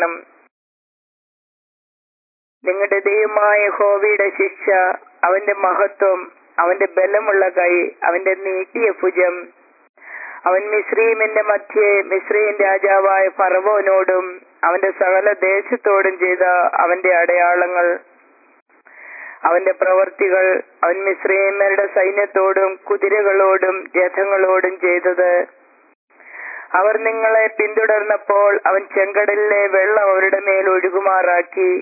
ണം. നിങ്ങളുടെ ദൈവമായ ഹോവിയുടെ ശിക്ഷ അവന്റെ മഹത്വം അവന്റെ ബലമുള്ള കൈ അവന്റെ നീട്ടിയ ഭുജം അവൻ മിശ്രീമിന്റെ മധ്യേ മിശ്രീം രാജാവായ ഫറവോനോടും അവന്റെ സകല ദേശത്തോടും ചെയ്ത അവന്റെ അടയാളങ്ങൾ അവന്റെ പ്രവർത്തികൾ അവൻ മിശ്രീമരുടെ സൈന്യത്തോടും കുതിരകളോടും രഥങ്ങളോടും ചെയ്തത് അവർ നിങ്ങളെ പിന്തുടർന്നപ്പോൾ അവൻ ചെങ്കടലിലെ വെള്ളം അവരുടെ മേൽ ഒഴുകുമാറാക്കി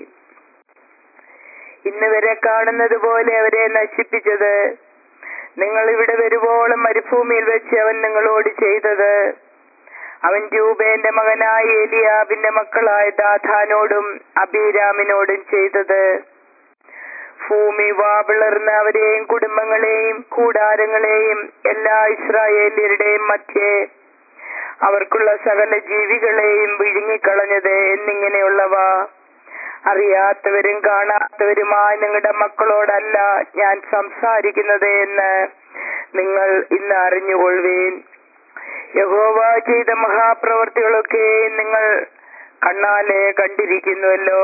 ഇന്ന് വരെ കാണുന്നത് പോലെ അവരെ നശിപ്പിച്ചത് നിങ്ങൾ ഇവിടെ വരുവോളം മരുഭൂമിയിൽ വെച്ച് അവൻ നിങ്ങളോട് ചെയ്തത് അവൻ രൂപേന്റെ മകനായ ഏലിയാബിന്റെ മക്കളായ ദാഥാനോടും അബീരാമിനോടും ചെയ്തത് ഭൂമി വാവിളർന്ന് അവരെയും കുടുംബങ്ങളെയും കൂടാരങ്ങളെയും എല്ലാ ഇസ്രായേലിയരുടെയും മധ്യേ അവർക്കുള്ള സകല ജീവികളെയും വിഴുങ്ങിക്കളഞ്ഞത് എന്നിങ്ങനെയുള്ളവ അറിയാത്തവരും കാണാത്തവരുമായ നിങ്ങളുടെ മക്കളോടല്ല ഞാൻ സംസാരിക്കുന്നത് എന്ന് നിങ്ങൾ ഇന്ന് അറിഞ്ഞുകൊള്ളുവീൻ യഹോവ ചെയ്ത മഹാപ്രവർത്തികളൊക്കെ നിങ്ങൾ കണ്ണാലെ കണ്ടിരിക്കുന്നുവല്ലോ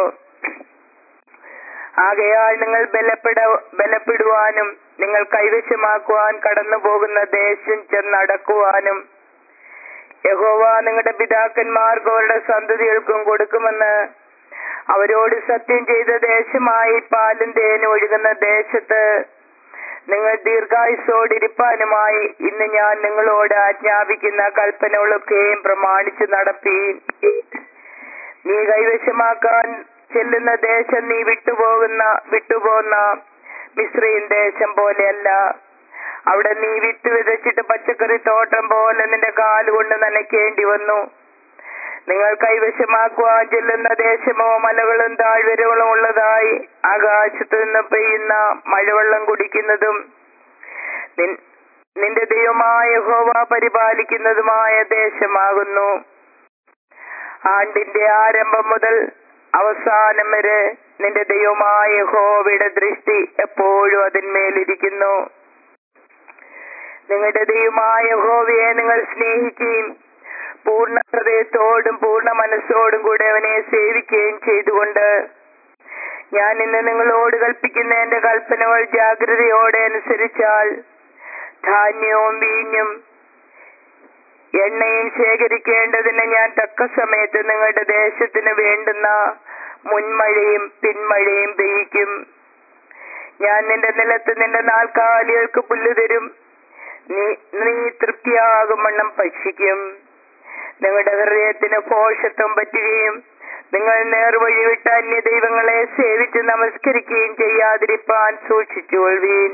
ആകയാൽ നിങ്ങൾ ബലപ്പെട ബലപ്പെടുവാനും നിങ്ങൾ കൈവശമാക്കുവാൻ കടന്നു പോകുന്ന ദേശം ചെന്നടക്കുവാനും യഹോവ നിങ്ങളുടെ പിതാക്കന്മാർക്ക് അവരുടെ സന്തതികൾക്കും കൊടുക്കുമെന്ന് അവരോട് സത്യം ചെയ്ത ദേശമായി പാലും തേനും ഒഴുകുന്ന ദേശത്ത് നിങ്ങൾ ദീർഘായുസോടിരിപ്പാനുമായി ഇന്ന് ഞാൻ നിങ്ങളോട് ആജ്ഞാപിക്കുന്ന കൽപ്പനകളൊക്കെയും പ്രമാണിച്ച് നടപ്പീൻ നീ കൈവശമാക്കാൻ ചെല്ലുന്ന ദേശം നീ വിട്ടുപോകുന്ന വിട്ടുപോകുന്ന മിശ്രീൻ ദേശം പോലെയല്ല അവിടെ നീ വിത്ത് വിതച്ചിട്ട് പച്ചക്കറി തോട്ടം പോലെ നിന്റെ കാലുകൊണ്ട് നനയ്ക്കേണ്ടി വന്നു നിങ്ങൾ കൈവശമാക്കുവാൻ ചെല്ലുന്ന ദേശമോ മലകളും താഴ്വരകളും ഉള്ളതായി ആകാശത്തു നിന്ന് പെയ്യുന്ന മഴവെള്ളം കുടിക്കുന്നതും നിൻ- നിന്റെ ദൈവമായ ഹോവ പരിപാലിക്കുന്നതുമായ ദേശമാകുന്നു ആണ്ടിന്റെ ആരംഭം മുതൽ അവസാനം വരെ നിന്റെ ദൈവമായ ഹോവയുടെ ദൃഷ്ടി എപ്പോഴും അതിന്മേലിരിക്കുന്നു നിങ്ങളുടെ ദൈവമായ ഹോവയെ നിങ്ങൾ സ്നേഹിക്കുകയും പൂർണ്ണ ഹൃദയത്തോടും പൂർണ്ണ മനസ്സോടും കൂടെ അവനെ സേവിക്കുകയും ചെയ്തുകൊണ്ട് ഞാൻ ഇന്ന് നിങ്ങളോട് കൽപ്പിക്കുന്ന എന്റെ കൽപ്പനകൾ ജാഗ്രതയോടെ അനുസരിച്ചാൽ ധാന്യവും വീഞ്ഞും എണ്ണയും ശേഖരിക്കേണ്ടതിന് ഞാൻ തക്ക സമയത്ത് നിങ്ങളുടെ ദേശത്തിന് വേണ്ടുന്ന മുൻമഴയും പിന്മഴയും പെയ്യിക്കും ഞാൻ നിന്റെ നിലത്ത് നിന്റെ നാൽക്കാലികൾക്ക് പുല്ല് തരും നീ നീ തൃപ്തിയാകും വണ്ണം ഭക്ഷിക്കും നിങ്ങളുടെ ഹൃദയത്തിന് ഭോഷത്വം പറ്റുകയും നിങ്ങൾ നേർവഴി വിട്ട അന്യ ദൈവങ്ങളെ സേവിച്ച് നമസ്കരിക്കുകയും ചെയ്യാതിരിപ്പാൻ സൂക്ഷിച്ചുകൊള്ളുവീൻ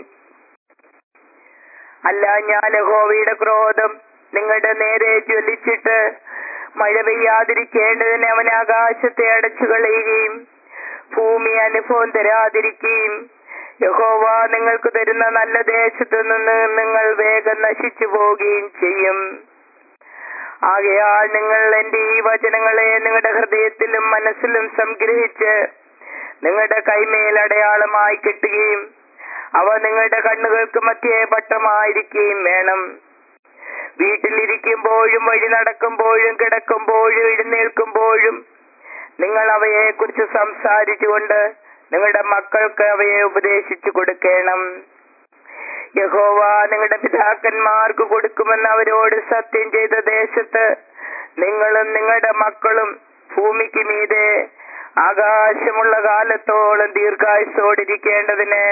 അല്ല ഞാൻ യഹോവയുടെ ക്രോധം നിങ്ങളുടെ നേരെ ജ്വലിച്ചിട്ട് മഴ പെയ്യാതിരിക്കേണ്ടതിന് അവൻ ആകാശത്തെ അടച്ചു കളയുകയും ഭൂമി അനുഭവം തരാതിരിക്കുകയും യഹോവ നിങ്ങൾക്ക് തരുന്ന നല്ല ദേശത്തു നിന്ന് നിങ്ങൾ വേഗം നശിച്ചു പോവുകയും ചെയ്യും ആകയാൽ നിങ്ങൾ എന്റെ ഈ വചനങ്ങളെ നിങ്ങളുടെ ഹൃദയത്തിലും മനസ്സിലും സംഗ്രഹിച്ച് നിങ്ങളുടെ കൈമേൽ അടയാളമായി കിട്ടുകയും അവ നിങ്ങളുടെ കണ്ണുകൾക്ക് മധ്യേ പട്ടമായിരിക്കുകയും വേണം വീട്ടിലിരിക്കുമ്പോഴും വഴി നടക്കുമ്പോഴും കിടക്കുമ്പോഴും എഴുന്നേൽക്കുമ്പോഴും നിങ്ങൾ അവയെ കുറിച്ച് സംസാരിച്ചുകൊണ്ട് നിങ്ങളുടെ മക്കൾക്ക് അവയെ ഉപദേശിച്ചു കൊടുക്കണം യഹോവ നിങ്ങളുടെ പിതാക്കന്മാർക്ക് കൊടുക്കുമെന്ന് അവരോട് സത്യം ചെയ്ത ദേശത്ത് നിങ്ങളും നിങ്ങളുടെ മക്കളും ഭൂമിക്ക് മീതെ ആകാശമുള്ള കാലത്തോളം ദീർഘായുസോടിരിക്കേണ്ടതിന്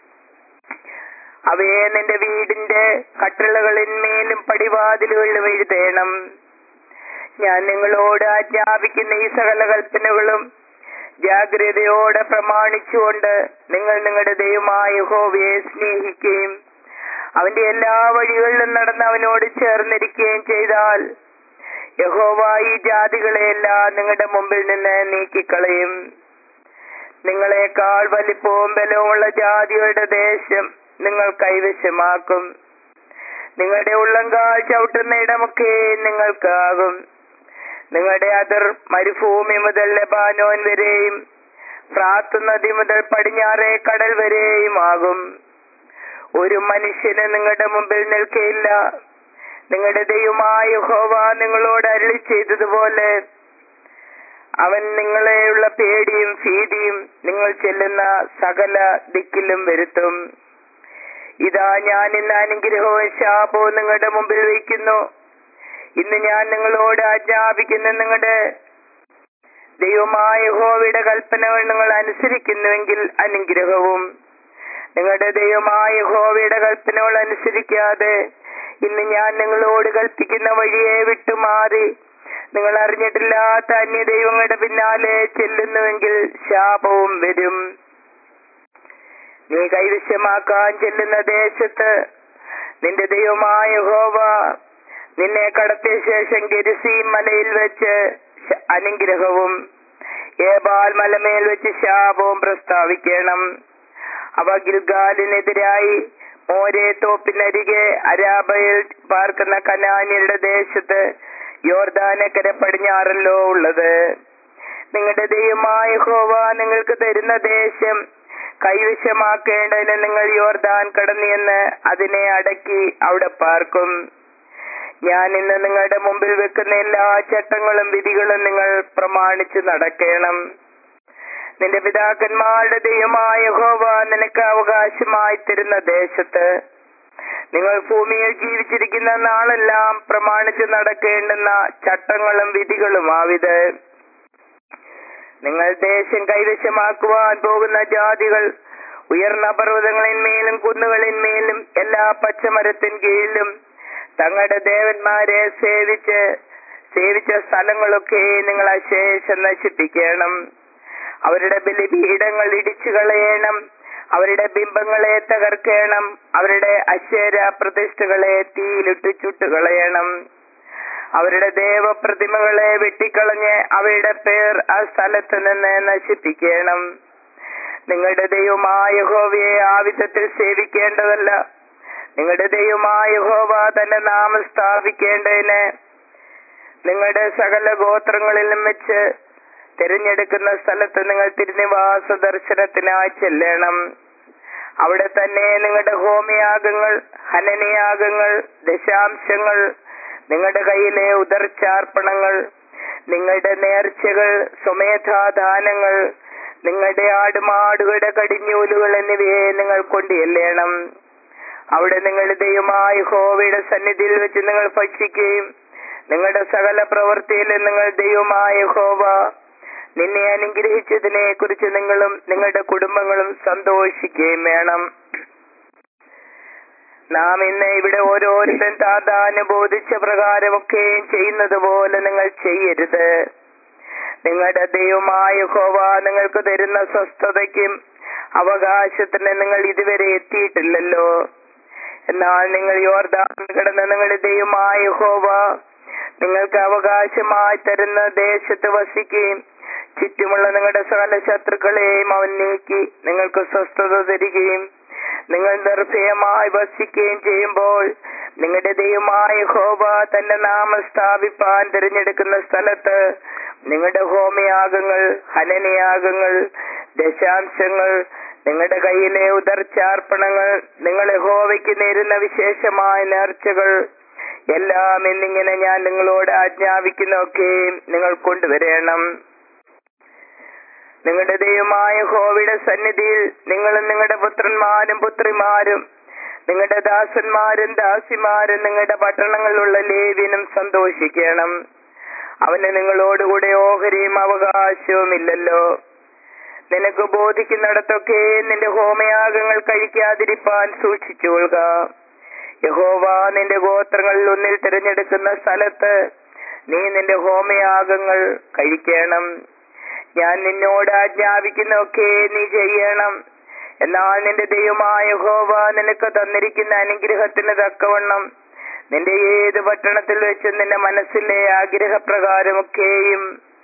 അവയെ നിന്റെ വീടിന്റെ കട്ടിളകളിന്മേലും പടിവാതിലുകളിലും എഴുതേണം ഞാൻ നിങ്ങളോട് ആജ്ഞാപിക്കുന്ന ഈ സകല കൽപ്പനകളും ജാഗ്രതയോടെ പ്രമാണിച്ചുകൊണ്ട് നിങ്ങൾ നിങ്ങളുടെ ദൈവമായ യഹോവയെ സ്നേഹിക്കുകയും അവന്റെ എല്ലാ വഴികളിലും നടന്ന് അവനോട് ചേർന്നിരിക്കുകയും ചെയ്താൽ യഹോവ ഈ ജാതികളെയെല്ലാം നിങ്ങളുടെ മുമ്പിൽ നിന്ന് നീക്കിക്കളയും നിങ്ങളെക്കാൾ വലിപ്പവും ബലവുമുള്ള ജാതികളുടെ ദേശം നിങ്ങൾ കൈവശമാക്കും നിങ്ങളുടെ ഉള്ളങ്കാൽ ചവിട്ടുന്ന ഇടമൊക്കെ നിങ്ങൾക്കാകും നിങ്ങളുടെ അതിർ മരുഭൂമി മുതൽ ലബാനോൻ വരെയും ഫ്രാത്ത് നദി മുതൽ പടിഞ്ഞാറേ കടൽ വരെയും ആകും ഒരു മനുഷ്യന് നിങ്ങളുടെ മുമ്പിൽ നിൽക്കയില്ല നിങ്ങളുടെ ദൈവമായ ഹോവ നിങ്ങളോട് അരളി ചെയ്തതുപോലെ അവൻ നിങ്ങളെയുള്ള പേടിയും ഭീതിയും നിങ്ങൾ ചെല്ലുന്ന സകല ദിക്കിലും വരുത്തും ഇതാ ഞാൻ ഇന്ന് അനുഗ്രഹവും ശാപവും നിങ്ങളുടെ മുമ്പിൽ വയ്ക്കുന്നു ഇന്ന് ഞാൻ നിങ്ങളോട് ആജ്ഞാപിക്കുന്ന നിങ്ങളുടെ ദൈവമായ ഹോവയുടെ കൽപ്പനകൾ നിങ്ങൾ അനുസരിക്കുന്നുവെങ്കിൽ അനുഗ്രഹവും നിങ്ങളുടെ ദൈവമായ ഹോവയുടെ കൽപ്പനകൾ അനുസരിക്കാതെ ഇന്ന് ഞാൻ നിങ്ങളോട് കൽപ്പിക്കുന്ന വഴിയെ വിട്ടുമാറി നിങ്ങൾ അറിഞ്ഞിട്ടില്ലാത്ത അന്യ ദൈവങ്ങളുടെ പിന്നാലെ ചെല്ലുന്നുവെങ്കിൽ ശാപവും വരും നീ കൈവശമാക്കാൻ ചെല്ലുന്ന ദേശത്ത് നിന്റെ ദൈവമായ ഹോവ നിന്നെ കടത്തിയ ശേഷം ഗരിസീം മലയിൽ വെച്ച് ശ- അനുഗ്രഹവും ഏബാൽ മലമേൽ വെച്ച് ശാപവും പ്രസ്താവിക്കണം അവ ഗിൽഗാലിനെതിരായി മോരെ തോപ്പിനരികെ അരാബയിൽ പാർക്കുന്ന കനാന്യരുടെ ദേശത്ത് യോർദാനക്കര പടിഞ്ഞാറല്ലോ ഉള്ളത് നിങ്ങളുടെ ദൈവമായ ഹോവ നിങ്ങൾക്ക് തരുന്ന ദേശം കൈവശമാക്കേണ്ടതിന് നിങ്ങൾ യോർദാൻ കടന്നിയെന്ന് അതിനെ അടക്കി അവിടെ പാർക്കും ഞാൻ ഇന്ന് നിങ്ങളുടെ മുമ്പിൽ വെക്കുന്ന എല്ലാ ചട്ടങ്ങളും വിധികളും നിങ്ങൾ പ്രമാണിച്ചു നടക്കണം നിന്റെ പിതാക്കന്മാരുടെ ദൈവമായ ഹോവ നിനക്ക് അവകാശമായി തരുന്ന ദേശത്ത് നിങ്ങൾ ഭൂമിയിൽ ജീവിച്ചിരിക്കുന്ന നാളെല്ലാം പ്രമാണിച്ചു നടക്കേണ്ടുന്ന ചട്ടങ്ങളും വിധികളുമാവിത് നിങ്ങൾ ദേശം കൈവശമാക്കുവാൻ പോകുന്ന ജാതികൾ ഉയർന്ന പർവ്വതങ്ങളിന്മേലും കുന്നുകളിന്മേലും എല്ലാ പച്ചമരത്തിൻ കീഴിലും തങ്ങളുടെ ദേവന്മാരെ സേവിച്ച് സേവിച്ച സ്ഥലങ്ങളൊക്കെ നിങ്ങൾ അശേഷം നശിപ്പിക്കണം അവരുടെ ബലിപീഠങ്ങൾ ഇടിച്ചു കളയണം അവരുടെ ബിംബങ്ങളെ തകർക്കണം അവരുടെ അശേര പ്രതിഷ്ഠകളെ തീയിലിട്ട് ചുട്ടുകളയണം അവരുടെ ദേവപ്രതിമകളെ വെട്ടിക്കളഞ്ഞ് അവയുടെ പേർ ആ സ്ഥലത്ത് നിന്ന് നശിപ്പിക്കണം നിങ്ങളുടെ ദൈവമായ ഹോവയെ ആ വിധത്തിൽ സേവിക്കേണ്ടതല്ല നിങ്ങളുടെ ദൈവമായ ഹോവ തന്റെ നാമം സ്ഥാപിക്കേണ്ടതിന് നിങ്ങളുടെ സകല ഗോത്രങ്ങളിലും വെച്ച് തിരഞ്ഞെടുക്കുന്ന സ്ഥലത്ത് നിങ്ങൾ തിരുനിവാസ ദർശനത്തിനായി ചെല്ലണം അവിടെ തന്നെ നിങ്ങളുടെ ഹോമയാഗങ്ങൾ ഹനനയാഗങ്ങൾ ദശാംശങ്ങൾ നിങ്ങളുടെ കയ്യിലെ ഉദർച്ചാർപ്പണങ്ങൾ നിങ്ങളുടെ നേർച്ചകൾ സ്വമേധാദാനങ്ങൾ നിങ്ങളുടെ ആടുമാടുകളുടെ കടിഞ്ഞൂലുകൾ എന്നിവയെ നിങ്ങൾ കൊണ്ടുചെല്ലണം അവിടെ നിങ്ങളുടെ ദൈവമായ ഹോവയുടെ സന്നിധിയിൽ വെച്ച് നിങ്ങൾ ഭക്ഷിക്കുകയും നിങ്ങളുടെ സകല പ്രവൃത്തിയിലും നിങ്ങൾ ദൈവമായ ഹോവ നിന്നെ അനുഗ്രഹിച്ചതിനെ കുറിച്ച് നിങ്ങളും നിങ്ങളുടെ കുടുംബങ്ങളും സന്തോഷിക്കുകയും വേണം നാം ഇന്ന് ഇവിടെ ഓരോരുത്തരും താതാന് ബോധിച്ച പ്രകാരമൊക്കെയും ചെയ്യുന്നത് പോലെ നിങ്ങൾ ചെയ്യരുത് നിങ്ങളുടെ ദൈവമായ ഹോവ നിങ്ങൾക്ക് തരുന്ന സ്വസ്ഥതയ്ക്കും അവകാശത്തിന് നിങ്ങൾ ഇതുവരെ എത്തിയിട്ടില്ലല്ലോ എന്നാൽ നിങ്ങൾ യോർദാൻ കിടന്ന നിങ്ങളുടെ ദൈവമായ ഹോവ നിങ്ങൾക്ക് അവകാശമായി തരുന്ന ദേശത്ത് വസിക്കുകയും ചുറ്റുമുള്ള നിങ്ങളുടെ സകല ശത്രുക്കളെയും അവൻ നീക്കി നിങ്ങൾക്ക് സ്വസ്ഥത തരികയും നിങ്ങൾ നിർഭയമായി വസിക്കുകയും ചെയ്യുമ്പോൾ നിങ്ങളുടെ ദൈവമായ ഹോബ തന്റെ നാമം സ്ഥാപിപ്പാൻ തിരഞ്ഞെടുക്കുന്ന സ്ഥലത്ത് നിങ്ങളുടെ ഹോമയാഗങ്ങൾ ഹനനയാഗങ്ങൾ ദശാംശങ്ങൾ നിങ്ങളുടെ കയ്യിലെ ഉദർച്ചാർപ്പണങ്ങൾ നിങ്ങളെ ഹോവയ്ക്ക് നേരുന്ന വിശേഷമായ നേർച്ചകൾ എല്ലാം എന്നിങ്ങനെ ഞാൻ നിങ്ങളോട് ആജ്ഞാപിക്കുന്നൊക്കെയും നിങ്ങൾ കൊണ്ടുവരണം നിങ്ങളുടെ ദൈവമായ ഹോവയുടെ സന്നിധിയിൽ നിങ്ങളും നിങ്ങളുടെ പുത്രന്മാരും പുത്രിമാരും നിങ്ങളുടെ ദാസന്മാരും ദാസിമാരും നിങ്ങളുടെ പട്ടണങ്ങളിലുള്ള ലേവ്യനും സന്തോഷിക്കണം അവന് നിങ്ങളോടുകൂടെ ഓഹരിയും അവകാശവും ഇല്ലല്ലോ നിനക്ക് ബോധിക്കുന്നിടത്തൊക്കെ നിന്റെ ഹോമയാഗങ്ങൾ കഴിക്കാതിരിപ്പാൻ സൂക്ഷിച്ചുകൊള്ളുക യഹോവ നിന്റെ ഗോത്രങ്ങളിൽ ഒന്നിൽ തിരഞ്ഞെടുക്കുന്ന സ്ഥലത്ത് നീ നിന്റെ ഹോമയാഗങ്ങൾ കഴിക്കണം ഞാൻ നിന്നോട് ആജ്ഞാപിക്കുന്നൊക്കെ നീ ചെയ്യണം എന്നാൽ നിന്റെ ദൈവമായ ഹോവ നിനക്ക് തന്നിരിക്കുന്ന അനുഗ്രഹത്തിന് തക്കവണ്ണം നിന്റെ ഏത് പട്ടണത്തിൽ വെച്ച് നിന്റെ മനസ്സിലെ ആഗ്രഹപ്രകാരമൊക്കെയും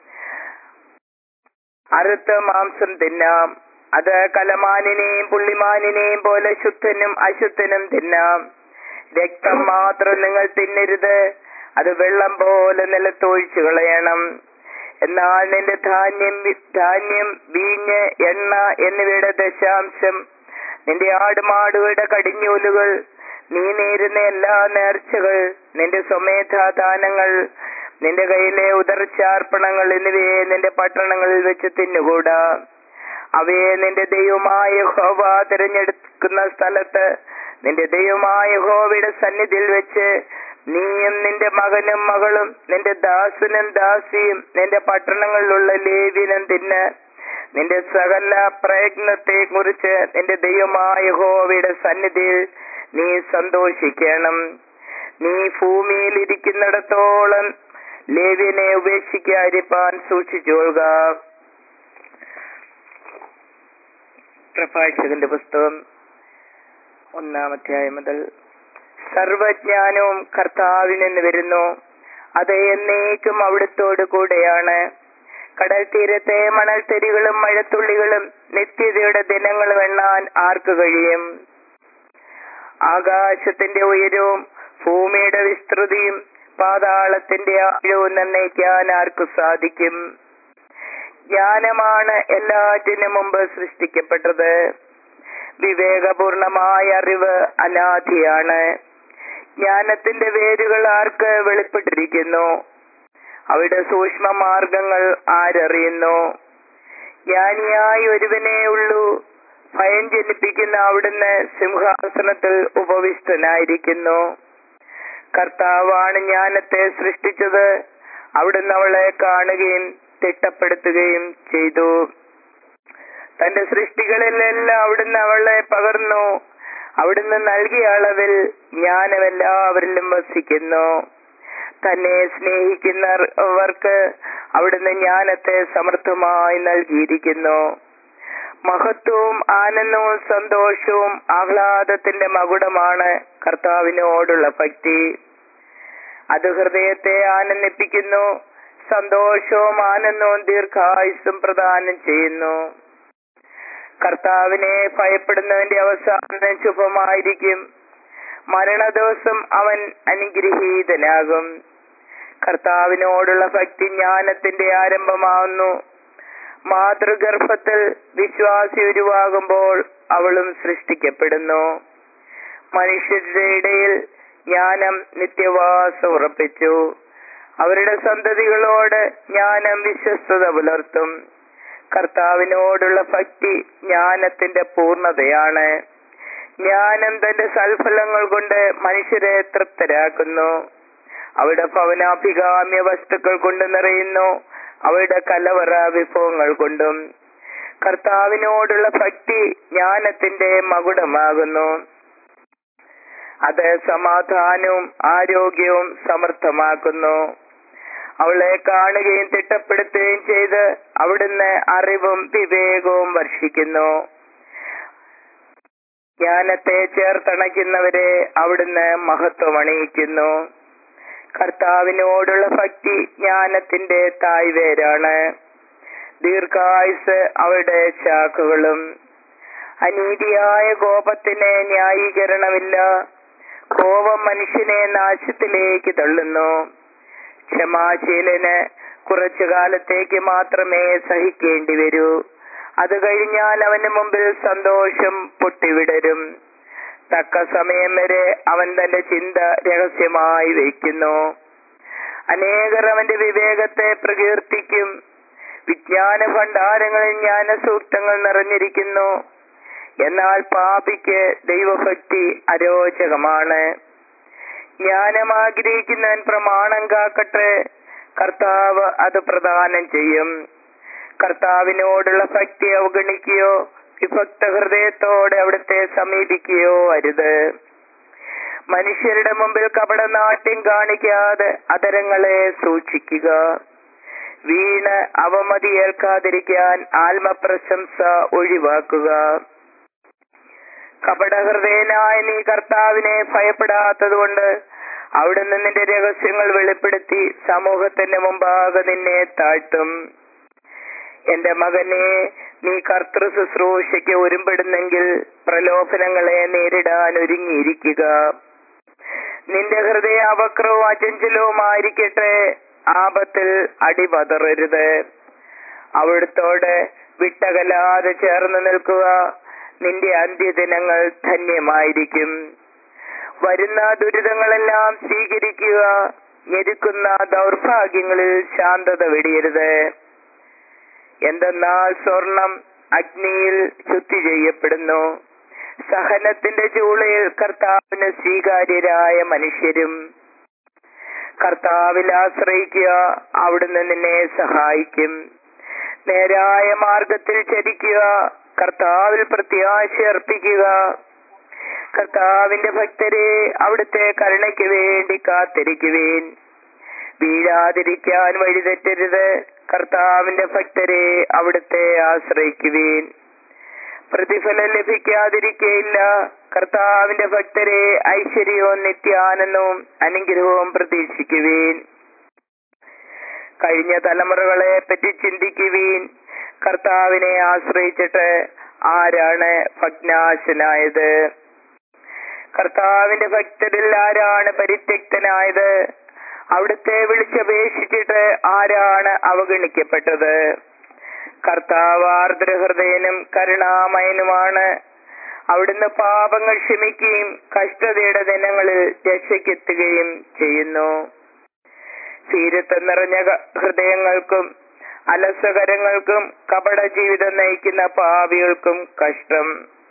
അറുത്ത മാംസം തിന്നാം അത് കലമാനിനെയും പുള്ളിമാനിനെയും പോലെ ശുദ്ധനും അശുദ്ധനും തിന്നാം രക്തം മാത്രം നിങ്ങൾ തിന്നരുത് അത് വെള്ളം പോലെ നിലത്തൊഴിച്ചു കളയണം എന്നാൽ നിന്റെ ധാന്യം വി- ധാന്യം വീഞ്ഞ് എണ്ണ എന്നിവയുടെ ദശാംശം നിന്റെ ആടുമാടുകളുടെ കടിഞ്ഞൂലുകൾ നീ നേരുന്ന എല്ലാ നേർച്ചകൾ നിന്റെ സ്വമേധാദാനങ്ങൾ നിന്റെ കയ്യിലെ ഉദർച്ചാർപ്പണങ്ങൾ എന്നിവയെ നിന്റെ പട്ടണങ്ങളിൽ വെച്ച് തിന്നുകൂടാ അവയെ നിന്റെ ദൈവമായ ഹോവ തിരഞ്ഞെടുക്കുന്ന സ്ഥലത്ത് നിന്റെ ദൈവമായ ഹോവയുടെ സന്നിധിയിൽ വെച്ച് നീയും നിന്റെ മകനും മകളും നിന്റെ ദാസനും ദാസിയും നിന്റെ പട്ടണങ്ങളിലുള്ള ലേവ്യനും തിന്ന് നിന്റെ സകല പ്രയത്നത്തെ കുറിച്ച് നിന്റെ ദൈവമായ ഹോവയുടെ സന്നിധിയിൽ നീ സന്തോഷിക്കണം നീ ഭൂമിയിൽ ഇരിക്കുന്നിടത്തോളം ലേവ്യനെ ഉപേക്ഷിക്കാതിരിപ്പാൻ സൂക്ഷിച്ചുകൊള്ളുക പ്രഭാഷകന്റെ പുസ്തകം ഒന്നാമധ്യായം മുതൽ സർവജ്ഞാനവും കർത്താവിൽ നിന്ന് വരുന്നു അത് എന്നേക്കും അവിടുത്തോട് കൂടെയാണ് കടൽ തീരത്തെ മണൽത്തരികളും മഴത്തുള്ളികളും നിത്യതയുടെ ദിനങ്ങളും എണ്ണാൻ ആർക്ക് കഴിയും ആകാശത്തിന്റെ ഉയരവും ഭൂമിയുടെ വിസ്തൃതിയും പാതാളത്തിന്റെ ആഴവും നിർണ്ണയിക്കാൻ ആർക്ക് സാധിക്കും ജ്ഞാനമാണ് എല്ലാറ്റിനും മുമ്പ് സൃഷ്ടിക്കപ്പെട്ടത് വിവേകപൂർണമായ അറിവ് അനാദിയാണ് ജ്ഞാനത്തിന്റെ വേരുകൾ ആർക്ക് വെളിപ്പെട്ടിരിക്കുന്നു അവിടെ സൂക്ഷ്മ മാർഗങ്ങൾ ആരറിയുന്നു ജ്ഞാനിയായ ഒരുവനേ ഉള്ളൂ ഭയം ജനിപ്പിക്കുന്ന അവിടുന്ന് സിംഹാസനത്തിൽ ഉപവിഷ്ടനായിരിക്കുന്നു കർത്താവാണ് ജ്ഞാനത്തെ സൃഷ്ടിച്ചത് അവിടുന്ന് അവളെ കാണുകയും തിട്ടപ്പെടുത്തുകയും ചെയ്തു തന്റെ സൃഷ്ടികളിലെല്ലാം അവിടുന്ന് അവളെ പകർന്നു അവിടുന്ന് നൽകിയ അളവിൽ ജ്ഞാനമെല്ലാവരിലും വസിക്കുന്നു തന്നെ സ്നേഹിക്കുന്നവർക്ക് അവിടുന്ന് ജ്ഞാനത്തെ സമൃദ്ധമായി നൽകിയിരിക്കുന്നു മഹത്വവും ആനന്ദവും സന്തോഷവും ആഹ്ലാദത്തിന്റെ മകുടമാണ് കർത്താവിനോടുള്ള ഭക്തി അത് ഹൃദയത്തെ ആനന്ദിപ്പിക്കുന്നു സന്തോഷവും ആനന്ദവും ദീർഘായുസും പ്രദാനം ചെയ്യുന്നു കർത്താവിനെ ഭയപ്പെടുന്നവന്റെ അവസാനം ശുഭമായിരിക്കും മരണദിവസം അവൻ അനുഗ്രഹീതനാകും കർത്താവിനോടുള്ള ഭക്തി ജ്ഞാനത്തിന്റെ ആരംഭമാവുന്നു മാതൃഗർഭത്തിൽ വിശ്വാസി ഉരുവാകുമ്പോൾ അവളും സൃഷ്ടിക്കപ്പെടുന്നു മനുഷ്യരുടെ ഇടയിൽ ജ്ഞാനം നിത്യവാസം ഉറപ്പിച്ചു അവരുടെ സന്തതികളോട് ജ്ഞാനം വിശ്വസ്തത പുലർത്തും കർത്താവിനോടുള്ള ഭക്തി ജ്ഞാനത്തിന്റെ പൂർണ്ണതയാണ് ജ്ഞാനം തന്റെ സൽഫലങ്ങൾ കൊണ്ട് മനുഷ്യരെ തൃപ്തരാക്കുന്നു അവിടെ ഭവനാഭികാമ്യ വസ്തുക്കൾ കൊണ്ട് നിറയുന്നു അവയുടെ കലവറ വിഭവങ്ങൾ കൊണ്ടും കർത്താവിനോടുള്ള ഭക്തി ജ്ഞാനത്തിന്റെ മകുടമാകുന്നു അത് സമാധാനവും ആരോഗ്യവും സമർത്ഥമാക്കുന്നു അവളെ കാണുകയും തിട്ടപ്പെടുത്തുകയും ചെയ്ത് അവിടുന്ന് അറിവും വിവേകവും വർഷിക്കുന്നു ജ്ഞാനത്തെ ചേർത്തണയ്ക്കുന്നവരെ അവിടുന്ന് മഹത്വം അണിയിക്കുന്നു കർത്താവിനോടുള്ള ഭക്തി ജ്ഞാനത്തിന്റെ തായ്വേരാണ് ദീർഘായുസ് അവരുടെ ശാഖകളും അനീതിയായ കോപത്തിന് ന്യായീകരണമില്ല കോപം മനുഷ്യനെ നാശത്തിലേക്ക് തള്ളുന്നു ക്ഷമാശീലന് കുറച്ചു കാലത്തേക്ക് മാത്രമേ സഹിക്കേണ്ടി വരൂ അത് കഴിഞ്ഞാൽ അവന് മുമ്പിൽ സന്തോഷം പൊട്ടിവിടരും തക്ക സമയം വരെ അവൻ തന്റെ ചിന്ത രഹസ്യമായി വയ്ക്കുന്നു അനേകർ അവന്റെ വിവേകത്തെ പ്രകീർത്തിക്കും വിജ്ഞാന ഭണ്ഡാരങ്ങളിൽ ജ്ഞാനസൂക്തങ്ങൾ നിറഞ്ഞിരിക്കുന്നു എന്നാൽ പാപിക്ക് ദൈവഭക്തി അരോചകമാണ് ജ്ഞാനം ആഗ്രഹിക്കുന്നവൻ പ്രമാണം കാക്കട്ടെ കർത്താവ് അത് പ്രദാനം ചെയ്യും കർത്താവിനോടുള്ള ഭക്തി അവഗണിക്കുകയോ വിഭക്ത ഹൃദയത്തോടെ അവിടുത്തെ സമീപിക്കുകയോ അരുത് മനുഷ്യരുടെ മുമ്പിൽ കപടനാട്യം കാണിക്കാതെ അതരങ്ങളെ സൂക്ഷിക്കുക വീണ് അവമതി ഏൽക്കാതിരിക്കാൻ ആത്മപ്രശംസ ഒഴിവാക്കുക കപടഹൃദയനായ നീ കർത്താവിനെ ഭയപ്പെടാത്തതുകൊണ്ട് അവിടുന്ന് നിന്റെ രഹസ്യങ്ങൾ വെളിപ്പെടുത്തി സമൂഹത്തിന്റെ മുമ്പാകെ നിന്നെ താഴ്ത്തും എന്റെ മകനെ നീ കർത്തൃ ശുശ്രൂഷയ്ക്ക് ഒരുമ്പെടുന്നെങ്കിൽ പ്രലോഭനങ്ങളെ നേരിടാൻ ഒരുങ്ങിയിരിക്കുക നിന്റെ ഹൃദയ അവക്രവും അചഞ്ചലവുമായിരിക്കട്ടെ ആപത്തിൽ അടിപതറരുത് അവിടുത്തോട് വിട്ടകലാതെ ചേർന്ന് നിൽക്കുക നിന്റെ അന്ത്യദിനങ്ങൾ ധന്യമായിരിക്കും വരുന്ന ദുരിതങ്ങളെല്ലാം സ്വീകരിക്കുക ഞെരുക്കുന്ന ദൗർഭാഗ്യങ്ങളിൽ ശാന്തത വെടിയരുത് എന്തെന്നാൽ സ്വർണം അഗ്നിയിൽ ശുദ്ധി ചെയ്യപ്പെടുന്നു സഹനത്തിന്റെ ചൂളയിൽ കർത്താവിന് സ്വീകാര്യരായ മനുഷ്യരും കർത്താവിൽ ആശ്രയിക്കുക അവിടുന്ന് നിന്നെ സഹായിക്കും നേരായ മാർഗത്തിൽ ചരിക്കുക കർത്താവിൽ പ്രത്യാശ അർപ്പിക്കുക കർത്താവിന്റെ ഭക്തരെ അവിടുത്തെ കരുണയ്ക്ക് വേണ്ടി കാത്തിരിക്കുവേൻ വീഴാതിരിക്കാൻ വഴിതെറ്റരുത് കർത്താവിന്റെ ഭക്തരെ അവിടുത്തെ ആശ്രയിക്കുവേൻ പ്രതിഫലം ലഭിക്കാതിരിക്കയില്ല കർത്താവിന്റെ ഭക്തരെ ഐശ്വര്യവും നിത്യാനന്ദവും അനുഗ്രഹവും പ്രതീക്ഷിക്കുവേൻ കഴിഞ്ഞ തലമുറകളെ പറ്റി ചിന്തിക്കുവീൻ കർത്താവിനെ ആശ്രയിച്ചിട്ട് ആരാണ് ഭഗ്നാശനായത് കർത്താവിന്റെ ഭക്തരിൽ ആരാണ് പരിത്യക്തനായത് അവിടുത്തെ വിളിച്ചപേക്ഷിച്ചിട്ട് ആരാണ് അവഗണിക്കപ്പെട്ടത് കർത്താവ് ആർദ്രഹൃദയനും കരുണാമയനുമാണ് അവിടുന്ന് പാപങ്ങൾ ക്ഷമിക്കുകയും കഷ്ടതയുടെ ദിനങ്ങളിൽ രക്ഷയ്ക്കെത്തുകയും ചെയ്യുന്നു ധീരത്വം നിറഞ്ഞ ക- ഹൃദയങ്ങൾക്കും അലസകരങ്ങൾക്കും കപട ജീവിതം നയിക്കുന്ന പാപികൾക്കും കഷ്ടം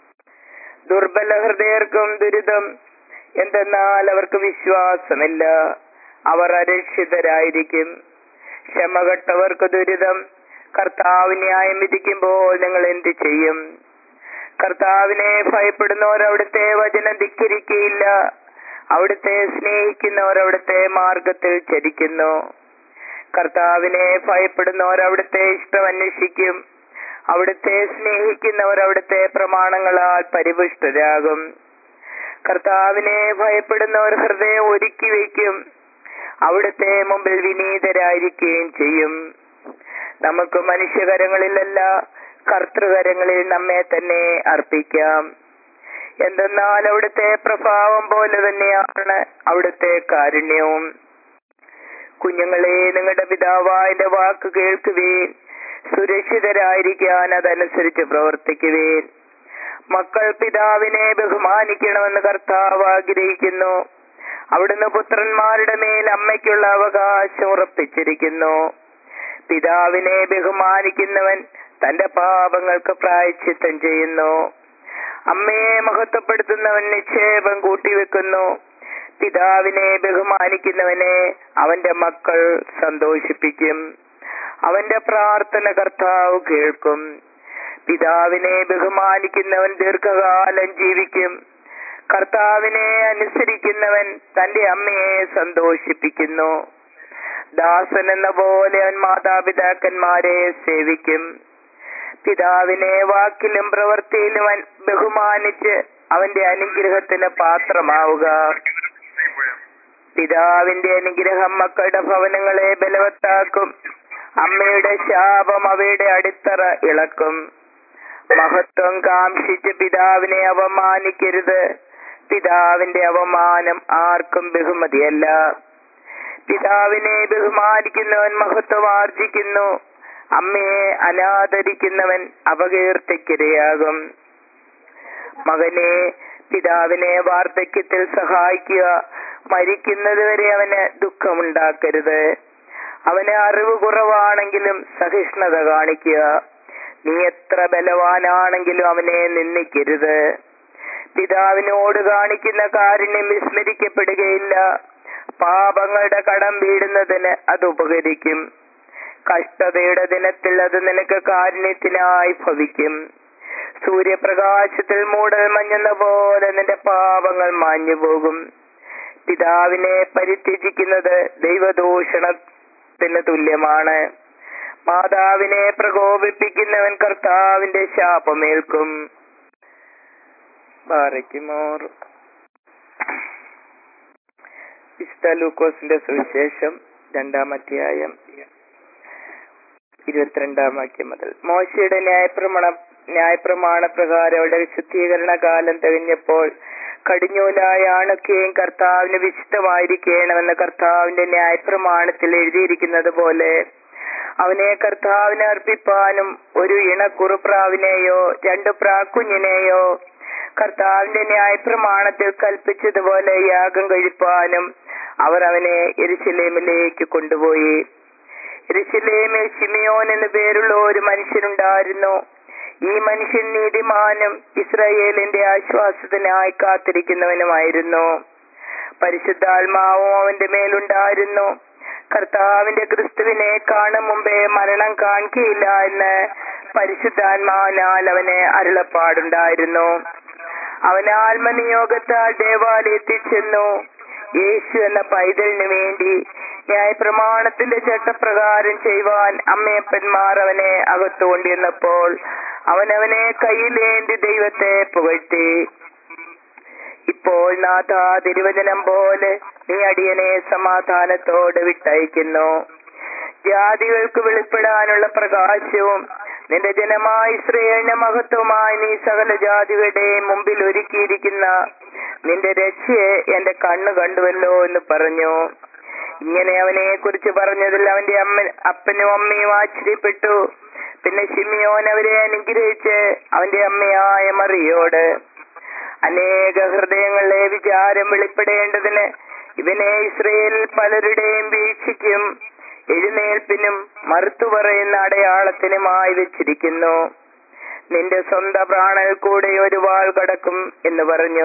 ദുർബല ഹൃദയർക്കും ദുരിതം എന്തെന്നാൽ അവർക്ക് വിശ്വാസമില്ല അവർ അരക്ഷിതരായിരിക്കും ക്ഷമകെട്ടവർക്ക് ദുരിതം കർത്താവ് ന്യായം വിധിക്കുമ്പോൾ നിങ്ങൾ എന്ത് ചെയ്യും കർത്താവിനെ ഭയപ്പെടുന്നവർ അവിടുത്തെ വചനം ധിക്കരിക്കുകയില്ല അവിടുത്തെ സ്നേഹിക്കുന്നവർ അവിടുത്തെ മാർഗത്തിൽ ചരിക്കുന്നു കർത്താവിനെ ഭയപ്പെടുന്നവർ അവിടുത്തെ ഇഷ്ടം അന്വേഷിക്കും അവിടുത്തെ സ്നേഹിക്കുന്നവർ അവിടുത്തെ പ്രമാണങ്ങളാൽ പരിപുഷ്ടരാകും കർത്താവിനെ ഭയപ്പെടുന്നവർ ഹൃദയം ഒരുക്കി വയ്ക്കും അവിടുത്തെ മുമ്പിൽ വിനീതരായിരിക്കുകയും ചെയ്യും നമുക്ക് മനുഷ്യകരങ്ങളിലല്ല കർത്തൃകരങ്ങളിൽ നമ്മെ തന്നെ അർപ്പിക്കാം എന്തെന്നാൽ അവിടുത്തെ പ്രഭാവം പോലെ തന്നെയാണ് അവിടുത്തെ കാരുണ്യവും കുഞ്ഞുങ്ങളെ നിങ്ങളുടെ പിതാവായന്റെ വാക്ക് കേൾക്കുവേൻ സുരക്ഷിതരായിരിക്കാൻ അതനുസരിച്ച് പ്രവർത്തിക്കുവേൻ മക്കൾ പിതാവിനെ ബഹുമാനിക്കണമെന്ന് കർത്താവ് ആഗ്രഹിക്കുന്നു അവിടുന്ന് പുത്രന്മാരുടെ മേൽ അമ്മയ്ക്കുള്ള അവകാശം ഉറപ്പിച്ചിരിക്കുന്നു പിതാവിനെ ബഹുമാനിക്കുന്നവൻ തന്റെ പാപങ്ങൾക്ക് പ്രായച്ചിത്തം ചെയ്യുന്നു അമ്മയെ മഹത്വപ്പെടുത്തുന്നവൻ നിക്ഷേപം കൂട്ടിവെക്കുന്നു പിതാവിനെ ബഹുമാനിക്കുന്നവനെ അവന്റെ മക്കൾ സന്തോഷിപ്പിക്കും അവന്റെ പ്രാർത്ഥന കർത്താവ് കേൾക്കും പിതാവിനെ ബഹുമാനിക്കുന്നവൻ ദീർഘകാലം ജീവിക്കും കർത്താവിനെ അനുസരിക്കുന്നവൻ തന്റെ അമ്മയെ സന്തോഷിപ്പിക്കുന്നു ദാസൻ എന്ന പോലെ അവൻ മാതാപിതാക്കന്മാരെ സേവിക്കും പിതാവിനെ വാക്കിലും പ്രവൃത്തിയിലും അവൻ ബഹുമാനിച്ച് അവന്റെ അനുഗ്രഹത്തിന് പാത്രമാവുക പിതാവിന്റെ അനുഗ്രഹം മക്കളുടെ ഭവനങ്ങളെ ബലവത്താക്കും അമ്മയുടെ ശാപം അവയുടെ അടിത്തറ ഇളക്കും മഹത്വം കാംക്ഷിച്ച് പിതാവിനെ അവമാനിക്കരുത് പിതാവിന്റെ അവമാനം ആർക്കും ബഹുമതിയല്ല പിതാവിനെ ബഹുമാനിക്കുന്നവൻ മഹത്വം ആർജിക്കുന്നു അമ്മയെ അനാദരിക്കുന്നവൻ അപകീർത്തിക്കിരയാകും മകനെ പിതാവിനെ വാർദ്ധക്യത്തിൽ സഹായിക്കുക മരിക്കുന്നത് വരെ അവന് ദുഃഖമുണ്ടാക്കരുത് അവന് അറിവ് കുറവാണെങ്കിലും സഹിഷ്ണുത കാണിക്കുക നീ എത്ര ബലവാനാണെങ്കിലും അവനെ നിന്ദിക്കരുത് പിതാവിനോട് കാണിക്കുന്ന കാരുണ്യം വിസ്മരിക്കപ്പെടുകയില്ല പാപങ്ങളുടെ കടം വീടുന്നതിന് അത് ഉപകരിക്കും കഷ്ടതയുടെ ദിനത്തിൽ അത് നിനക്ക് കാരുണ്യത്തിനായി ഭവിക്കും സൂര്യപ്രകാശത്തിൽ മൂടൽ മഞ്ഞെന്ന പോലെ നിന്റെ പാപങ്ങൾ മാഞ്ഞു പോകും പിതാവിനെ പരിത്യജിക്കുന്നത് ദൈവദൂഷണത്തിന് തുല്യമാണ് മാതാവിനെ പ്രകോപിപ്പിക്കുന്നവൻ കർത്താവിന്റെ ശാപമേൽക്കും ബാറയ്ക്കുമോർ വിശുദ്ധ ലൂക്കോസിന്റെ സുവിശേഷം രണ്ടാം അധ്യായം ഇരുപത്തിരണ്ടാം വാക്യം മുതൽ മോശയുടെ ന്യായപ്രമാണ ന്യായപ്രമാണ പ്രകാരം അവരുടെ വിശുദ്ധീകരണ കാലം തികഞ്ഞപ്പോൾ കടിഞ്ഞൂലായ ആണൊക്കെയും കർത്താവിന് വിശുദ്ധമായിരിക്കണമെന്ന് കർത്താവിന്റെ ന്യായപ്രമാണത്തിൽ എഴുതിയിരിക്കുന്നത് പോലെ അവനെ കർത്താവിനെ അർപ്പിപ്പാനും ഒരു ഇണക്കുറുപ്രാവിനെയോ രണ്ടു പ്രാക്കുഞ്ഞിനെയോ കർത്താവിന്റെ ന്യായപ്രമാണത്തിൽ കൽപ്പിച്ചതുപോലെ യാഗം കഴിപ്പാനും അവർ അവനെ എരിശിലേമിലേക്ക് കൊണ്ടുപോയി എരിശിലേമിൽ ഷിമിയോൻ എന്നു പേരുള്ള ഒരു മനുഷ്യനുണ്ടായിരുന്നു ഈ മനുഷ്യൻ നീതിമാനും ഇസ്രായേലിന്റെ ആശ്വാസത്തിനായി കാത്തിരിക്കുന്നവനുമായിരുന്നു പരിശുദ്ധാത്മാവും അവന്റെ മേലുണ്ടായിരുന്നു കർത്താവിന്റെ ക്രിസ്തുവിനെ കാണും മുമ്പേ മരണം കാണിക്കയില്ല എന്ന് പരിശുദ്ധാത്മാവിനാൽ അവന് അരുളപ്പാടുണ്ടായിരുന്നു അവൻ ആത്മനിയോഗത്താൽ ദേവാലയത്തിൽ ചെന്നു യേശു എന്ന പൈതലിനു വേണ്ടി ന്യായപ്രമാണത്തിന്റെ ചട്ടപ്രകാരം ചെയ്യുവാൻ അമ്മയപ്പന്മാർ അവനെ അകത്തു കൊണ്ടിരുന്നപ്പോൾ അവൻ അവനെ കയ്യിലേന്തി ദൈവത്തെ പുകഴ്ത്തി ഇപ്പോൾ നാഥ തിരുവചനം പോലെ നീ അടിയനെ സമാധാനത്തോട് വിട്ടയക്കുന്നു ജാതികൾക്ക് വെളിപ്പെടാനുള്ള പ്രകാശവും നിന്റെ ജനമായ ഇസ്രയേലിന്റെ മഹത്വമായി നീ സകല ജാതികളുടെയും മുമ്പിൽ ഒരുക്കിയിരിക്കുന്ന നിന്റെ രക്ഷയെ എന്റെ കണ്ണ് കണ്ടുവല്ലോ എന്ന് പറഞ്ഞു ഇങ്ങനെ അവനെ കുറിച്ച് പറഞ്ഞതിൽ അവന്റെ അമ്മ അപ്പനും അമ്മയും ആശ്ചര്യപ്പെട്ടു പിന്നെ ഷിമിയോൻ അവരെ അനുഗ്രഹിച്ച് അവന്റെ അമ്മയായ മറിയോട് അനേക ഹൃദയങ്ങളിലെ വിചാരം വെളിപ്പെടേണ്ടതിന് ഇവനെ ഇസ്രയേലിൽ പലരുടെയും വീഴ്ചയ്ക്കും എഴുന്നേൽപ്പിനും മറുത്തു പറയുന്ന അടയാളത്തിനുമായി വെച്ചിരിക്കുന്നു നിന്റെ സ്വന്തം പ്രാണൽ കൂടെ ഒരു വാൾ കടക്കും എന്ന് പറഞ്ഞു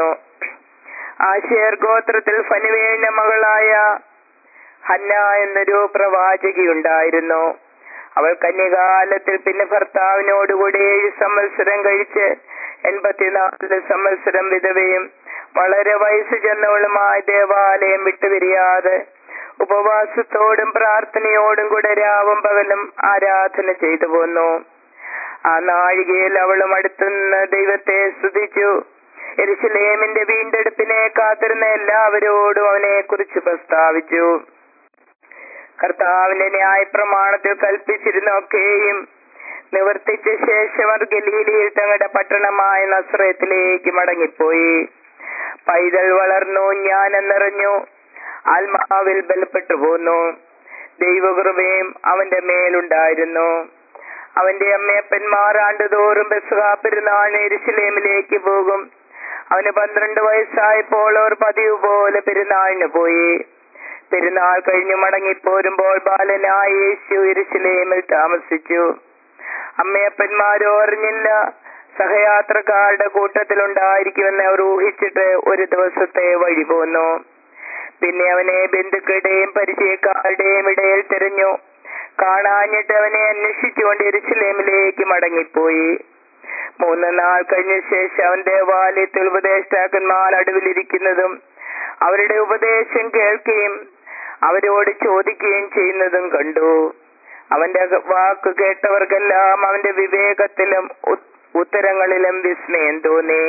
ആശേർ ഗോത്രത്തിൽ ഫനുവേലിന്റെ മകളായ ഹന്ന എന്നൊരു പ്രവാചകി ഉണ്ടായിരുന്നു അവൾ കന്യകാലത്തിൽ പിന്നെ ഭർത്താവിനോടുകൂടി ഏഴ് സംവത്സരം കഴിച്ച് എൺപത്തിനാല് സംവത്സരം വിധവയും വളരെ വയസ്സ് ചെന്നവളുമായി ദേവാലയം വിട്ടുപിരിയാതെ ഉപവാസത്തോടും പ്രാർത്ഥനയോടും കൂടെ രാവും പകലും ആരാധന ചെയ്തു പോന്നു ആ നാഴികയിൽ അവളും അടുത്തുനിന്ന് ദൈവത്തെ സ്തുതിച്ചു എരിശിലേമിന്റെ വീണ്ടെടുപ്പിനെ കാത്തിരുന്ന എല്ലാവരോടും അവനെ കുറിച്ച് പ്രസ്താവിച്ചു കർത്താവിന്റെ ന്യായപ്രമാണത്തിൽ കൽപ്പിച്ചിരുന്നൊക്കെയും നിവർത്തിച്ച ശേഷം അവർ ഗലീലയിൽ തങ്ങളുടെ പട്ടണമായ നസ്രയത്തിലേക്ക് മടങ്ങിപ്പോയി പൈതൽ വളർന്നു ഞാൻ എന്നറിഞ്ഞു ആത്മാവിൽ ബലപ്പെട്ടു പോന്നു ദൈവകൃപയും അവന്റെ മേലുണ്ടായിരുന്നു അവന്റെ അമ്മയപ്പന്മാർ ആണ്ടുതോറും ബസ്സുകാ പെരുന്നാളിന് എരുസലേമിലേക്ക് പോകും അവന് പന്ത്രണ്ട് വയസ്സായപ്പോൾ അവർ പതിവ് പോലെ പെരുന്നാളിന് പോയി പെരുന്നാൾ കഴിഞ്ഞു മടങ്ങിപ്പോരുമ്പോൾ ബാലനായ യേശു എരുസലേമിൽ താമസിച്ചു അമ്മയപ്പന്മാരോ അറിഞ്ഞില്ല സഹയാത്രക്കാരുടെ കൂട്ടത്തിലുണ്ടായിരിക്കുമെന്ന് അവർ ഊഹിച്ചിട്ട് ഒരു ദിവസത്തെ വഴി പോന്നു പിന്നെ അവനെ ബന്ധുക്കളുടെയും പരിചയക്കാരുടെയും ഇടയിൽ തിരഞ്ഞു കാണാഞ്ഞിട്ട് അവനെ അന്വേഷിച്ചുകൊണ്ട് എരുസലേമിലേക്ക് മടങ്ങിപ്പോയി മൂന്ന് നാൾ കഴിഞ്ഞ ശേഷം അവൻ ദേവാലയത്തിൽ ഉപദേഷ്ടാക്കന്മാർ അടുവിലിരിക്കുന്നതും അവരുടെ ഉപദേശം കേൾക്കുകയും അവരോട് ചോദിക്കുകയും ചെയ്യുന്നതും കണ്ടു അവന്റെ വാക്ക് കേട്ടവർക്കെല്ലാം അവന്റെ വിവേകത്തിലും ഉത്തരങ്ങളിലും വിസ്മയം തോന്നി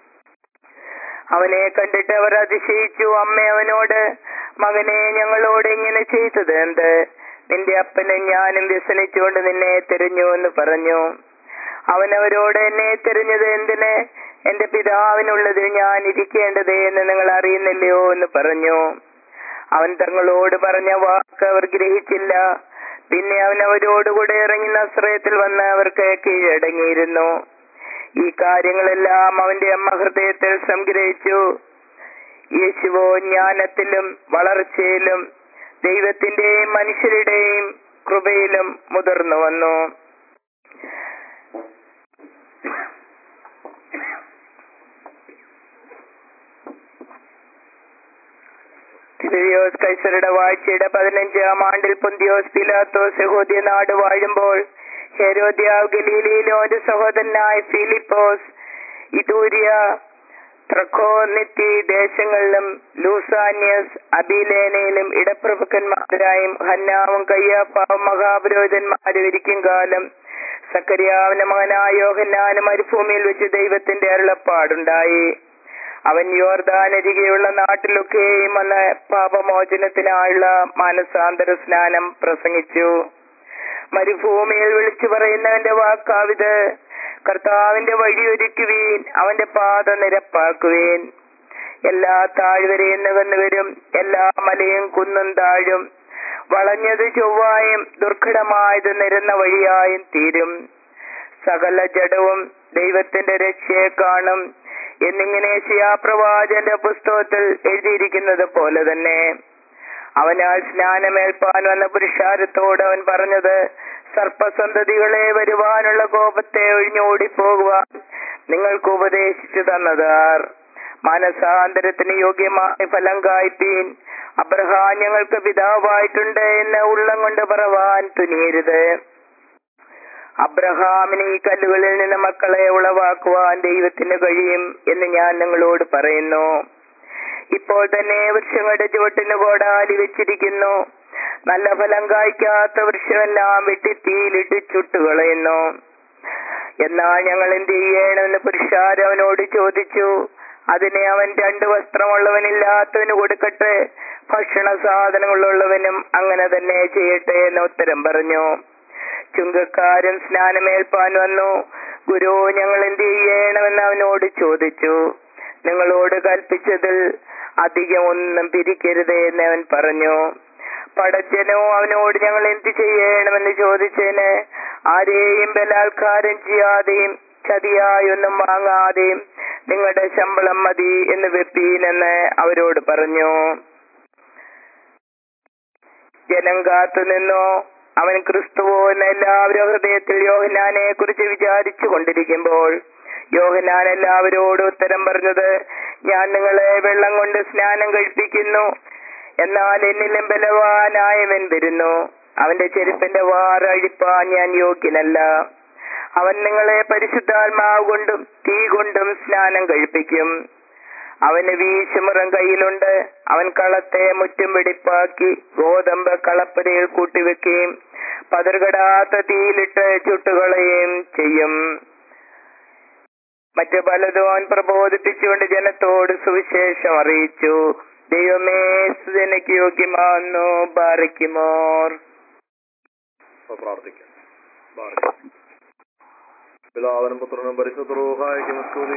അവനെ കണ്ടിട്ട് അവർ അതിശയിച്ചു അമ്മ അവനോട് മകനെ ഞങ്ങളോട് ഇങ്ങനെ ചെയ്തത് എന്ത് നിന്റെ അപ്പനും ഞാനും വ്യസനിച്ചുകൊണ്ട് നിന്നെ തിരഞ്ഞു എന്ന് പറഞ്ഞു അവൻ അവരോട് എന്നെ തിരഞ്ഞത് എന്തിന് എന്റെ പിതാവിനുള്ളതിൽ ഞാൻ ഇരിക്കേണ്ടത് എന്ന് നിങ്ങൾ അറിയുന്നില്ലയോ എന്ന് പറഞ്ഞു അവൻ തങ്ങളോട് പറഞ്ഞ വാക്ക് അവർ ഗ്രഹിച്ചില്ല പിന്നെ അവൻ അവരോടുകൂടെ ഇറങ്ങി നസ്രയത്തിൽ വന്ന് അവർക്ക് കീഴടങ്ങിയിരുന്നു ഈ കാര്യങ്ങളെല്ലാം അവന്റെ അമ്മ ഹൃദയത്തിൽ സംഗ്രഹിച്ചു യേശുവോ ജ്ഞാനത്തിലും വളർച്ചയിലും ദൈവത്തിന്റെയും മനുഷ്യരുടെയും കൃപയിലും മുതിർന്നു വന്നു തിബിരിയോസ് കൈസരുടെ വാഴ്ചയുടെ പതിനഞ്ചാം ആണ്ടിൽ പൊന്തിയോസ് പിലാത്തോസ് യഹൂദ്യ നാട് വാഴുമ്പോൾ ഹെരോദ്യാവ് ഗലീലയിലെ ഒരു സഹോദരനായ ഫിലിപ്പോസ് ഇതൂര്യ ത്രക്കോനിത്തി ദേശങ്ങളിലും ലൂസാന്യസ് അബിലേനയിലും ഇടപ്രഭുക്കന്മാരായും ഹന്നാവും കയ്യാപ്പാവും മഹാപുരോഹിതന്മാരും ഇരിക്കും കാലം സക്കരിയാവിന്റെ മകനായ യോഹന്നാനും മരുഭൂമിയിൽ വെച്ച് ദൈവത്തിന്റെ അരുളപ്പാടുണ്ടായി അവൻ യോർദാനരികെയുള്ള നാട്ടിലൊക്കെയും വന്ന് പാപമോചനത്തിനായുള്ള മാനസാന്തര സ്നാനം പ്രസംഗിച്ചു മരുഭൂമിയിൽ വിളിച്ചു പറയുന്നവന്റെ വാക്കാവിത് കർത്താവിന്റെ വഴിയൊരുക്കുവീൻ അവന്റെ പാത നിരപ്പാക്കുവീൻ എല്ലാ താഴ്വരയും നികന്നുവരും എല്ലാ മലയും കുന്നും താഴും വളഞ്ഞത് ചൊവ്വായും ദുർഘടമായത് നിരന്ന വഴിയായും തീരും സകല ജഡവും ദൈവത്തിന്റെ രക്ഷയെ കാണും എന്നിങ്ങനെ ശിയാപ്രവാചന്റെ പുസ്തകത്തിൽ എഴുതിയിരിക്കുന്നത് പോലെ തന്നെ അവനാൽ സ്നാനമേൽപ്പാൻ വന്ന പുരുഷാരത്തോട് അവൻ പറഞ്ഞത് സർപ്പസന്തതികളെ വരുവാനുള്ള കോപത്തെ ഒഴിഞ്ഞോടിപ്പോകുവാൻ നിങ്ങൾക്ക് ഉപദേശിച്ചു തന്നതാർ മനസാന്തരത്തിന് യോഗ്യമായ ഫലം കായ്പീൻ അബ്രഹാം ഞങ്ങൾക്ക് പിതാവായിട്ടുണ്ട് എന്ന് ഉള്ളം കൊണ്ട് പറവാൻ തുനിയരുത് അബ്രഹാമിന് ഈ കല്ലുകളിൽ നിന്ന് മക്കളെ ഉളവാക്കുവാൻ ദൈവത്തിന് കഴിയും എന്ന് ഞാൻ നിങ്ങളോട് പറയുന്നു ഇപ്പോൾ തന്നെ വൃക്ഷങ്ങളുടെ ചുവട്ടിന് കോടാലി വെച്ചിരിക്കുന്നു നല്ല ഫലം കായ്ക്കാത്ത വൃക്ഷമെല്ലാം വെട്ടി തീയിലിട്ട് ചുട്ടുകളയുന്നു എന്നാൽ ഞങ്ങൾ എന്ത് ചെയ്യണമെന്ന് പുരുഷാർ അവനോട് ചോദിച്ചു അതിനെ അവൻ രണ്ട് വസ്ത്രമുള്ളവനില്ലാത്തവന് കൊടുക്കട്ടെ ഭക്ഷണ സാധനങ്ങളുള്ളവനും അങ്ങനെ തന്നെ ചെയ്യട്ടെ എന്ന് ഉത്തരം പറഞ്ഞു ചുങ്കക്കാരൻ സ്നാനമേൽപ്പാൻ വന്നു ഗുരു ഞങ്ങൾ എന്ത് ചെയ്യണമെന്ന് അവനോട് ചോദിച്ചു നിങ്ങളോട് കൽപ്പിച്ചതിൽ അധികം ഒന്നും പിരിക്കരുത് എന്ന് അവൻ പറഞ്ഞു പടച്ചനോ അവനോട് ഞങ്ങൾ എന്ത് ചെയ്യണമെന്ന് ചോദിച്ചതിന് ആരെയും ബലാത്കാരം ചെയ്യാതെയും ചതിയായി ഒന്നും വാങ്ങാതെയും നിങ്ങളുടെ ശമ്പളം മതി എന്ന് വെപ്പീനെന്ന് അവരോട് പറഞ്ഞു ജനം കാത്തു നിന്നു അവൻ ക്രിസ്തുവോ എന്ന് എല്ലാവരും ഹൃദയത്തിൽ യോഹനാനെ കുറിച്ച് വിചാരിച്ചു കൊണ്ടിരിക്കുമ്പോൾ യോഹനാൻ എല്ലാവരോടും ഉത്തരം പറഞ്ഞത് ഞാൻ നിങ്ങളെ വെള്ളം കൊണ്ട് സ്നാനം കഴിപ്പിക്കുന്നു എന്നാൽ എന്നിലും ബലവാനായവൻ വരുന്നു അവന്റെ ചെരുപ്പിന്റെ വാറ് അഴിപ്പാൻ ഞാൻ യോഗ്യനല്ല അവൻ നിങ്ങളെ പരിശുദ്ധാത്മാവ് കൊണ്ടും തീ കൊണ്ടും സ്നാനം കഴിപ്പിക്കും അവന് വീശുമുറം കയ്യിലുണ്ട് അവൻ കളത്തെ മുറ്റും വെടിപ്പാക്കി ഗോതമ്പ് കളപ്പരയിൽ കൂട്ടിവെക്കുകയും പതിർകടാത്ത തീയിലിട്ട് ചുട്ടുകളയുകയും ചെയ്യും മറ്റു പലതും അവൻ പ്രബോധിപ്പിച്ചുകൊണ്ട് ജനത്തോട് സുവിശേഷം അറിയിച്ചു ദൈവമേ സുജനയ്ക്ക് യോഗ്യമാവുന്നു ബാറിക്കുമോർ പ്രാർത്ഥിക്കാം ബാറയ്ക്ക്. പിതാവിനും പുത്രനും പരിശുദ്ധരൂഹായിക്കും സ്തുതി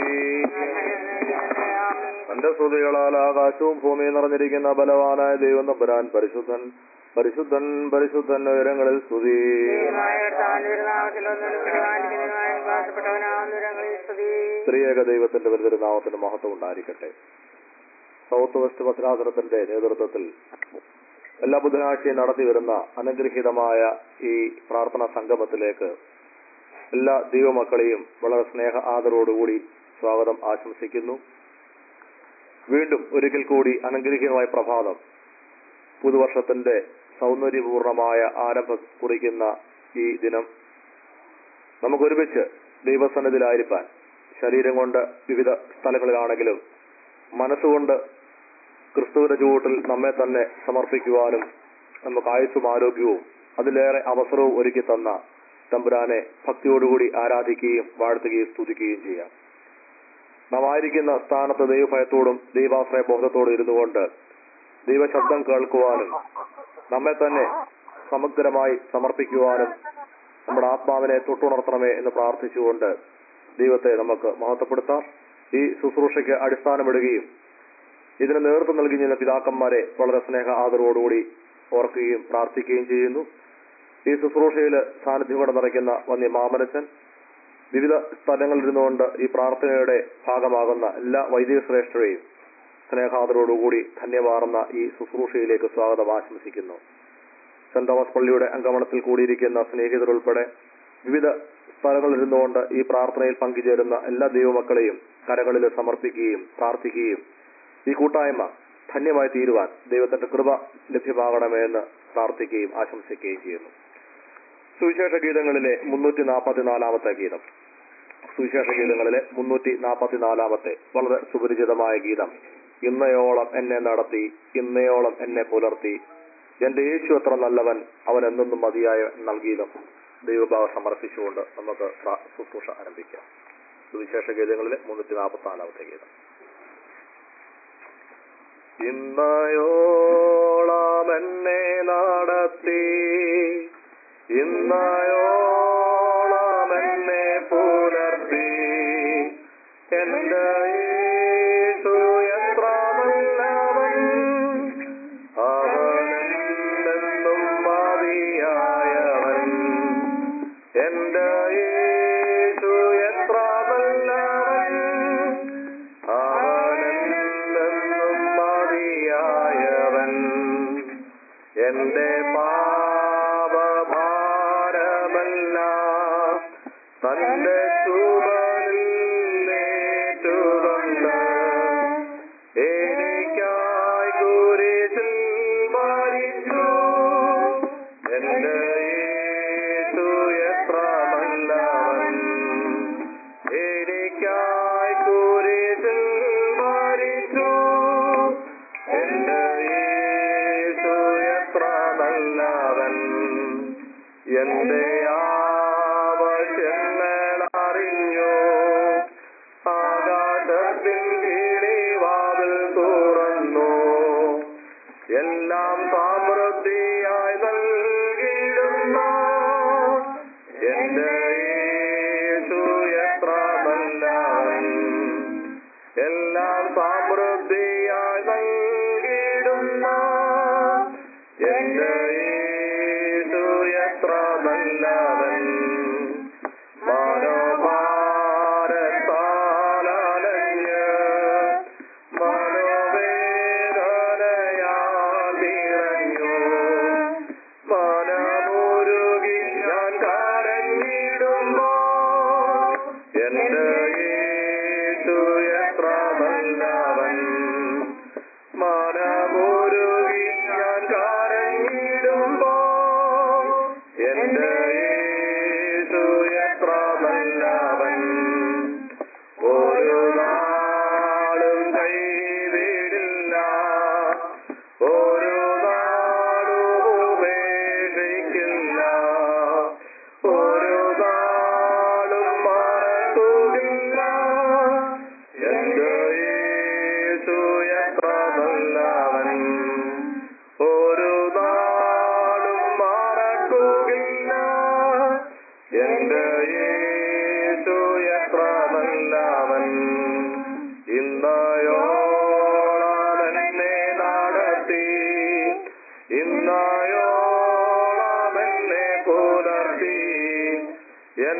തന്റെ സ്തുതികളാൽ ആകാശവും ഭൂമിയും നിറഞ്ഞിരിക്കുന്ന ബലവാനായ ദൈവം തമ്പുരാൻ പരിശുദ്ധൻ പരിശുദ്ധൻ പരിശുദ്ധൻ ഉയരങ്ങളിൽ സ്തുതി സ്ത്രീയേക ദൈവത്തിന്റെ വലുതൊരു നാമത്തിന്റെ മഹത്വം ഉണ്ടായിരിക്കട്ടെ സൗത്ത് വെസ്റ്റ് ഭദ്രാസനത്തിന്റെ നേതൃത്വത്തിൽ എല്ലാ ബുധനാഴ്ചയും നടത്തി വരുന്ന അനുഗ്രഹീതമായ ഈ പ്രാർത്ഥനാ സംഗമത്തിലേക്ക് എല്ലാ ദൈവമക്കളെയും വളരെ സ്നേഹ ആദരവോടുകൂടി സ്വാഗതം ആശംസിക്കുന്നു വീണ്ടും ഒരിക്കൽ കൂടി അനുഗ്രഹീതമായ പ്രഭാതം പുതുവർഷത്തിന്റെ സൗന്ദര്യപൂർണമായ ആരംഭം കുറിക്കുന്ന ഈ ദിനം നമുക്കൊരുമിച്ച് ദൈവസന്നിധിയിലായിരിക്കാൻ ശരീരം കൊണ്ട് വിവിധ സ്ഥലങ്ങളിലാണെങ്കിലും മനസ്സുകൊണ്ട് ക്രിസ്തുവിന്റെ ചുവട്ടിൽ നമ്മെ തന്നെ സമർപ്പിക്കുവാനും നമുക്ക് ആയുസ്സും ആരോഗ്യവും അതിലേറെ അവസരവും ഒരുക്കി തന്ന തമ്പുരാനെ ഭക്തിയോടുകൂടി ആരാധിക്കുകയും വാഴ്ത്തുകയും സ്തുതിക്കുകയും ചെയ്യാം നാം ആയിരിക്കുന്ന സ്ഥാനത്ത് ദൈവഭയത്തോടും ദൈവാശ്രയ ബോധത്തോടും ഇരുന്നുകൊണ്ട് ദൈവശബ്ദം കേൾക്കുവാനും നമ്മെ തന്നെ സമഗ്രമായി സമർപ്പിക്കുവാനും നമ്മുടെ ആത്മാവിനെ തൊട്ടുണർത്തണമേ എന്ന് പ്രാർത്ഥിച്ചുകൊണ്ട് ദൈവത്തെ നമുക്ക് മഹത്വപ്പെടുത്താം ഈ ശുശ്രൂഷയ്ക്ക് അടിസ്ഥാനമിടുകയും ഇതിന് നേതൃത്വം നൽകിയ പിതാക്കന്മാരെ വളരെ സ്നേഹ ആദരവോടുകൂടി ഓർക്കുകയും പ്രാർത്ഥിക്കുകയും ചെയ്യുന്നു ഈ ശുശ്രൂഷയിൽ സാന്നിധ്യം കൊണ്ട് നിറയ്ക്കുന്ന വന്യ മാമനച്ചൻ വിവിധ സ്ഥലങ്ങളിൽ ഇരുന്നുകൊണ്ട് ഈ പ്രാർത്ഥനയുടെ ഭാഗമാകുന്ന എല്ലാ വൈദിക ശ്രേഷ്ഠരെയും സ്നേഹാദരോടുകൂടി ധന്യമാർന്ന ഈ ശുശ്രൂഷയിലേക്ക് സ്വാഗതം ആശംസിക്കുന്നു സെന്റ് തോമസ് പള്ളിയുടെ അങ്കമണത്തിൽ കൂടിയിരിക്കുന്ന സ്നേഹിതരുൾപ്പെടെ വിവിധ സ്ഥലങ്ങളിൽ ഇരുന്നുകൊണ്ട് ഈ പ്രാർത്ഥനയിൽ പങ്കുചേരുന്ന എല്ലാ ദൈവമക്കളെയും കരങ്ങളിൽ സമർപ്പിക്കുകയും പ്രാർത്ഥിക്കുകയും ഈ കൂട്ടായ്മ ധന്യമായി തീരുവാൻ ദൈവത്തിന്റെ കൃപ ലഭ്യമാകണമേ എന്ന് പ്രാർത്ഥിക്കുകയും ആശംസിക്കുകയും ചെയ്യുന്നു സുവിശേഷ ഗീതങ്ങളിലെ മുന്നൂറ്റി നാൽപ്പത്തിനാലാമത്തെ ഗീതം സുവിശേഷ ഗീതങ്ങളിലെ മുന്നൂറ്റി നാൽപ്പത്തിനാലാമത്തെ വളരെ സുപരിചിതമായ ഗീതം ഇന്നയോളം എന്നെ നടത്തി ഇന്നയോളം എന്നെ പുലർത്തി എന്റെ യേശു അത്ര നല്ലവൻ അവൻ എന്നെന്നും മതിയായ നൽകിയതും ദൈവഭാവം സമർപ്പിച്ചുകൊണ്ട് നമുക്ക് പ്ര- ശുശ്രൂഷ ആരംഭിക്കാം സുവിശേഷ ഗീതങ്ങളിലെ മുന്നൂറ്റി നാൽപ്പത്തി നാലാമത്തെ ഗീതം ഇന്നയോളം എന്നെ നടത്തി ഇന്നയോളം എന്നെ പുലർത്തി എന്റെ യേശു എത്ര നല്ലവൻ അവനെന്നും മതിയായവൻ എന്റെ യേശു എത്ര നല്ലവൻ അവനെന്നും മതിയായവൻ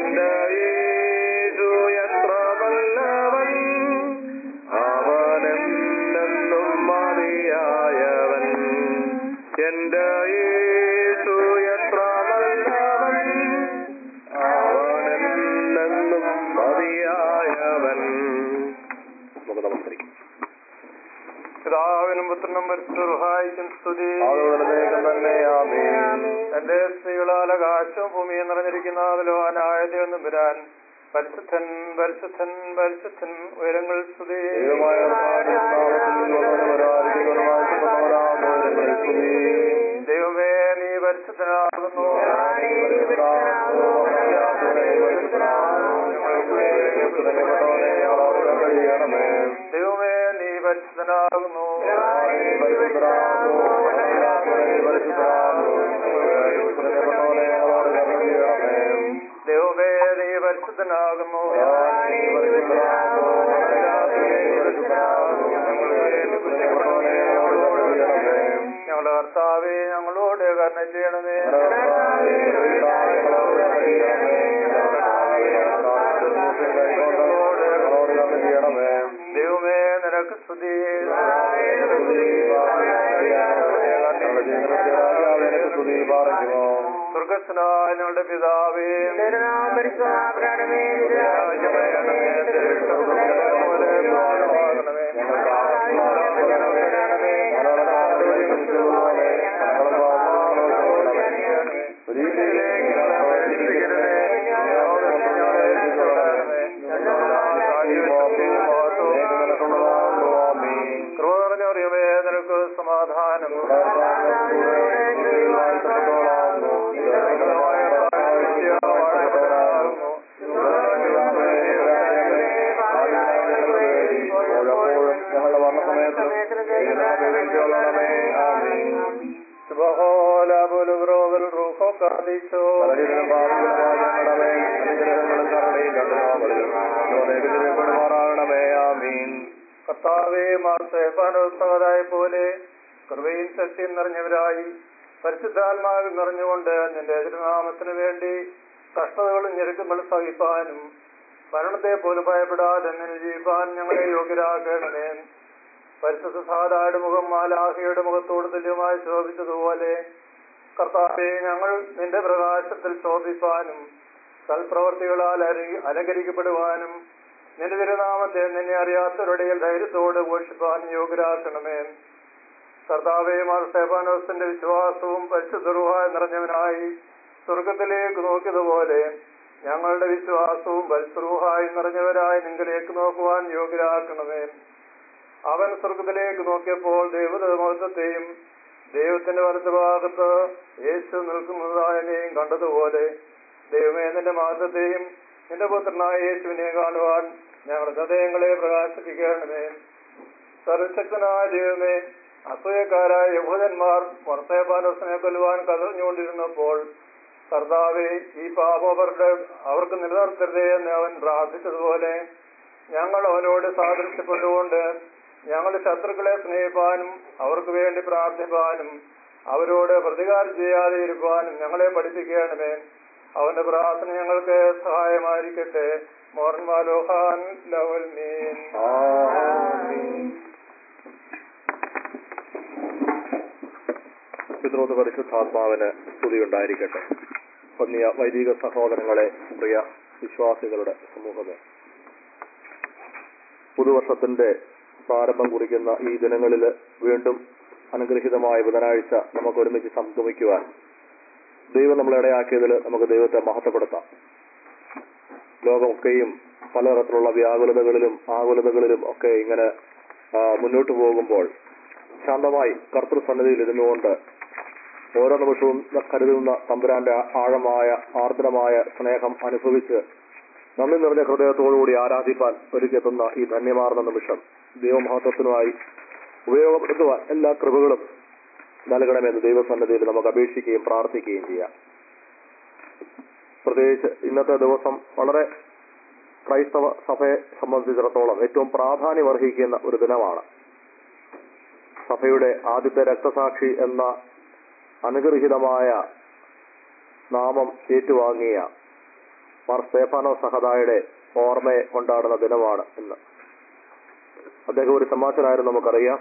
എന്റെ യേശു എത്ര നല്ലവൻ അവനെന്നും മതിയായവൻ എന്റെ യേശു എത്ര നല്ലവൻ അവനെന്നും മതിയായവൻ നമുക്ക് നമസ്കരിക്കാം പിതാവിനും പുത്രനും പരിശുദ്ധായിക്കും സ്തുതി ആളുകളിലേക്ക് തന്നെ ആമേൻ എന്റെ സ്ത്രീകളാൽ ആകാശവും ഭൂമിയും നിറഞ്ഞിരിക്കുന്ന ബലവാനായ ദൈവം വരാൻ പരിശുദ്ധൻ പരിശുദ്ധൻ പരിശുദ്ധൻ ഉയരങ്ങൾ സ്തുതി ദൈവമായ കർത്താവിന്റെ നാമത്തിൽ വന്നവരായിരിക്കുന്നവരുമായ സുഖമവരാമോരങ്ങളിൽ സ്തുതി. ദൈവമേ നീ പരിശുദ്ധനാകുന്നു ഞങ്ങളെ ഞങ്ങളോട് കരുണ ചെയ്യണമേ. ദൈവമേ നീ പരിശുദ്ധനാകുന്നു പരിശുദ്ധനാകുന്നു, പരിശുദ്ധനാകുന്നു. ഞങ്ങളെ ഞങ്ങളോട് കരുണ ചെയ്യണമേ. ദൈവമേ നീ പരിശുദ്ധനാകുന്നു പരിശുദ്ധനാകുന്നു, പരിശുദ്ധനാകുന്നു. ഞങ്ങളെ ഞങ്ങളോട് കരുണ ചെയ്യണമേ. ഞങ്ങളുടെ കർത്താവെ ഞങ്ങളോട് കരുണ ചെയ്യണമേ ദൈവമേ നിനക്ക് സ്തുതി സ്വർഗസ്നായ ഞങ്ങളുടെ പിതാവേ കൃപ നിറഞ്ഞറിയമേ നിനക്ക് സമാധാനം ഞങ്ങളുടെ വർണ്ണ സമയത്ത് സുബഹോല ബുലുബ്രോവൽ റൂഹോ കാദിച്ചോ പലരീതിയിലും പാപികളുമായ ഞങ്ങളുടെ അനുഗ്രഹങ്ങളും കരുണയും കണ്ടുമാറാകണമേ ആമീൻ കർത്താവേ മാസേപാനോത്സവരായ പോലെ കൃപയും ശക്തിയും നിറഞ്ഞവരായി പരിശുദ്ധാത്മാവിൽ നിറഞ്ഞുകൊണ്ട് നിന്റെ തിരുനാമത്തിന് വേണ്ടി കഷ്ടതകളും ഞെരുക്കങ്ങളും സഹിപ്പാനും മരണത്തെ പോലും ഭയപ്പെടാതെ നിന്നെ ജീവിപ്പാൻ ഞങ്ങളെ യോഗ്യരാക്കണമേ പരിശുദ്ധ സാധായുടെ മുഖം മാലാഹിയുടെ മുഖത്തോട് തുല്യമായി ശോഭിച്ചതുപോലെ കർത്താവെ ഞങ്ങൾ നിന്റെ പ്രകാശത്തിൽ ശോഭിപ്പാനും സൽപ്രവർത്തികളാൽ അരി- അലങ്കരിക്കപ്പെടുവാനും നിന്റെ തിരുനാമത്തെ നിന്നെ അറിയാത്തവരുടെ ധൈര്യത്തോട് ഘോഷിപ്പാനും യോഗ്യരാക്കണമേ കർത്താവെ മാർ സ്റ്റെഫാനോസിന്റെ വിശ്വാസവും പരിശുദ്ധറുവായി നിറഞ്ഞവനായി സ്വർഗത്തിലേക്ക് നോക്കിയതുപോലെ ഞങ്ങളുടെ വിശ്വാസവും പരിശുദ്ധറുഹായി നിറഞ്ഞവരായി നിങ്ങളിലേക്ക് നോക്കുവാൻ യോഗ്യരാക്കണമേ അവൻ സ്വർഗത്തിലേക്ക് നോക്കിയപ്പോൾ ദൈവമഹത്വത്തെയും ദൈവത്തിന്റെ വലത്തുഭാഗത്ത് യേശു നിൽക്കുന്നതായനെയും കണ്ടതുപോലെ ദൈവമേ നിന്റെ മഹത്വത്തെയും നിന്റെ പുത്രനായ യേശുവിനെ കാണുവാൻ ഞങ്ങളുടെ ഹൃദയങ്ങളെ പ്രകാശിപ്പിക്കണമേ സർവശക്തനായ ദൈവമേ അസൂയക്കാരായ യഹൂദന്മാർ മർത്തയപാലോസനെ കൊല്ലുവാൻ കതറിഞ്ഞുകൊണ്ടിരുന്നപ്പോൾ കർത്താവെ ഈ പാപം അവരുടെ അവർക്ക് നിലനിർത്തരുതേ എന്ന് അവൻ പ്രാർത്ഥിച്ചതുപോലെ ഞങ്ങൾ അവനോട് സാദൃശ്യപ്പെട്ടുകൊണ്ട് ഞങ്ങളുടെ ശത്രുക്കളെ സ്നേഹിപ്പാനും അവർക്ക് വേണ്ടി പ്രാർത്ഥിപ്പാനും അവരോട് പ്രതികാരം ചെയ്യാതെ ഇരുപ്പാനും ഞങ്ങളെ പഠിപ്പിക്കണമേ അവന്റെ പ്രാർത്ഥന ഞങ്ങൾക്ക് സഹായമായിരിക്കട്ടെ മോർമാലോഹാൻ ലവൽ മീൻ ആമീൻ പിതൃത് പരിശുദ്ധാത്മാവിന് സ്തുതിയുണ്ടായിരിക്കട്ടെ പൊന്നിയ വൈദിക സഹോദരങ്ങളെ പ്രിയ വിശ്വാസികളുടെ സമൂഹമേ പുതുവർഷത്തിന്റെ പ്രാരംഭം കുറിക്കുന്ന ഈ ദിനങ്ങളിൽ വീണ്ടും അനുഗ്രഹീതമായ ബുധനാഴ്ച നമുക്ക് ഒരുമിച്ച് സംഗമിക്കുവാൻ ദൈവം നമ്മളെ ഇടയാക്കിയതിൽ നമുക്ക് ദൈവത്തെ മഹത്വപ്പെടുത്താം ലോകമൊക്കെയും പലതരത്തിലുള്ള വ്യാകുലതകളിലും ആകുലതകളിലും ഒക്കെ ഇങ്ങനെ ആ, മുന്നോട്ട് പോകുമ്പോൾ ശാന്തമായി കർത്തൃസന്നിധിയിൽ ഇരുന്നുകൊണ്ട് ഓരോ നിമിഷവും കരുതുന്ന തമ്പുരാന്റെ ആഴമായ ആർദ്രമായ സ്നേഹം അനുഭവിച്ച് നന്ദി നിറഞ്ഞ ഹൃദയത്തോടുകൂടി ആരാധിപ്പാൻ ഒരുക്കെത്തുന്ന ഈ ധന്യമാർന്ന നിമിഷം ദൈവമഹത്വത്തിനുമായി ഉപയോഗപ്പെടുത്തുവാൻ എല്ലാ കൃപകളും നൽകണമെന്ന് ദൈവസന്നിധിയിൽ നമുക്ക് അപേക്ഷിക്കുകയും പ്രാർത്ഥിക്കുകയും ചെയ്യാം പ്രത്യേകിച്ച് ഇന്നത്തെ ദിവസം വളരെ ക്രൈസ്തവ സഭയെ സംബന്ധിച്ചിടത്തോളം ഏറ്റവും പ്രാധാന്യമർഹിക്കുന്ന ഒരു ദിനമാണ് സഭയുടെ ആദ്യത്തെ രക്തസാക്ഷി എന്ന അനുഗ്രഹീതമായ നാമം ഏറ്റുവാങ്ങിയ മാർ സ്തേഫാനോ സഹദായുടെ ഓർമ്മയെ കൊണ്ടാടുന്ന ദിനമാണ് ഇന്ന് അദ്ദേഹം ഒരു സമാചാരായിരുന്നു നമുക്കറിയാം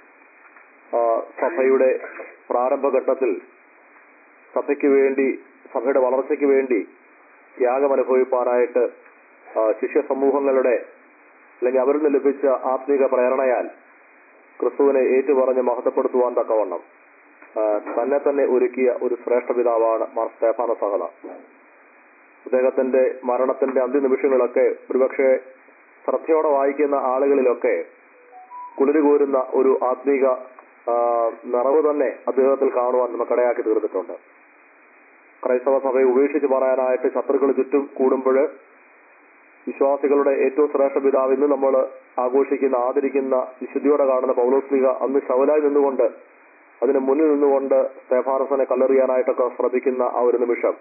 ആ, സഭയുടെ പ്രാരംഭഘട്ടത്തിൽ സഭയ്ക്ക് വേണ്ടി സഭയുടെ വളർച്ചയ്ക്ക് വേണ്ടി ത്യാഗം അനുഭവിപ്പാനായിട്ട് ആ, ശിഷ്യ സമൂഹങ്ങളുടെ അല്ലെങ്കിൽ അവരിൽ നിന്ന് ലഭിച്ച ആത്മീക പ്രേരണയാൽ ക്രിസ്തുവിനെ ഏറ്റുപറഞ്ഞ് മഹത്വപ്പെടുത്തുവാൻ തക്കവണ്ണം ആ, തന്നെ തന്നെ ഒരുക്കിയ ഒരു ശ്രേഷ്ഠ പിതാവാണ് മാർ സ്തേഫാന സഹത അദ്ദേഹത്തിന്റെ മരണത്തിന്റെ അന്ത്യനിമിഷങ്ങളൊക്കെ ഒരുപക്ഷെ ശ്രദ്ധയോടെ വായിക്കുന്ന ആളുകളിലൊക്കെ കുളിരുകോരുന്ന ഒരു ആത്മീക ആ, നിറവ് തന്നെ അദ്ദേഹത്തിൽ കാണുവാൻ നമുക്കിടയാക്കി തീർന്നിട്ടുണ്ട് ക്രൈസ്തവ സഭയെ ഉപേക്ഷിച്ച് പറയാനായിട്ട് ശത്രുക്കൾ ചുറ്റും കൂടുമ്പോൾ വിശ്വാസികളുടെ ഏറ്റവും ശ്രേഷ്ഠ പിതാവ് ഇന്ന് നമ്മൾ ആഘോഷിക്കുന്ന ആദരിക്കുന്ന വിശുദ്ധിയോടെ കാണുന്ന പൗലോസ്ലിക അന്ന് ശവലായി നിന്നുകൊണ്ട് അതിന് മുന്നിൽ നിന്നുകൊണ്ട് സ്തേഫാനസനെ കല്ലെറിയാനായിട്ടൊക്കെ ശ്രമിക്കുന്ന ആ ഒരു നിമിഷം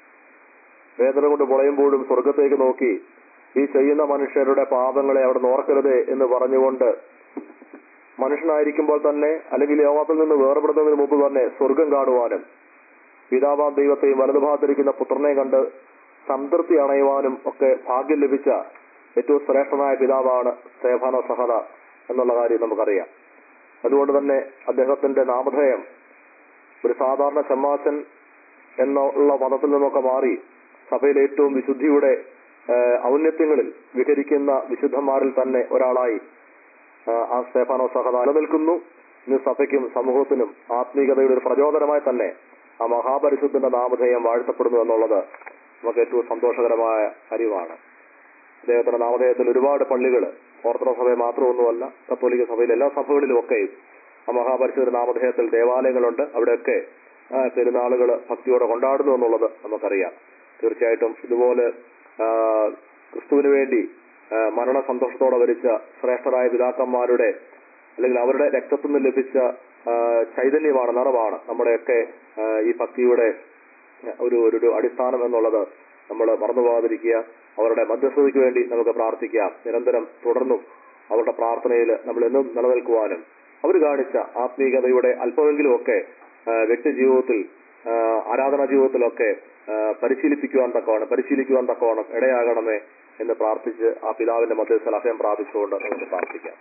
വേദന കൊണ്ട് പൊളയുമ്പോഴും സ്വർഗത്തേക്ക് നോക്കി ഈ ചെയ്യുന്ന മനുഷ്യരുടെ പാപങ്ങളെ അവിടെ നോർക്കരുത് എന്ന് പറഞ്ഞുകൊണ്ട് മനുഷ്യനായിരിക്കുമ്പോൾ തന്നെ അല്ലെങ്കിൽ ലോകത്തിൽ നിന്ന് വേർപെടുന്നതിന് മുമ്പ് തന്നെ സ്വർഗം കാണുവാനും പിതാവാം ദൈവത്തെയും വലതുഭാഗത്തിരിക്കുന്ന പുത്രനെ കണ്ട് സംതൃപ്തി അണയുവാനും ഒക്കെ ഭാഗ്യം ലഭിച്ച ഏറ്റവും ശ്രേഷ്ഠനായ പിതാവാണ് സ്തേഫാനോ സഹദ എന്നുള്ള കാര്യം നമുക്കറിയാം അതുകൊണ്ട് തന്നെ അദ്ദേഹത്തിന്റെ നാമധേയം ഒരു സാധാരണ ചമ്മാച്ചൻ എന്നുള്ള പദത്തിൽ നിന്നൊക്കെ മാറി സഭയിലെ ഏറ്റവും വിശുദ്ധിയുടെ ഏഹ്, ഔന്നത്യങ്ങളിൽ വിഹരിക്കുന്ന വിശുദ്ധന്മാരിൽ തന്നെ ഒരാളായി ആ, ആ സ്തേഫാനോ സഹ നിലനിൽക്കുന്നു ഇന്ന് സഭയ്ക്കും സമൂഹത്തിനും ആത്മീയതയുടെ ഒരു പ്രചോദനമായി തന്നെ ആ മഹാപരിശുദ്ധന്റെ നാമധേയം വാഴ്ത്തപ്പെടുന്നു എന്നുള്ളത് നമുക്ക് ഏറ്റവും സന്തോഷകരമായ കാര്യമാണ് അദ്ദേഹത്തിന്റെ നാമധേയത്തിൽ ഒരുപാട് പള്ളികൾ ഓർത്തഡോക്സ് സഭയെ മാത്രമൊന്നുമല്ല കത്തോലിക്ക സഭയിലെ എല്ലാ സഭകളിലും ഒക്കെയും ആ മഹാപരിശുദ്ധ നാമധേയത്തിൽ ദേവാലയങ്ങളുണ്ട് അവിടെയൊക്കെ ആ, പെരുന്നാളുകൾ ഭക്തിയോടെ കൊണ്ടാടുന്നു എന്നുള്ളത് നമുക്കറിയാം തീർച്ചയായിട്ടും ഇതുപോലെ ആ, ക്രിസ്തുവിന് വേണ്ടി ആ, മരണ സന്തോഷത്തോടെ വരിച്ച ശ്രേഷ്ഠരായ പിതാക്കന്മാരുടെ അല്ലെങ്കിൽ അവരുടെ രക്തത്തിൽ നിന്ന് ലഭിച്ച ആ, ചൈതന്യമാണ് നിറവാണ് നമ്മുടെയൊക്കെ ആ, ഈ ഭക്തിയുടെ ഒരു ഒരു ഒരു അടിസ്ഥാനം എന്നുള്ളത് നമ്മൾ മറന്നു പോകാതിരിക്കുക അവരുടെ മധ്യസ്ഥതയ്ക്ക് വേണ്ടി നമുക്ക് പ്രാർത്ഥിക്കാം നിരന്തരം തുടർന്നും അവരുടെ പ്രാർത്ഥനയിൽ നമ്മൾ എന്നും നിലനിൽക്കുവാനും അവർ കാണിച്ച ആത്മീയതയുടെ അല്പമെങ്കിലും ഒക്കെ ആ, വ്യക്തി ജീവിതത്തിൽ ആ, ആരാധനാ ജീവിതത്തിലൊക്കെ ആ, പരിശീലിപ്പിക്കുവാൻ തക്കവണ്ണം പരിശീലിക്കുവാൻ തക്കവണ്ണം ഇടയാകണമേ എന്ന് പ്രാർത്ഥിച്ച് ആ പിതാവിന്റെ മധ്യസ്ഥൽ അഭയം പ്രാപിച്ചുകൊണ്ട് നമുക്ക് പ്രാർത്ഥിക്കാം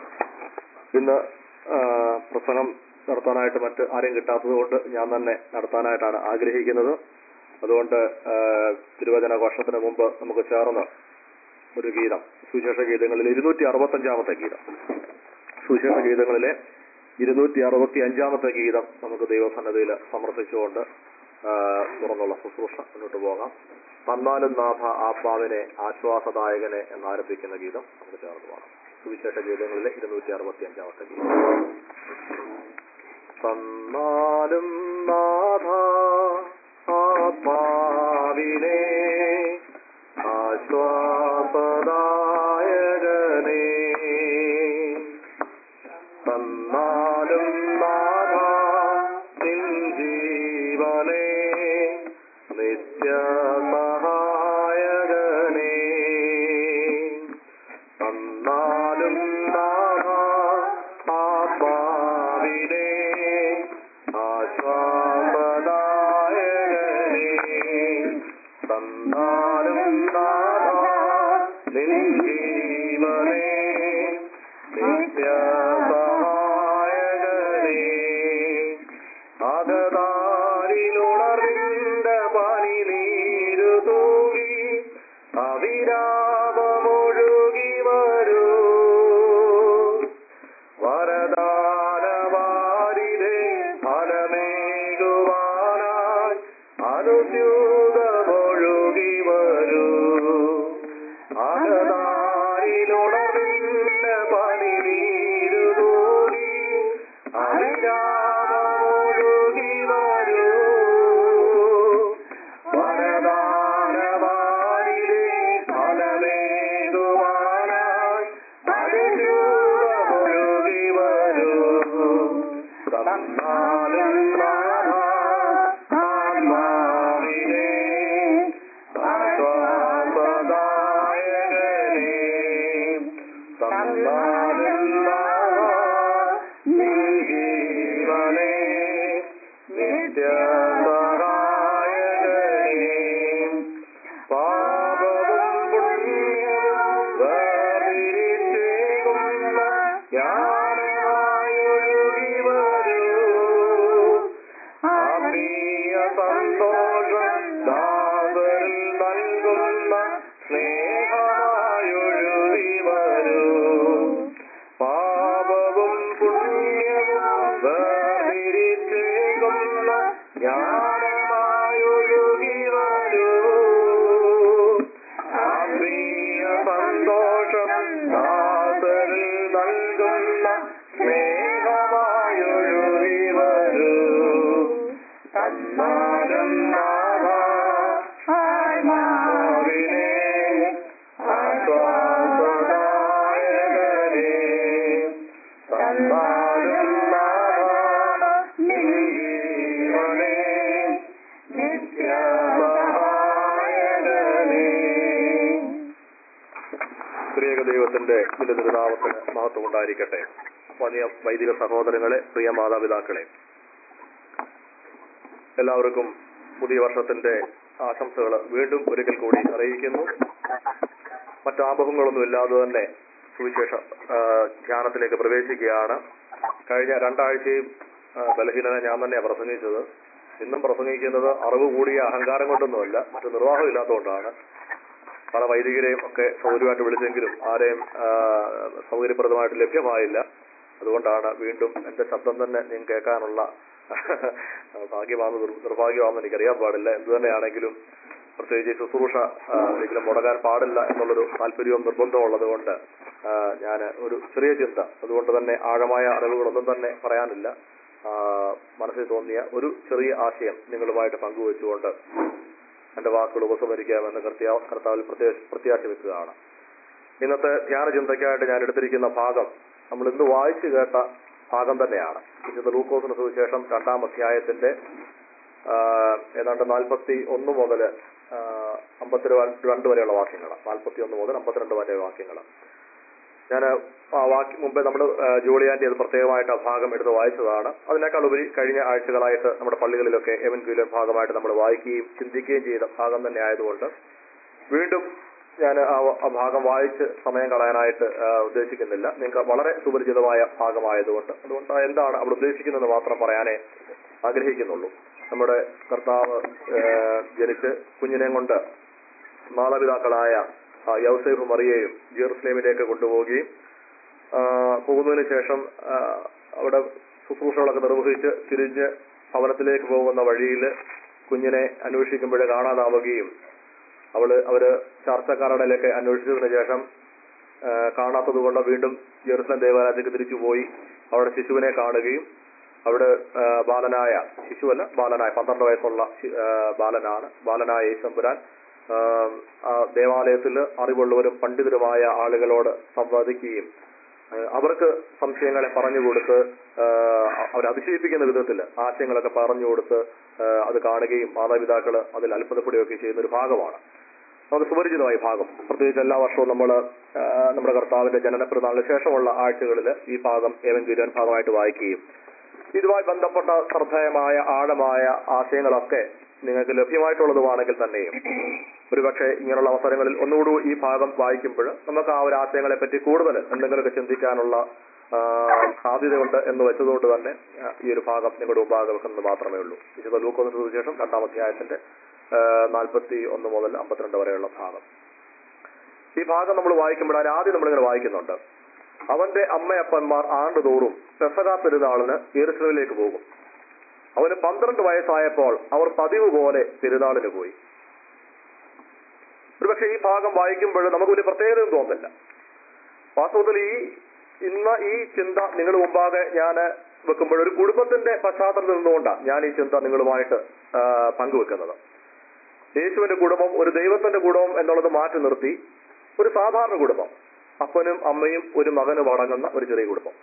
ഇന്ന് ആ, പ്രസംഗം നടത്താനായിട്ട് മറ്റ് ആരെയും കിട്ടാത്തത് കൊണ്ട് ഞാൻ തന്നെ നടത്താനായിട്ടാണ് ആഗ്രഹിക്കുന്നത് അതുകൊണ്ട് ആ, തിരുവചന ഘോഷത്തിന് മുമ്പ് നമുക്ക് ചേർന്ന് ഒരു ഗീതം സുവിശേഷ ഗീതങ്ങളിൽ ഇരുന്നൂറ്റി അറുപത്തഞ്ചാമത്തെ ഗീതം സുവിശേഷ ഗീതങ്ങളിലെ ഇരുന്നൂറ്റി അറുപത്തി അഞ്ചാമത്തെ ഗീതം നമുക്ക് ദൈവസന്നദ്ധയിൽ സമർപ്പിച്ചുകൊണ്ട് ആ, തുറന്നുള്ള ശുശ്രൂഷ മുന്നോട്ട് പോകാം തന്നാലും നാഥ ആത്മാവിനെ ആശ്വാസദായകനെ എന്നാരംഭിക്കുന്ന ഗീതം നമുക്ക് ചേർന്ന് പോകാം സുവിശേഷ ഗീതങ്ങളിലെ ഇരുന്നൂറ്റി അറുപത്തി അഞ്ചാമത്തെ ഗീതം തന്നാലും നാഥ ആത്മാവിനെ ആശ്വാസദായകനെ തന്നാലും നാഥ നിൻ ജീവനെ നിത്യസഹായകനെ തന്നാലും നാഥ ആത്മാവിനെ ആശ്വാസദായകനെ തന്നാലും നാഥ നിൻ ജീവനെ നിത്യസഹായകനെ അകതാരിലുണർന്ന പനി നീരു തൂകി അവിരാമമൊഴുകി വരൂ വരദാനവാരിതേ ഫലമേകുവാനായി അനുദ്യൂതമൊഴുകി വരൂ അകതാ സ്നേഹമായൊഴുകി വരൂ പാപവും പുണ്യവും വേർതിരിച്ചേകുന്ന ജ്ഞാനമായൊഴുകി വരൂ ആത്മീയ സന്തോഷം ദാസരിൽ നൽകുന്ന സ്നേഹമായൊഴുകി വരൂ തന്നാലും നാഥ ആത്മാവിനെ ആശ്വാസദായകനെ തന്നാലും നാഥ നിൻ ജീവനെ നിത്യസഹായകനെ പ്രിയക ദൈവത്തിന്റെ ഇതിന്റെ തിരുനാമത്തിന് മഹത്വം ഉണ്ടായിരിക്കട്ടെ വലിയ വൈദിക സഹോദരങ്ങളെ പ്രിയ മാതാപിതാക്കളെ എല്ലാവർക്കും പുതിയ വർഷത്തിന്റെ ആശംസകൾ വീണ്ടും ഒരിക്കൽ കൂടി അറിയിക്കുന്നു മറ്റാപഹങ്ങളൊന്നും ഇല്ലാതെ തന്നെ സുവിശേഷ ആ, ധ്യാനത്തിലേക്ക് പ്രവേശിക്കുകയാണ് കഴിഞ്ഞ രണ്ടാഴ്ചയും ആ, ബലഹീനനെ ഞാൻ തന്നെയാണ് പ്രസംഗിച്ചത് ഇന്നും പ്രസംഗിക്കുന്നത് അറിവ് കൂടിയ അഹങ്കാരം കൊണ്ടൊന്നുമല്ല മറ്റു നിർവാഹം ഇല്ലാത്തതുകൊണ്ടാണ് പല വൈദികരെയും ഒക്കെ സൗകര്യമായിട്ട് വിളിച്ചെങ്കിലും ആരെയും ആ, സൗകര്യപ്രദമായിട്ട് ലഭ്യമായില്ല അതുകൊണ്ടാണ് വീണ്ടും എന്റെ ശബ്ദം തന്നെ നിങ്ങൾക്ക് കേൾക്കാനുള്ള ഭാഗ്യമാണെന്ന് നിർ- നിർഭാഗ്യമാണെന്ന് എനിക്കറിയാൻ പാടില്ല എന്ത് തന്നെയാണെങ്കിലും പ്രത്യേകിച്ച് ശുശ്രൂഷ ആ, ഒരിക്കലും മുടങ്ങാൻ പാടില്ല എന്നുള്ളൊരു താല്പര്യവും നിർബന്ധവും ഉള്ളത് കൊണ്ട് ഞാൻ ഒരു ചെറിയ ചിന്ത അതുകൊണ്ട് തന്നെ ആഴമായ അറിവുകളൊന്നും തന്നെ പറയാനില്ല ആ, മനസ്സിൽ തോന്നിയ ഒരു ചെറിയ ആശയം നിങ്ങളുമായിട്ട് പങ്കുവെച്ചുകൊണ്ട് എന്റെ വാക്കുകൾ ഉപസംഹരിക്കാമെന്ന് കർത്തിയാ കർത്താവിൽ പ്രത്യേക പ്രത്യാശ വെക്കുകയാണ് ഇന്നത്തെ ധ്യാന ചിന്തയ്ക്കായിട്ട് ഞാൻ എടുത്തിരിക്കുന്ന ഭാഗം നമ്മൾ ഇന്ന് വായിച്ചു കേട്ട ഭാഗം തന്നെയാണ് വിശുദ്ധ ലൂക്കോസിന് സുവിശേഷം രണ്ടാം അധ്യായത്തിന്റെ ആ, ഏതാണ്ട് നാൽപ്പത്തി ഒന്ന് മുതൽ അമ്പത്തിരണ്ട് രണ്ട് വരെയുള്ള വാക്യങ്ങൾ നാൽപ്പത്തി ഒന്ന് മുതൽ അമ്പത്തിരണ്ട് വരെ വാക്യങ്ങൾ ഞാൻ ആ വാക്യം മുമ്പേ നമ്മൾ ജോളിയാന്റെ അത് പ്രത്യേകമായിട്ട് ആ ഭാഗം എടുത്ത് വായിച്ചതാണ് അതിനേക്കാൾ ഉപരി കഴിഞ്ഞ ആഴ്ചകളായിട്ട് നമ്മുടെ പള്ളികളിലൊക്കെ എവൻ ക്യൂലൻ ഭാഗമായിട്ട് നമ്മൾ വായിക്കുകയും ചിന്തിക്കുകയും ചെയ്ത ഭാഗം തന്നെ ആയതുകൊണ്ട് വീണ്ടും ഞാൻ ആ വ- ആ ഭാഗം വായിച്ച് സമയം കളയാനായിട്ട് ആ, ഉദ്ദേശിക്കുന്നില്ല നിങ്ങൾക്ക് വളരെ സുപരിചിതമായ ഭാഗമായതുകൊണ്ട് അതുകൊണ്ട് ആ എന്താണ് അവിടെ ഉദ്ദേശിക്കുന്നത് മാത്രം പറയാനേ ആഗ്രഹിക്കുന്നുള്ളൂ നമ്മുടെ കർത്താവ് ആ, ജനിച്ച് കുഞ്ഞിനെയും കൊണ്ട് മാതാപിതാക്കളായ ആ, യൗസേഫ് മറിയയും ജെറുസലേമിലേക്ക് കൊണ്ടുപോവുകയും ആ, പോകുന്നതിന് ശേഷം ആ, അവിടെ ശുശ്രൂഷകളൊക്കെ നിർവഹിച്ച് തിരിഞ്ഞ് ഭവനത്തിലേക്ക് പോകുന്ന വഴിയിൽ കുഞ്ഞിനെ അന്വേഷിക്കുമ്പോഴേ കാണാതാവുകയും അവള് അവര് ചർച്ചക്കാരുടെയൊക്കെ അന്വേഷിച്ചതിന് ശേഷം ആ, കാണാത്തത് കൊണ്ട് വീണ്ടും ജെറുസലം ദേവാലയത്തേക്ക് തിരിച്ചു പോയി അവിടെ ശിശുവിനെ കാണുകയും അവിടെ ആ, ബാലനായ ശിശുവല്ല ബാലനായ പന്ത്രണ്ട് വയസ്സുള്ള ശി- ആ, ബാലനാണ് ബാലനായ യേശമ്പുരാൻ ആ, ആ ദേവാലയത്തിൽ അറിവുള്ളവരും പണ്ഡിതരുമായ ആളുകളോട് സംവാദിക്കുകയും ആ, അവർക്ക് സംശയങ്ങളെ പറഞ്ഞു കൊടുത്ത് ആ, അവരെ അതിശയിപ്പിക്കുന്ന വിധത്തിൽ ആശയങ്ങളൊക്കെ പറഞ്ഞു കൊടുത്ത് ആ, അത് കാണുകയും മാതാപിതാക്കൾ അതിൽ അത്ഭുതപ്പെടുകയൊക്കെ ചെയ്യുന്ന ഒരു ഭാഗമാണ് നമുക്ക് സുപരിചിതമായ ഭാഗം പ്രത്യേകിച്ച് എല്ലാ വർഷവും നമ്മൾ നമ്മുടെ കർത്താവിന്റെ ജനന പെരുന്നാളിന് ശേഷമുള്ള ആഴ്ചകളിൽ ഈ ഭാഗം ഏവൻ ഭാഗമായിട്ട് വായിക്കുകയും ഇതുമായി ബന്ധപ്പെട്ട ശ്രദ്ധേയമായ ആഴമായ ആശയങ്ങളൊക്കെ നിങ്ങൾക്ക് ലഭ്യമായിട്ടുള്ളതുമാണെങ്കിൽ തന്നെയും ഒരുപക്ഷെ ഇങ്ങനെയുള്ള അവസരങ്ങളിൽ ഒന്നുകൂടി ഈ ഭാഗം വായിക്കുമ്പോൾ നമുക്ക് ആ ഒരു ആശയങ്ങളെ പറ്റി കൂടുതൽ എന്തെങ്കിലുമൊക്കെ ചിന്തിക്കാനുള്ള ആ, സാധ്യതയുണ്ട് എന്ന് വെച്ചതുകൊണ്ട് തന്നെ ആ, ഈ ഒരു ഭാഗം നിങ്ങളുടെ മുമ്പാകെ വെക്കുന്നത് മാത്രമേ ഉള്ളൂ വിശുദ്ധ ലൂക്കോസിന് സുവിശേഷം രണ്ടാം അധ്യായത്തിന്റെ നാൽപ്പത്തി ഒന്ന് മുതൽ അമ്പത്തിരണ്ട് വരെയുള്ള ഭാഗം ഈ ഭാഗം നമ്മൾ വായിക്കുമ്പോൾ അതിന് ആദ്യം നമ്മളിങ്ങനെ വായിക്കുന്നുണ്ട് അവന്റെ അമ്മയപ്പന്മാർ ആണ്ടുതോറും പെസക പെരുന്നാളിന് യെരുസലേമിലേക്ക് പോകും അവന് പന്ത്രണ്ട് വയസ്സായപ്പോൾ അവർ പതിവ് പോലെ പെരുന്നാളിന് പോയി ഒരുപക്ഷെ ഈ ഭാഗം വായിക്കുമ്പോൾ നമുക്ക് ഒരു പ്രത്യേകതയും തോന്നില്ല വാസ്തവത്തിൽ ഈ ഇന്ന് ഈ ചിന്ത നിങ്ങൾ മുമ്പാകെ ഞാൻ വെക്കുമ്പോൾ ഒരു കുടുംബത്തിന്റെ പശ്ചാത്തലത്തിൽ നിന്നുകൊണ്ടാണ് ഞാൻ ഈ ചിന്ത നിങ്ങളുമായിട്ട് ആ, പങ്കുവെക്കുന്നത് യേശുവിന്റെ കുടുംബം ഒരു ദൈവത്തിന്റെ കുടുംബം എന്നുള്ളത് മാറ്റി നിർത്തി ഒരു സാധാരണ കുടുംബം അപ്പനും അമ്മയും ഒരു മകനും അടങ്ങുന്ന ഒരു ചെറിയ കുടുംബം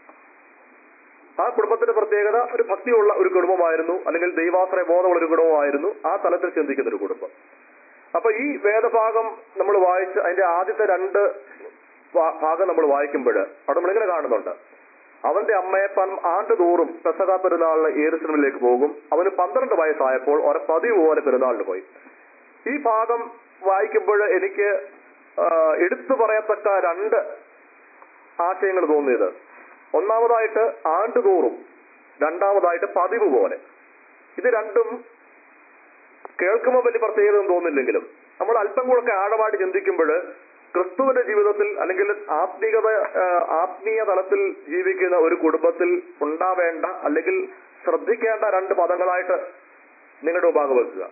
ആ കുടുംബത്തിന്റെ പ്രത്യേകത ഒരു ഭക്തിയുള്ള ഒരു കുടുംബമായിരുന്നു അല്ലെങ്കിൽ ദൈവാശ്രയ ബോധമുള്ള ഒരു കുടുംബമായിരുന്നു ആ തലത്തിൽ ചിന്തിക്കുന്ന ഒരു കുടുംബം അപ്പൊ ഈ വേദഭാഗം നമ്മൾ വായിച്ച് അതിന്റെ ആദ്യത്തെ രണ്ട് ഭാ- ഭാഗം നമ്മൾ വായിക്കുമ്പോൾ അവിടെ നമ്മളിങ്ങനെ കാണുന്നുണ്ട് അവന്റെ അമ്മയെ പൻ- ആണ്ടുതോറും പെസക പെരുന്നാളിന് ഏറുസലമിലേക്ക് പോകും അവന് പന്ത്രണ്ട് വയസ്സായപ്പോൾ ഒരു പതിവ് പോലെ പെരുന്നാളിന് പോയി ഈ ഭാഗം വായിക്കുമ്പോൾ എനിക്ക് ആ, എടുത്തു പറയത്തക്ക രണ്ട് ആശയങ്ങൾ തോന്നിയത് ഒന്നാമതായിട്ട് ആണ്ടുതോറും രണ്ടാമതായിട്ട് പതിവ് പോലെ ഇത് രണ്ടും കേൾക്കുമ്പോൾ വലിയ പ്രത്യേകത ഒന്നും തോന്നില്ലെങ്കിലും നമ്മൾ അല്പം കൂടെ ആഴമായിട്ട് ചിന്തിക്കുമ്പോൾ ക്രിസ്തുവിന്റെ ജീവിതത്തിൽ അല്ലെങ്കിൽ ആത്മീയത ആ, ആത്മീയ തലത്തിൽ ജീവിക്കുന്ന ഒരു കുടുംബത്തിൽ ഉണ്ടാവേണ്ട അല്ലെങ്കിൽ ശ്രദ്ധിക്കേണ്ട രണ്ട് പദങ്ങളായിട്ട് നിങ്ങളുടെ മുമ്പാകെ വെക്കുക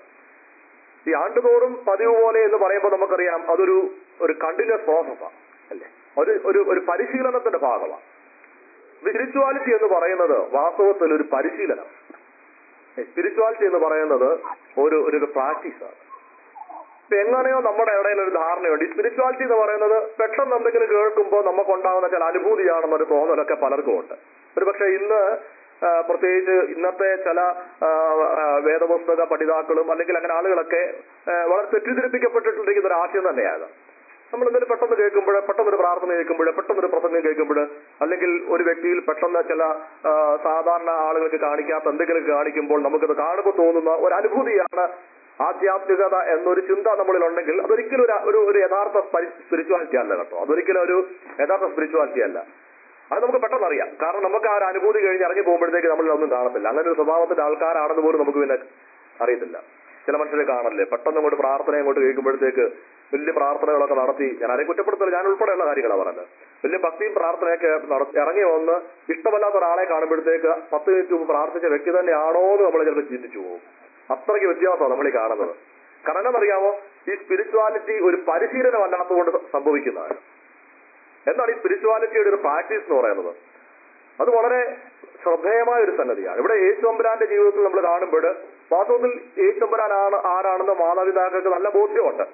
ഈ ആണ്ടുതോറും പതിവ് പോലെ എന്ന് പറയുമ്പോൾ നമുക്കറിയാം അതൊരു ഒരു കണ്ടിന്യൂസ് പ്രോസസ്സാണ് അല്ലേ ഒരു ഒരു ഒരു പരിശീലനത്തിന്റെ ഭാഗമാണ് സ്പിരിച്വാലിറ്റി എന്ന് പറയുന്നത് വാസ്തവത്തിൽ ഒരു പരിശീലനം സ്പിരിച്വാലിറ്റി എന്ന് പറയുന്നത് ഒരു ഒരു പ്രാക്ടീസാണ് ഇപ്പൊ എങ്ങനെയോ നമ്മുടെ ഇടയിൽ ഒരു ധാരണയുണ്ട് ഈ സ്പിരിച്വാലിറ്റി എന്ന് പറയുന്നത് പെട്ടെന്ന് എന്തെങ്കിലും കേൾക്കുമ്പോൾ നമുക്കുണ്ടാകുന്ന ചില അനുഭൂതിയാണെന്നൊരു തോന്നലൊക്കെ പലർക്കും ഉണ്ട് ഒരു പക്ഷെ ഇന്ന് ആ, പ്രത്യേകിച്ച് ഇന്നത്തെ ചില ആ, ആ, വേദപുസ്തക പഠിതാക്കളും അല്ലെങ്കിൽ അങ്ങനെ ആളുകളൊക്കെ ആ, വളരെ തെറ്റിദ്ധരിപ്പിക്കപ്പെട്ടിട്ടിരിക്കുന്ന ഒരു ആശയം തന്നെയാണ് നമ്മൾ എന്തെങ്കിലും പെട്ടെന്ന് കേൾക്കുമ്പോൾ പെട്ടെന്ന് ഒരു പ്രാർത്ഥന കേൾക്കുമ്പോൾ പെട്ടെന്ന് ഒരു പ്രസംഗം കേൾക്കുമ്പോൾ അല്ലെങ്കിൽ ഒരു വ്യക്തിയിൽ പെട്ടെന്ന് ചില ആ, സാധാരണ ആളുകൾക്ക് കാണിക്കാത്ത എന്തെങ്കിലും കാണിക്കുമ്പോൾ നമുക്കത് കാണുമ്പോൾ തോന്നുന്ന ഒരു അനുഭൂതിയാണ് ആധ്യാത്മികത എന്നൊരു ചിന്ത നമ്മളിൽ ഉണ്ടെങ്കിൽ അതൊരിക്കലും ഒരു ഒരു ഒരു യഥാർത്ഥ സ്പിരിച്വാലിറ്റി അല്ല കേട്ടോ അതൊരിക്കലും ഒരു യഥാർത്ഥ സ്പിരിച്വാലിറ്റി അല്ല അത് നമുക്ക് പെട്ടെന്ന് അറിയാം കാരണം നമുക്ക് ആ ഒരു അനുഭൂതി കഴിഞ്ഞ് ഇറങ്ങി പോകുമ്പോഴത്തേക്ക് നമ്മളിൽ ഒന്നും കാണത്തില്ല അങ്ങനെ ഒരു സ്വഭാവത്തിന്റെ ആൾക്കാരാണെന്ന് പോലും നമുക്ക് പിന്നെ അറിയത്തില്ല ചില മനുഷ്യരെ കാണല്ലേ പെട്ടെന്ന് അങ്ങോട്ട് പ്രാർത്ഥന അങ്ങോട്ട് കേൾക്കുമ്പോഴത്തേക്ക് വലിയ പ്രാർത്ഥനകളൊക്കെ നടത്തി ഞാൻ ആരെയും കുറ്റപ്പെടുത്തില്ല ഞാൻ ഉൾപ്പെടെയുള്ള കാര്യങ്ങളാണ് പറഞ്ഞത് വലിയ ഭക്തിയും പ്രാർത്ഥനയൊക്കെ നടത്തി ഇറങ്ങി വന്ന് ഇഷ്ടമല്ലാത്ത ഒരാളെ കാണുമ്പോഴത്തേക്ക് പത്ത് മിനിറ്റ് മുമ്പ് പ്രാർത്ഥിച്ച വ്യക്തി തന്നെയാണോ എന്ന് നമ്മൾ ചിലപ്പോൾ ചിന്തിച്ചു പോകും അത്രയ്ക്ക് വ്യത്യാസമാണ് നമ്മൾ ഈ കാണുന്നത് കാരണം എന്നറിയാമോ ഈ സ്പിരിച്വാലിറ്റി ഒരു പരിശീലനമല്ലാത്തതുകൊണ്ട് സംഭവിക്കുന്നതാണ് എന്താണ് ഈ സ്പിരിച്വാലിറ്റിയുടെ ഒരു പ്രാക്ടീസ് എന്ന് പറയുന്നത് അത് വളരെ ശ്രദ്ധേയമായ ഒരു സംഗതിയാണ് ഇവിടെ യേശുമ്പരാന്റെ ജീവിതത്തിൽ നമ്മൾ കാണുമ്പോൾ വാസ്തവത്തിൽ യേശുമ്പരാനാണ് ആരാണെന്ന് മാതാപിതാക്കൾക്ക് നല്ല ബോധ്യമുണ്ട്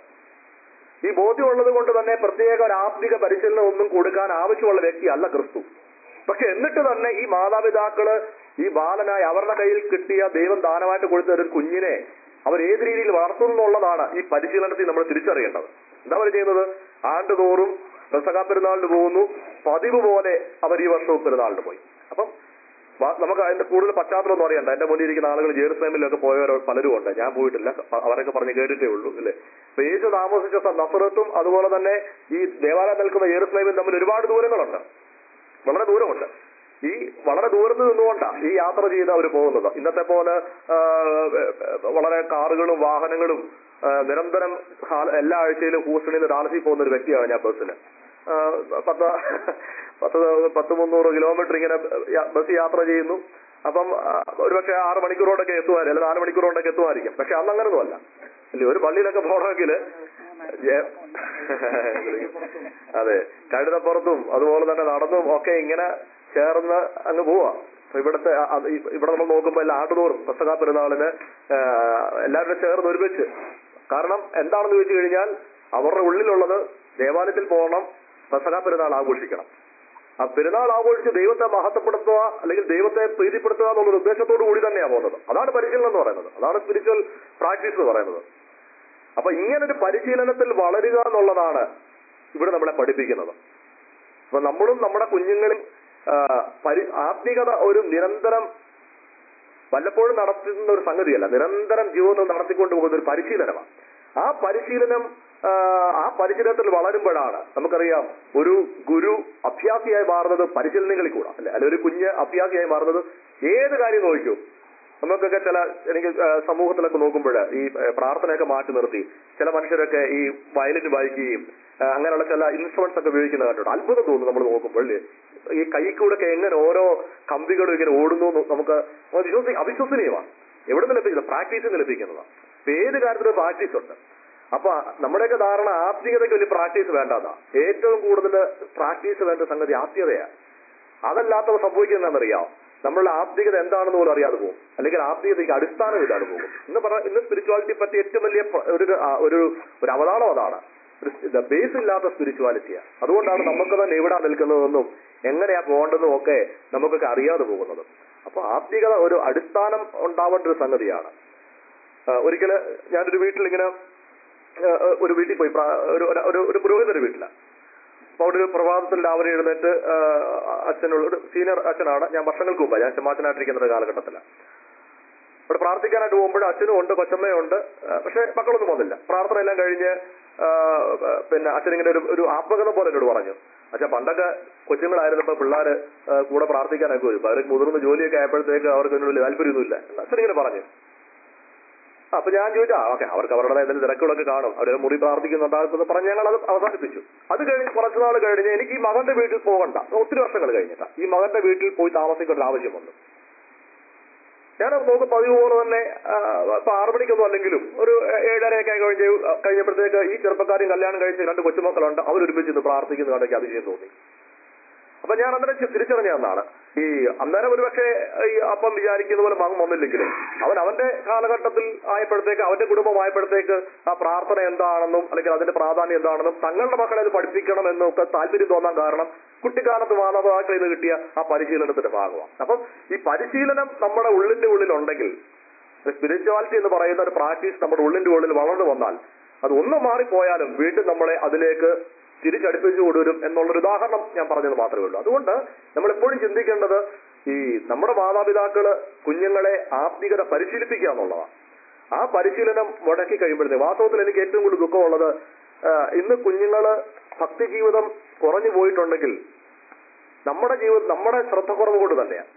ഈ ബോധ്യമുള്ളത് കൊണ്ട് തന്നെ പ്രത്യേക ഒരു ആത്മിക പരിശീലനം ഒന്നും കൊടുക്കാൻ ആവശ്യമുള്ള വ്യക്തിയല്ല ക്രിസ്തു പക്ഷെ എന്നിട്ട് തന്നെ ഈ മാതാപിതാക്കള് ഈ ബാലനായി അവരുടെ കയ്യിൽ കിട്ടിയ ദൈവം ദാനമായിട്ട് കൊടുത്ത ഒരു കുഞ്ഞിനെ അവർ ഏത് രീതിയിൽ വളർത്തുന്നു എന്നുള്ളതാണ് ഈ പരിശീലനത്തിൽ നമ്മൾ തിരിച്ചറിയേണ്ടത് എന്താ അവർ ചെയ്യുന്നത് ആണ്ടുതോറും പെസക പെരുന്നാളിന് പോകുന്നു പതിവ് പോലെ അവർ ഈ വർഷവും പെരുന്നാളിന് പോയി അപ്പം വ- നമുക്ക് അതിന്റെ കൂടുതൽ പശ്ചാത്തലമൊന്നും അറിയണ്ട എന്റെ മുന്നിൽ ഇരിക്കുന്ന ആളുകൾ ജെറുസലേമിലൊക്കെ പോയവർ പലരും ഉണ്ട് ഞാൻ പോയിട്ടില്ല അ- അവരൊക്കെ പറഞ്ഞ് കേട്ടിട്ടേ ഉള്ളൂ അല്ലേ അപ്പൊ യേശു താമസിച്ച സ്ഥ- നസറത്തും അതുപോലെ തന്നെ ഈ ദേവാലയം നിൽക്കുന്ന ജെറുസലേമിൽ തമ്മിൽ ഒരുപാട് ദൂരങ്ങളുണ്ട് വളരെ ദൂരമുണ്ട് ഈ വളരെ ദൂരത്ത് നിന്നുകൊണ്ടാണ് ഈ യാത്ര ചെയ്ത് അവർ പോകുന്നത് ഇന്നത്തെ പോലെ ആ, വളരെ കാറുകളും വാഹനങ്ങളും ആ, നിരന്തരം ഹാ- എല്ലാ ആഴ്ചയിലും ഹൂസ്റ്റണിൽ നിന്ന് ഡാലസിൽ പോകുന്ന ഒരു വ്യക്തിയാണ് ഞാൻ ബസ്സിന് ആ, പത്ത് പത്ത് പത്ത് മുന്നൂറ് കിലോമീറ്റർ ഇങ്ങനെ യാ- ബസ് യാത്ര ചെയ്യുന്നു അപ്പം ആ, ഒരുപക്ഷെ ആറ് മണിക്കൂറോടൊക്കെ എത്തുമായിരിക്കും അല്ലെങ്കിൽ നാല് മണിക്കൂറോടൊക്കെ എത്തുമായിരിക്കും പക്ഷെ അന്ന് അങ്ങനൊന്നും അല്ല ഇല്ലേ ഒരു പള്ളിയിലൊക്കെ പോകണമെങ്കിൽ അതെ കഴുതപ്പുറത്തും അതുപോലെ തന്നെ നടന്നും ഒക്കെ ഇങ്ങനെ ചേർന്ന് അങ്ങ് പോവാ അപ്പൊ ഇവിടുത്തെ ആ- അത് ഈ- ഇവിടെ നമ്മൾ നോക്കുമ്പോൾ എല്ലാ ആട്ടുതോറും പെസക പെരുന്നാളിന് ആ, എല്ലാവരും ചേർന്ന് ഒരുമിച്ച് കാരണം എന്താണെന്ന് ചോദിച്ചു കഴിഞ്ഞാൽ അവരുടെ ഉള്ളിലുള്ളത് ദേവാലയത്തിൽ പോകണം പെസക പെരുന്നാൾ ആഘോഷിക്കണം ആ പെരുന്നാൾ ആഘോഷിച്ച് ദൈവത്തെ മഹത്വപ്പെടുത്തുക അല്ലെങ്കിൽ ദൈവത്തെ പ്രീതിപ്പെടുത്തുക എന്നുള്ള ഉദ്ദേശത്തോടു കൂടി തന്നെയാണ് പോകുന്നത് അതാണ് പരിശീലനം എന്ന് പറയുന്നത് അതാണ് സ്പിരിച്വൽ പ്രാക്ടീസ് എന്ന് പറയുന്നത് അപ്പൊ ഇങ്ങനൊരു പരിശീലനത്തിൽ വളരുക എന്നുള്ളതാണ് ഇവിടെ നമ്മളെ പഠിപ്പിക്കുന്നത് അപ്പൊ നമ്മളും നമ്മുടെ കുഞ്ഞുങ്ങളും ആ, പരി ആത്മീകത ഒരു നിരന്തരം വല്ലപ്പോഴും നടത്തുന്ന ഒരു സംഗതിയല്ല നിരന്തരം ജീവിതത്തിൽ നടത്തിക്കൊണ്ട് പോകുന്ന ഒരു പരിശീലനമാണ് ആ പരിശീലനം ആ, ആ പരിശീലനത്തിൽ വളരുമ്പോഴാണ് നമുക്കറിയാം ഒരു ഗുരു അഭ്യാസിയായി മാറുന്നത് പരിശീലനങ്ങളിൽ കൂടെ അല്ലെ അല്ലെ ഒരു കുഞ്ഞ് അഭ്യാസിയായി മാറുന്നത് ഏത് കാര്യം നോക്കൂ നമുക്കൊക്കെ ചില എനിക്ക് ആ, സമൂഹത്തിലൊക്കെ നോക്കുമ്പോൾ ഈ ആ, പ്രാർത്ഥനയൊക്കെ മാറ്റി നിർത്തി ചില മനുഷ്യരൊക്കെ ഈ വയലിൻ വായിക്കുകയും ആ, അങ്ങനെയുള്ള ചില ഇൻസ്ട്രുമെന്റ്സ് ഒക്കെ ഉപയോഗിക്കുന്ന കണ്ടിട്ടുണ്ട് അത്ഭുതം തോന്നുന്നു നമ്മൾ നോക്കുമ്പോൾ അല്ലേ? ഈ കൈക്കൂടെ ഒക്കെ എങ്ങനെ ഓരോ കമ്പികളും ഇങ്ങനെ ഓടുന്നു എന്ന് നമുക്ക് വിശ്വസി അവിശ്വസനീയമാണ് എവിടെ നിന്ന് ലഭിക്കുന്നത് പ്രാക്ടീസിൽ നിന്ന് ലഭിക്കുന്നതാണ് അപ്പൊ ഏത് കാര്യത്തിലും പ്രാക്ടീസ് ഉണ്ട് അപ്പൊ നമ്മുടെയൊക്കെ ധാരണ ആത്മീയതയ്ക്ക് വലിയ പ്രാക്ടീസ് വേണ്ടതാ ഏറ്റവും കൂടുതൽ പ്രാക്ടീസ് വേണ്ട സംഗതി ആത്മീയതയാണ് അതല്ലാത്തവ സംഭവിക്കുന്നതെന്നറിയാം നമ്മളുടെ ആത്മീയത എന്താണെന്ന് പോലും അറിയാതെ പോകും അല്ലെങ്കിൽ ആത്മീയതയ്ക്ക് അടിസ്ഥാനം ഇല്ലാതെ പോകും ഇന്ന് പറഞ്ഞ ഇന്ന് സ്പിരിച്വാലിറ്റി പറ്റി ഏറ്റവും വലിയ പ- ഒരു ആ, ഒരു ഒരു അവതാളം അതാണ് ബേസ് ഇല്ലാത്ത സ്പിരിച്വാലിറ്റിയാണ് അതുകൊണ്ടാണ് നമുക്ക് തന്നെ എവിടെ നിൽക്കുന്നതെന്നും എങ്ങനെയാ പോകേണ്ടതെന്നും ഒക്കെ നമുക്കൊക്കെ അറിയാതെ പോകുന്നത് അപ്പൊ ആത്മീയത ഒരു അടിസ്ഥാനം ഉണ്ടാവേണ്ട ഒരു സംഗതിയാണ് ഒരിക്കല് ഞാനൊരു വീട്ടിലിങ്ങനെ ആ, ഒരു വീട്ടിൽ പോയി പ്രാ- ഒരു ഒരു- ഒരു ഒരു പുരോഹിതന്റെ വീട്ടിലാണ് അപ്പൊ അവിടെ ഒരു പ്രഭാതത്തിൽ രാവിലെ എഴുന്നേറ്റ് ആ, അച്ഛനുള്ള ഒരു സീനിയർ അച്ഛനാണ് ഞാൻ വർഷങ്ങൾക്ക് മുമ്പ് ഞാൻ ചെമ്മാച്ചനായിട്ടിരിക്കുന്ന ഒരു കാലഘട്ടത്തിലാണ് അവിടെ പ്രാർത്ഥിക്കാനായിട്ട് പോകുമ്പോൾ അച്ഛനും ഉണ്ട് കൊച്ചമ്മയും ഉണ്ട് ആ, പക്ഷെ മക്കളൊന്നും വന്നില്ല പ്രാർത്ഥന എല്ലാം കഴിഞ്ഞ് ആ, പിന്നെ അച്ഛൻ ഇങ്ങനെ ഒരു ഒരു ആത്മകഥ പോലെ എന്നോട് പറഞ്ഞു അച്ഛൻ പണ്ടൊക്കെ കൊച്ചുങ്ങളായിരുന്നപ്പോ പിള്ളേര് ആ, കൂടെ പ്രാർത്ഥിക്കാനൊക്കെ വരും അപ്പൊ അവർക്ക് മുതിർന്ന ജോലിയൊക്കെ ആയപ്പോഴത്തേക്ക് അവർക്ക് അതിനോട് വലിയ താല്പര്യമൊന്നുമില്ല എന്ന് അച്ഛൻ ഇങ്ങനെ പറഞ്ഞു അപ്പൊ ഞാൻ ചോദിച്ചു ആ ഓക്കെ അവർക്ക് അവരുടെ എന്തെങ്കിലും തിരക്കുകളൊക്കെ കാണും അവരുടെ മുറി പ്രാർത്ഥിക്കുന്നുണ്ടാകുമെന്ന് പറഞ്ഞ് ഞങ്ങൾ അത് അവസാനിപ്പിച്ചു അത് കഴിഞ്ഞ് കുറച്ചു നാൾ കഴിഞ്ഞ് എനിക്ക് ഈ മകന്റെ വീട്ടിൽ പോകണ്ട ഒത്തിരി വർഷങ്ങൾ കഴിഞ്ഞിട്ടാ ഈ മകന്റെ വീട്ടിൽ പോയി താമസിക്കേണ്ട ഒരു ആവശ്യം വന്നു ഞാൻ നോക്ക് പതിവ് പോലെ തന്നെ ആ, ഇപ്പൊ ആറു മണിക്കൊന്നും അല്ലെങ്കിലും ഒരു ഏഴരയൊക്കെ കഴിഞ്ഞ് കഴിഞ്ഞപ്പോഴത്തേക്ക് ഈ ചെറുപ്പക്കാരും കല്യാണം കഴിച്ച് രണ്ട് കൊച്ചുമക്കളുണ്ട് അവരൊരുമിച്ച് ഇന്ന് പ്രാർത്ഥിക്കുന്ന കണ്ടെങ്കിൽ അതിശയം തോന്നി അപ്പൊ ഞാൻ അന്നേരം ചി- തിരിച്ചറിഞ്ഞ ഒന്നാണ് ഈ അന്നേരം ഒരുപക്ഷെ ഈ അപ്പം വിചാരിക്കുന്ന പോലെ മകൻ വന്നില്ലെങ്കിലും അവൻ അവന്റെ കാലഘട്ടത്തിൽ ആയപ്പോഴത്തേക്ക് അവന്റെ കുടുംബം ആയപ്പോഴത്തേക്ക് ആ പ്രാർത്ഥന എന്താണെന്നും അല്ലെങ്കിൽ അതിന്റെ പ്രാധാന്യം എന്താണെന്നും തങ്ങളുടെ മക്കളെ അത് പഠിപ്പിക്കണം എന്നൊക്കെ താല്പര്യം തോന്നാൻ കാരണം കുട്ടിക്കാലത്ത് മാതാപിതാക്കളിൽ നിന്ന് കിട്ടിയ ആ പരിശീലനത്തിന്റെ ഭാഗമാണ് അപ്പം ഈ പരിശീലനം നമ്മുടെ ഉള്ളിന്റെ ഉള്ളിലുണ്ടെങ്കിൽ സ്പിരിച്വാലിറ്റി എന്ന് പറയുന്ന ഒരു പ്രാക്ടീസ് നമ്മുടെ ഉള്ളിന്റെ ഉള്ളിൽ വളർന്നു വന്നാൽ അത് ഒന്ന് മാറിപ്പോയാലും വീണ്ടും നമ്മളെ അതിലേക്ക് തിരിച്ചടുപ്പിച്ചു കൊണ്ടുവരും എന്നുള്ളൊരു ഉദാഹരണം ഞാൻ പറഞ്ഞത് മാത്രമേ ഉള്ളൂ അതുകൊണ്ട് നമ്മൾ എപ്പോഴും ചിന്തിക്കേണ്ടത് ഈ നമ്മുടെ മാതാപിതാക്കള് കുഞ്ഞുങ്ങളെ ആത്മീകത പരിശീലിപ്പിക്കുക എന്നുള്ളതാണ് ആ പരിശീലനം മുടക്കി കഴിയുമ്പോഴത്തേക്ക് വാസ്തവത്തിൽ എനിക്ക് ഏറ്റവും കൂടുതൽ ദുഃഖമുള്ളത് ആ, ഇന്ന് കുഞ്ഞുങ്ങള് ഭക്തി ജീവിതം കുറഞ്ഞു പോയിട്ടുണ്ടെങ്കിൽ നമ്മുടെ ജീവിതം നമ്മുടെ ശ്രദ്ധ കുറവ് കൊണ്ട് തന്നെയാണ്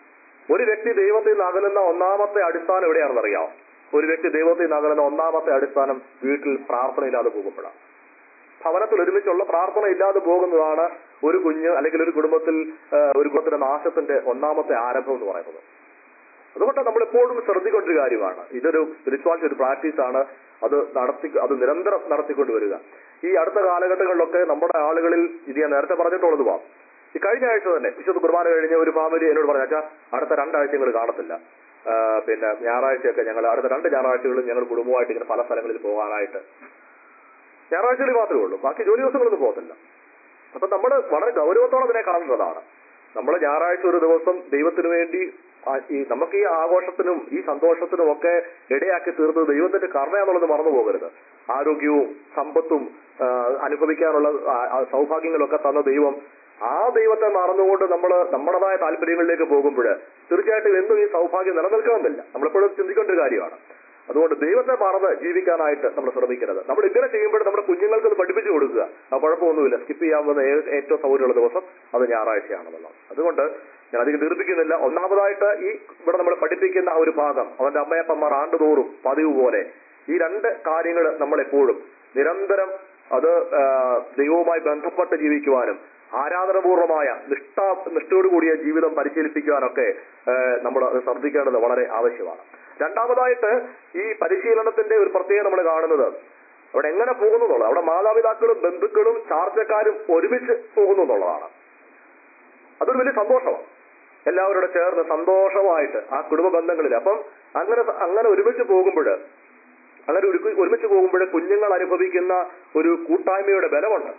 ഒരു വ്യക്തി ദൈവത്തിൽ നിന്ന് അകലുന്ന ഒന്നാമത്തെ അടിസ്ഥാനം എവിടെയാണെന്ന് അറിയാമോ ഒരു വ്യക്തി ദൈവത്തിൽ നിന്ന് അകലുന്ന ഒന്നാമത്തെ അടിസ്ഥാനം വീട്ടിൽ പ്രാർത്ഥനയില്ലാതെ പോകുമ്പോഴാണ് ഭവനത്തിൽ ഒരുമിച്ചുള്ള പ്രാർത്ഥന ഇല്ലാതെ പോകുന്നതാണ് ഒരു കുഞ്ഞ് അല്ലെങ്കിൽ ഒരു കുടുംബത്തിൽ ആ, ഒരു കുടുംബത്തിന്റെ നാശത്തിന്റെ ഒന്നാമത്തെ ആരംഭം എന്ന് പറയുന്നത് അതുകൊണ്ട് നമ്മൾ എപ്പോഴും ശ്രദ്ധിക്കൊണ്ടൊരു കാര്യമാണ് ഇതൊരു സ്പിരിച്വാലിറ്റി ഒരു പ്രാക്ടീസ് ആണ് അത് നടത്തി അത് നിരന്തരം നടത്തിക്കൊണ്ടുവരിക ഈ അടുത്ത കാലഘട്ടങ്ങളിലൊക്കെ നമ്മുടെ ആളുകളിൽ ഇത് ഞാൻ നേരത്തെ പറഞ്ഞിട്ടുള്ളത് പോവാം ഈ കഴിഞ്ഞ ആഴ്ച തന്നെ വിശുദ്ധ കുർബാന കഴിഞ്ഞ ഒരു ഫാമിലി എന്നോട് പറഞ്ഞു അച്ഛാ അടുത്ത രണ്ടാഴ്ച ഞങ്ങൾ കാണത്തില്ല ആ, പിന്നെ ഞായറാഴ്ചയൊക്കെ ഞങ്ങൾ അടുത്ത രണ്ട് ഞായറാഴ്ചകളും ഞങ്ങൾ കുടുംബമായിട്ട് ഇങ്ങനെ പല സ്ഥലങ്ങളിൽ പോകാനായിട്ട് ഞായറാഴ്ചകളിൽ മാത്രമേ ഉള്ളൂ ബാക്കി ജോലി ദിവസങ്ങളൊന്നും പോകത്തില്ല അപ്പൊ നമ്മൾ വളരെ ഗൗരവത്തോടെ അതിനെ കാണേണ്ടതാണ് നമ്മൾ ഞായറാഴ്ച ഒരു ദിവസം ദൈവത്തിന് വേണ്ടി ആ- ഈ നമുക്ക് ഈ ആഘോഷത്തിനും ഈ സന്തോഷത്തിനും ഒക്കെ ഇടയാക്കി തീർത്തത് ദൈവത്തിന്റെ കർമ്മയാന്നുള്ളത് മറന്നു പോകരുത് ആരോഗ്യവും സമ്പത്തും ആ, അനുഭവിക്കാനുള്ള ആ- ആ സൗഭാഗ്യങ്ങളൊക്കെ തന്ന ദൈവം ആ ദൈവത്തെ മറന്നുകൊണ്ട് നമ്മൾ നമ്മുടേതായ താല്പര്യങ്ങളിലേക്ക് പോകുമ്പോൾ തീർച്ചയായിട്ടും എന്നും ഈ സൗഭാഗ്യം നിലനിൽക്കണമെന്നില്ല നമ്മളെപ്പോഴും ചിന്തിക്കേണ്ട ഒരു കാര്യമാണ് അതുകൊണ്ട് ദൈവത്തെ മറന്ന് ജീവിക്കാനായിട്ട് നമ്മൾ ശ്രമിക്കരുത് നമ്മൾ ഇങ്ങനെ ചെയ്യുമ്പോൾ നമ്മുടെ കുഞ്ഞുങ്ങൾക്ക് അത് പഠിപ്പിച്ചു കൊടുക്കുക ആ കുഴപ്പമൊന്നുമില്ല സ്കിപ്പ് ചെയ്യാവുന്ന ഏ- ഏറ്റവും സൗകര്യമുള്ള ദിവസം അത് ഞായറാഴ്ചയാണെന്നുള്ളത് അതുകൊണ്ട് ഞാൻ അധികം ദീർഘിക്കുന്നില്ല ഒന്നാമതായിട്ട് ഈ ഇവിടെ നമ്മൾ പഠിപ്പിക്കുന്ന ആ ഒരു ഭാഗം അവന്റെ അമ്മയപ്പന്മാർ ആണ്ടുതോറും പതിവ് പോലെ ഈ രണ്ട് കാര്യങ്ങൾ നമ്മൾ എപ്പോഴും നിരന്തരം അത് ആ, ദൈവവുമായി ബന്ധപ്പെട്ട് ജീവിക്കുവാനും ആരാധനപൂർവമായ നിഷ്ഠ നിഷ്ഠയോടുകൂടിയ ജീവിതം പരിശീലിപ്പിക്കുവാനൊക്കെ നമ്മൾ അത് ശ്രദ്ധിക്കേണ്ടത് വളരെ ആവശ്യമാണ് രണ്ടാമതായിട്ട് ഈ പരിശീലനത്തിന്റെ ഒരു പ്രത്യേകത നമ്മൾ കാണുന്നത് അവിടെ എങ്ങനെ പോകുന്നു എന്നുള്ളത് അവിടെ മാതാപിതാക്കളും ബന്ധുക്കളും ചാർച്ചക്കാരും ഒരുമിച്ച് പോകുന്നു എന്നുള്ളതാണ് അതൊരു വലിയ സന്തോഷമാണ് എല്ലാവരും കൂടെ ചേർന്ന് സന്തോഷമായിട്ട് ആ കുടുംബ ബന്ധങ്ങളിൽ അപ്പം അങ്ങനെ അങ്ങനെ ഒരുമിച്ച് പോകുമ്പോൾ അങ്ങനെ ഒരു ഒരുമിച്ച് പോകുമ്പോൾ കുഞ്ഞുങ്ങൾ അനുഭവിക്കുന്ന ഒരു കൂട്ടായ്മയുടെ ബലമുണ്ട്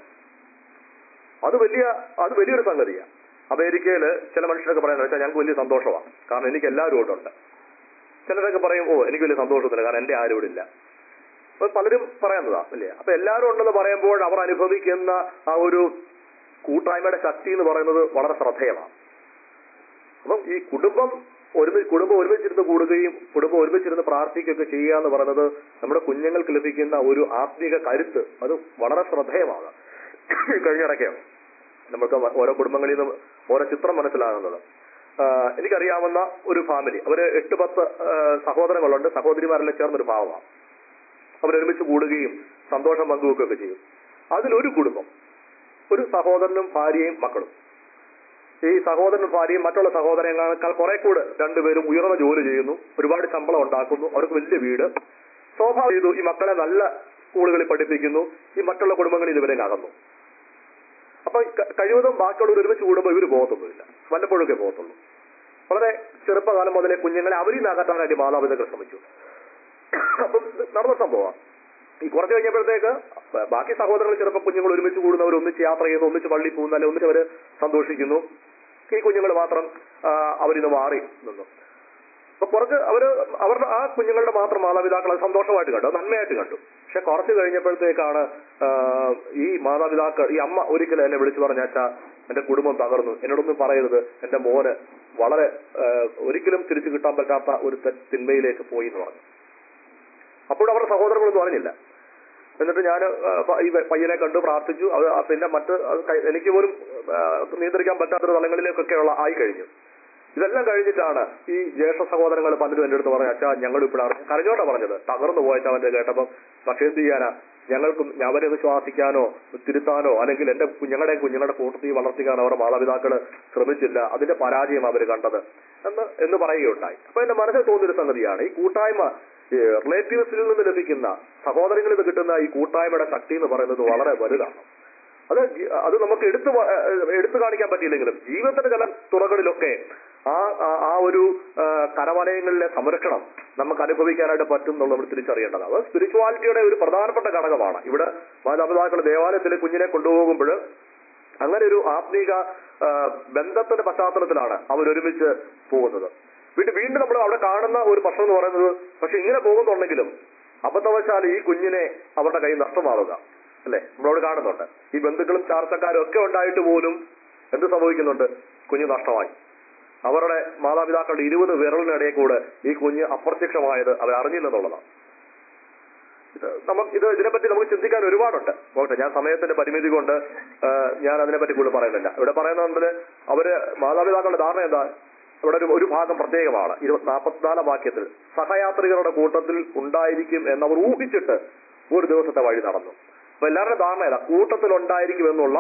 അത് വലിയ അത് വലിയൊരു സംഗതിയാണ് അമേരിക്കയിൽ ചില മനുഷ്യരൊക്കെ പറയുന്നത് വെച്ചാൽ ഞങ്ങൾക്ക് വലിയ സന്തോഷമാണ് കാരണം എനിക്ക് എല്ലാവരും ഇവിടെ ഉണ്ട് ചിലരൊക്കെ പറയും ഓ എനിക്ക് വലിയ സന്തോഷത്തില്ല കാരണം എന്റെ ആരും ഇവിടെ ഇല്ല അപ്പൊ പലരും പറയുന്നതാ അല്ലേ അപ്പൊ എല്ലാവരും ഉണ്ടെന്ന് പറയുമ്പോൾ അവർ അനുഭവിക്കുന്ന ആ ഒരു കൂട്ടായ്മയുടെ ശക്തി എന്ന് പറയുന്നത് വളരെ ശ്രദ്ധേയമാണ് അപ്പം ഈ കുടുംബം ഒരുമി കുടുംബം ഒരുമിച്ചിരുന്ന് കൂടുകയും കുടുംബം ഒരുമിച്ചിരുന്ന് പ്രാർത്ഥിക്കുകയൊക്കെ ചെയ്യുക എന്ന് പറയുന്നത് നമ്മുടെ കുഞ്ഞുങ്ങൾക്ക് ലഭിക്കുന്ന ഒരു ആത്മീക കരുത്ത് അത് വളരെ ശ്രദ്ധേയമാണ് കഴിഞ്ഞിടയ്ക്ക് നമുക്ക് ഓരോ കുടുംബങ്ങളിൽ നിന്ന് ഓരോ ചിത്രം മനസ്സിലാകുന്നത് ആഹ് എനിക്കറിയാവുന്ന ഒരു ഫാമിലി അവര് എട്ട് പത്ത് ആഹ് സഹോദരങ്ങളുണ്ട് സഹോദരിമാരെല്ലാം ചേർന്നൊരു ഭാവമാണ് അവരൊരുമിച്ച് കൂടുകയും സന്തോഷം പങ്കുവെക്കുകയൊക്കെ ചെയ്യും അതിലൊരു കുടുംബം ഒരു സഹോദരനും ഭാര്യയും മക്കളും ഈ സഹോദരനും ഭാര്യയും മറ്റുള്ള സഹോദരങ്ങളെക്കാൾ കുറെ കൂടെ രണ്ടുപേരും ഉയർന്ന ജോലി ചെയ്യുന്നു ഒരുപാട് ശമ്പളം ഉണ്ടാക്കുന്നു അവർക്ക് വലിയ വീട് സ്വാഭാവികം ചെയ്തു ഈ മക്കളെ നല്ല സ്കൂളുകളിൽ പഠിപ്പിക്കുന്നു ഈ മറ്റുള്ള കുടുംബങ്ങളിൽ ഇവരെ അകന്നു അപ്പൊ ക- കഴിവതും ബാക്കിയുള്ളവർ ഒരുമിച്ച് കൂടുമ്പോൾ ഇവർ പോകത്തൊന്നുമില്ല വല്ലപ്പോഴൊക്കെ പോകത്തുള്ളൂ വളരെ ചെറുപ്പകാലം മുതലേ കുഞ്ഞുങ്ങളെ അവരിൽ നിന്ന് അകറ്റാനായിട്ട് മാതാപിതാക്കൾ ശ്രമിച്ചു അപ്പം ഇത് നടന്ന സംഭവം ഈ കുറച്ച് കഴിഞ്ഞപ്പോഴത്തേക്ക് ബ- ബാക്കി സഹോദരങ്ങൾ ചിലപ്പോൾ കുഞ്ഞുങ്ങൾ ഒരുമിച്ച് കൂടുന്നവർ ഒന്നിച്ച് യാത്ര ചെയ്യുന്നു ഒന്നിച്ച് പള്ളി പോകുന്നു അല്ലെങ്കിൽ ഒന്നിച്ച് അവർ സന്തോഷിക്കുന്നു ഈ കുഞ്ഞുങ്ങൾ മാത്രം ആ, അവരിന്ന് മാറി നിന്നു അപ്പൊ കുറച്ച് അവര് അവരുടെ ആ കുഞ്ഞുങ്ങളുടെ മാത്രം മാതാപിതാക്കൾ അത് സന്തോഷമായിട്ട് കണ്ടു അത് നന്മയായിട്ട് കണ്ടു പക്ഷെ കുറച്ച് കഴിഞ്ഞപ്പോഴത്തേക്കാണ് ആ, ഈ മാതാപിതാക്കൾ ഈ അമ്മ ഒരിക്കലും എന്നെ വിളിച്ചു പറഞ്ഞ അച്ഛാ എന്റെ കുടുംബം തകർന്നു എന്നോടൊന്നും പറയരുത് എന്റെ മോന് വളരെ ആ, ഒരിക്കലും തിരിച്ചു കിട്ടാൻ പറ്റാത്ത ഒരു തെ- തിന്മയിലേക്ക് പോയി എന്ന് പറഞ്ഞു അപ്പോൾ അവരുടെ സഹോദരങ്ങളൊന്നും അറിഞ്ഞില്ല എന്നിട്ട് ഞാൻ ഈ പയ്യനെ കണ്ടു പ്രാർത്ഥിച്ചു അത് ആ പിന്നെ മറ്റ് അത് കൈ- എനിക്ക് പോലും ആ, നിയന്ത്രിക്കാൻ പറ്റാത്തൊരു തലങ്ങളിലേക്കൊക്കെയുള്ള ആയി കഴിഞ്ഞു ഇതെല്ലാം കഴിഞ്ഞിട്ടാണ് ഈ ജ്യേഷ്ഠ സഹോദരങ്ങൾ പലരും എൻ്റെ അടുത്ത് പറഞ്ഞു അച്ഛാ ഞങ്ങൾ ഇപ്പോഴാണ് കരഞ്ഞോട്ടാ പറഞ്ഞത് തകർന്നു പോയച്ചാ അവന്റെ കേട്ടപ്പം പക്ഷേ എന്ത് ചെയ്യാനാ ഞങ്ങൾക്കും അവരെ വിശ്വാസിക്കാനോ തിരുത്താനോ അല്ലെങ്കിൽ എന്റെ കുഞ്ഞുങ്ങളുടെ കുഞ്ഞുങ്ങളുടെ കൂട്ടത്തിൽ വളർത്തിക്കാൻ അവരുടെ മാതാപിതാക്കൾ ശ്രമിച്ചില്ല അതിന്റെ പരാജയം അവർ കണ്ടത് എന്ന് എന്ന് പറയുകയുണ്ടായി അപ്പൊ എന്റെ മനസ്സിൽ തോന്നിയൊരു സംഗതിയാണ് ഈ കൂട്ടായ്മ റിലേറ്റീവ്സിൽ നിന്ന് ലഭിക്കുന്ന സഹോദരങ്ങളിൽ നിന്ന് കിട്ടുന്ന ഈ കൂട്ടായ്മയുടെ ശക്തി എന്ന് പറയുന്നത് വളരെ വലുതാണ് അത് ജി- അത് നമുക്ക് എടുത്തു പ- ഏഹ് എടുത്തു കാണിക്കാൻ പറ്റിയില്ലെങ്കിലും ജീവിതത്തിന്റെ ചില തുറകളിലൊക്കെ ആ ആ- ആ ഒരു ആ, കരവലയങ്ങളിലെ സംരക്ഷണം നമുക്ക് അനുഭവിക്കാനായിട്ട് പറ്റും എന്നുള്ളത് നമ്മൾ തിരിച്ചറിയേണ്ടതാണ് അത് സ്പിരിച്വാലിറ്റിയുടെ ഒരു പ്രധാനപ്പെട്ട ഘടകമാണ് ഇവിടെ മാതാപിതാക്കൾ ദേവാലയത്തിൽ കുഞ്ഞിനെ കൊണ്ടുപോകുമ്പോൾ അങ്ങനെ ഒരു ആത്മീക ആ, ബന്ധത്തിന്റെ പശ്ചാത്തലത്തിലാണ് അവരൊരുമിച്ച് പോകുന്നത് വീണ്ടും വീണ്ടും നമ്മൾ അവിടെ കാണുന്ന ഒരു പ്രശ്നം എന്ന് പറയുന്നത് പക്ഷെ ഇങ്ങനെ പോകുന്നുണ്ടെങ്കിലും അബദ്ധവശാൽ ഈ കുഞ്ഞിനെ അവരുടെ കയ്യിൽ നഷ്ടമാവുക അല്ലെ നമ്മളവിടെ കാണുന്നുണ്ട് ഈ ബന്ധുക്കളും ചാർച്ചക്കാരും ഒക്കെ ഉണ്ടായിട്ട് പോലും എന്ത് സംഭവിക്കുന്നുണ്ട് കുഞ്ഞ് നഷ്ടമായി അവരുടെ മാതാപിതാക്കളുടെ ഇരുപത് വിരലിനിടയിൽ കൂടെ ഈ കുഞ്ഞ് അപ്രത്യക്ഷമായത് അവർ അറിഞ്ഞില്ലെന്നുള്ളതാണ് ഇത് നമുക്ക് ഇത് ഇതിനെപ്പറ്റി നമുക്ക് ചിന്തിക്കാൻ ഒരുപാടുണ്ട് പോട്ടെ ഞാൻ സമയത്തിന്റെ പരിമിതി കൊണ്ട് ആ, ഞാൻ അതിനെപ്പറ്റി കൂടുതൽ പറയുന്നില്ല ഇവിടെ പറയുന്നതിൽ അവര് മാതാപിതാക്കളുടെ ധാരണ എന്താ ഇവിടെ ഒരു ഒരു ഭാഗം പ്രത്യേകമാണ് ഇരുപത്തി നാൽപ്പത്തിനാലാം വാക്യത്തിൽ സഹയാത്രികരുടെ കൂട്ടത്തിൽ ഉണ്ടായിരിക്കും എന്നവർ ഊഹിച്ചിട്ട് ഒരു ദിവസത്തെ വഴി നടന്നു അപ്പൊ എല്ലാവരുടെ ധാരണ ഏതാ കൂട്ടത്തിൽ ഉണ്ടായിരിക്കും എന്നുള്ള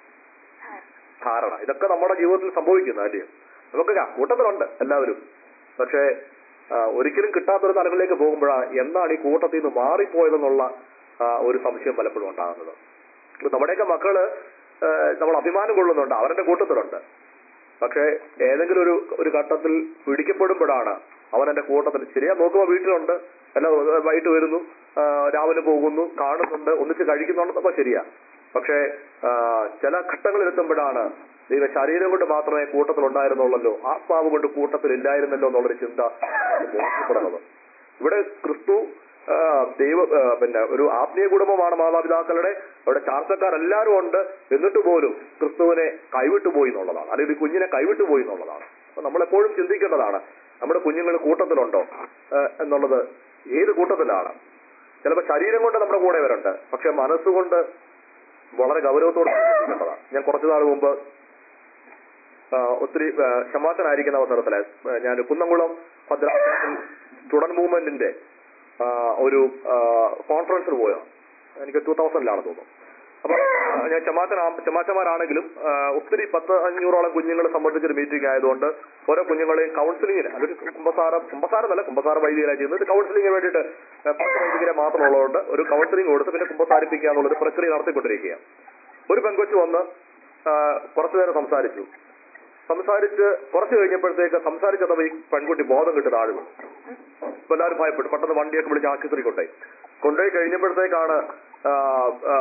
ധാരണ ഇതൊക്കെ നമ്മുടെ ജീവിതത്തിൽ സംഭവിക്കുന്ന അല്ലയോ നമുക്ക് ആ കൂട്ടത്തിലുണ്ട് എല്ലാവരും പക്ഷേ ആ, ഒരിക്കലും കിട്ടാത്തൊരു തലങ്ങളിലേക്ക് പോകുമ്പോഴാണ് എന്താണ് ഈ കൂട്ടത്തിൽ നിന്ന് മാറിപ്പോയതെന്നുള്ള ആ, ഒരു സംശയം പലപ്പോഴും ഉണ്ടാകുന്നത് ഇപ്പൊ നമ്മുടെയൊക്കെ മക്കള് ആ, നമ്മൾ അഭിമാനം കൊള്ളുന്നുണ്ട് അവരുടെ കൂട്ടത്തിലുണ്ട് പക്ഷേ ഏതെങ്കിലും ഒരു ഒരു ഘട്ടത്തിൽ പിടിക്കപ്പെടുമ്പോഴാണ് അവൻ എന്റെ കൂട്ടത്തിൽ ശരിയാ നോക്കുമ്പോൾ വീട്ടിലുണ്ട് എല്ലാ വൈകിട്ട് വരുന്നു ആ, രാവിലെ പോകുന്നു കാണുന്നുണ്ട് ഒന്നിച്ച് കഴിക്കുന്നുണ്ടെന്നപ്പോ ശരിയാ പക്ഷേ ആ, ചില ഘട്ടങ്ങളിൽ എത്തുമ്പോഴാണ് ദൈവ ശരീരം കൊണ്ട് മാത്രമേ കൂട്ടത്തിൽ ഉണ്ടായിരുന്നുള്ളല്ലോ ആത്മാവ് കൊണ്ട് കൂട്ടത്തിൽ ഇല്ലായിരുന്നല്ലോ എന്നുള്ളൊരു ചിന്ത നമുക്ക് ബോധ്യപ്പെടുന്നത് ഇവിടെ ക്രിസ്തു ആ, ദൈവ ആ, പിന്നെ ഒരു ആത്മീയ കുടുംബമാണ് മാതാപിതാക്കളുടെ അവിടെ ചാർച്ചക്കാരെല്ലാവരും ഉണ്ട് എന്നിട്ട് പോലും ക്രിസ്തുവിനെ കൈവിട്ടു പോയി എന്നുള്ളതാണ് അല്ലെങ്കിൽ ഈ കുഞ്ഞിനെ കൈവിട്ടു പോയി എന്നുള്ളതാണ് അപ്പൊ നമ്മളെപ്പോഴും ചിന്തിക്കേണ്ടതാണ് നമ്മുടെ കുഞ്ഞുങ്ങൾ കൂട്ടത്തിലുണ്ടോ ആ, എന്നുള്ളത് ഏത് കൂട്ടത്തിലാണ് ചിലപ്പോൾ ശരീരം കൊണ്ട് നമ്മുടെ കൂടെ വരുന്നുണ്ട് പക്ഷെ മനസ്സുകൊണ്ട് വളരെ ഗൗരവത്തോടെ ചിന്തിക്കേണ്ടതാണ് ഞാൻ കുറച്ചു നാൾ മുമ്പ് ആ, ഒത്തിരി ആ, ക്ഷമാസനായിരിക്കുന്ന അവസരത്തില് ആ, ഞാൻ കുന്നംകുളം ഭദ്രാസനത്തിൽ സ്റ്റുഡന്റ് മൂവ്മെന്റിന്റെ ആ, ഒരു ആ, കോൺഫറൻസിന് പോയോ എനിക്ക് ടൂ തൗസൻഡിലാണ് തോന്നുന്നു അപ്പൊ ആ, ഞാൻ ചമാച്ചനാ ചമാച്ചമാരാണെങ്കിലും ആ, ഒത്തിരി പത്ത് അഞ്ഞൂറോളം കുഞ്ഞുങ്ങളെ സംബന്ധിച്ചൊരു മീറ്റിംഗ് ആയതുകൊണ്ട് ഓരോ കുഞ്ഞുങ്ങളെയും കൗൺസിലിങ്ങിന് അതൊരു കുമ്പസാരം കുമ്പസാരമല്ല കുമ്പസാര വൈദികരായി ചെയ്യുന്നത് കൗൺസിലിങ്ങിന് വേണ്ടിയിട്ട് ആ, പത്ത് വൈദികരെ മാത്രം ഉള്ളതുകൊണ്ട് ഒരു കൗൺസിലിംഗ് കൊടുത്ത് പിന്നെ കുമ്പസാരിപ്പിക്കുക എന്നുള്ളൊരു പ്രക്രിയ നടത്തിക്കൊണ്ടിരിക്കുക ഒരു പെൺകൊച്ചു വന്ന് ആ, കുറച്ചു നേരം സംസാരിച്ചു സംസാരിച്ച് കുറച്ച് കഴിഞ്ഞപ്പോഴത്തേക്ക് സംസാരിച്ചത് ഈ പെൺകുട്ടി ബോധം കിട്ടി താഴെ വീണു അപ്പൊ എല്ലാവരും ഭയപ്പെട്ടു പെട്ടെന്ന് വണ്ടിയൊക്കെ വിളിച്ച് ആശുപത്രി കൊണ്ടുപോയി കൊണ്ടുപോയി കഴിഞ്ഞപ്പോഴത്തേക്കാണ് ആ, ആ,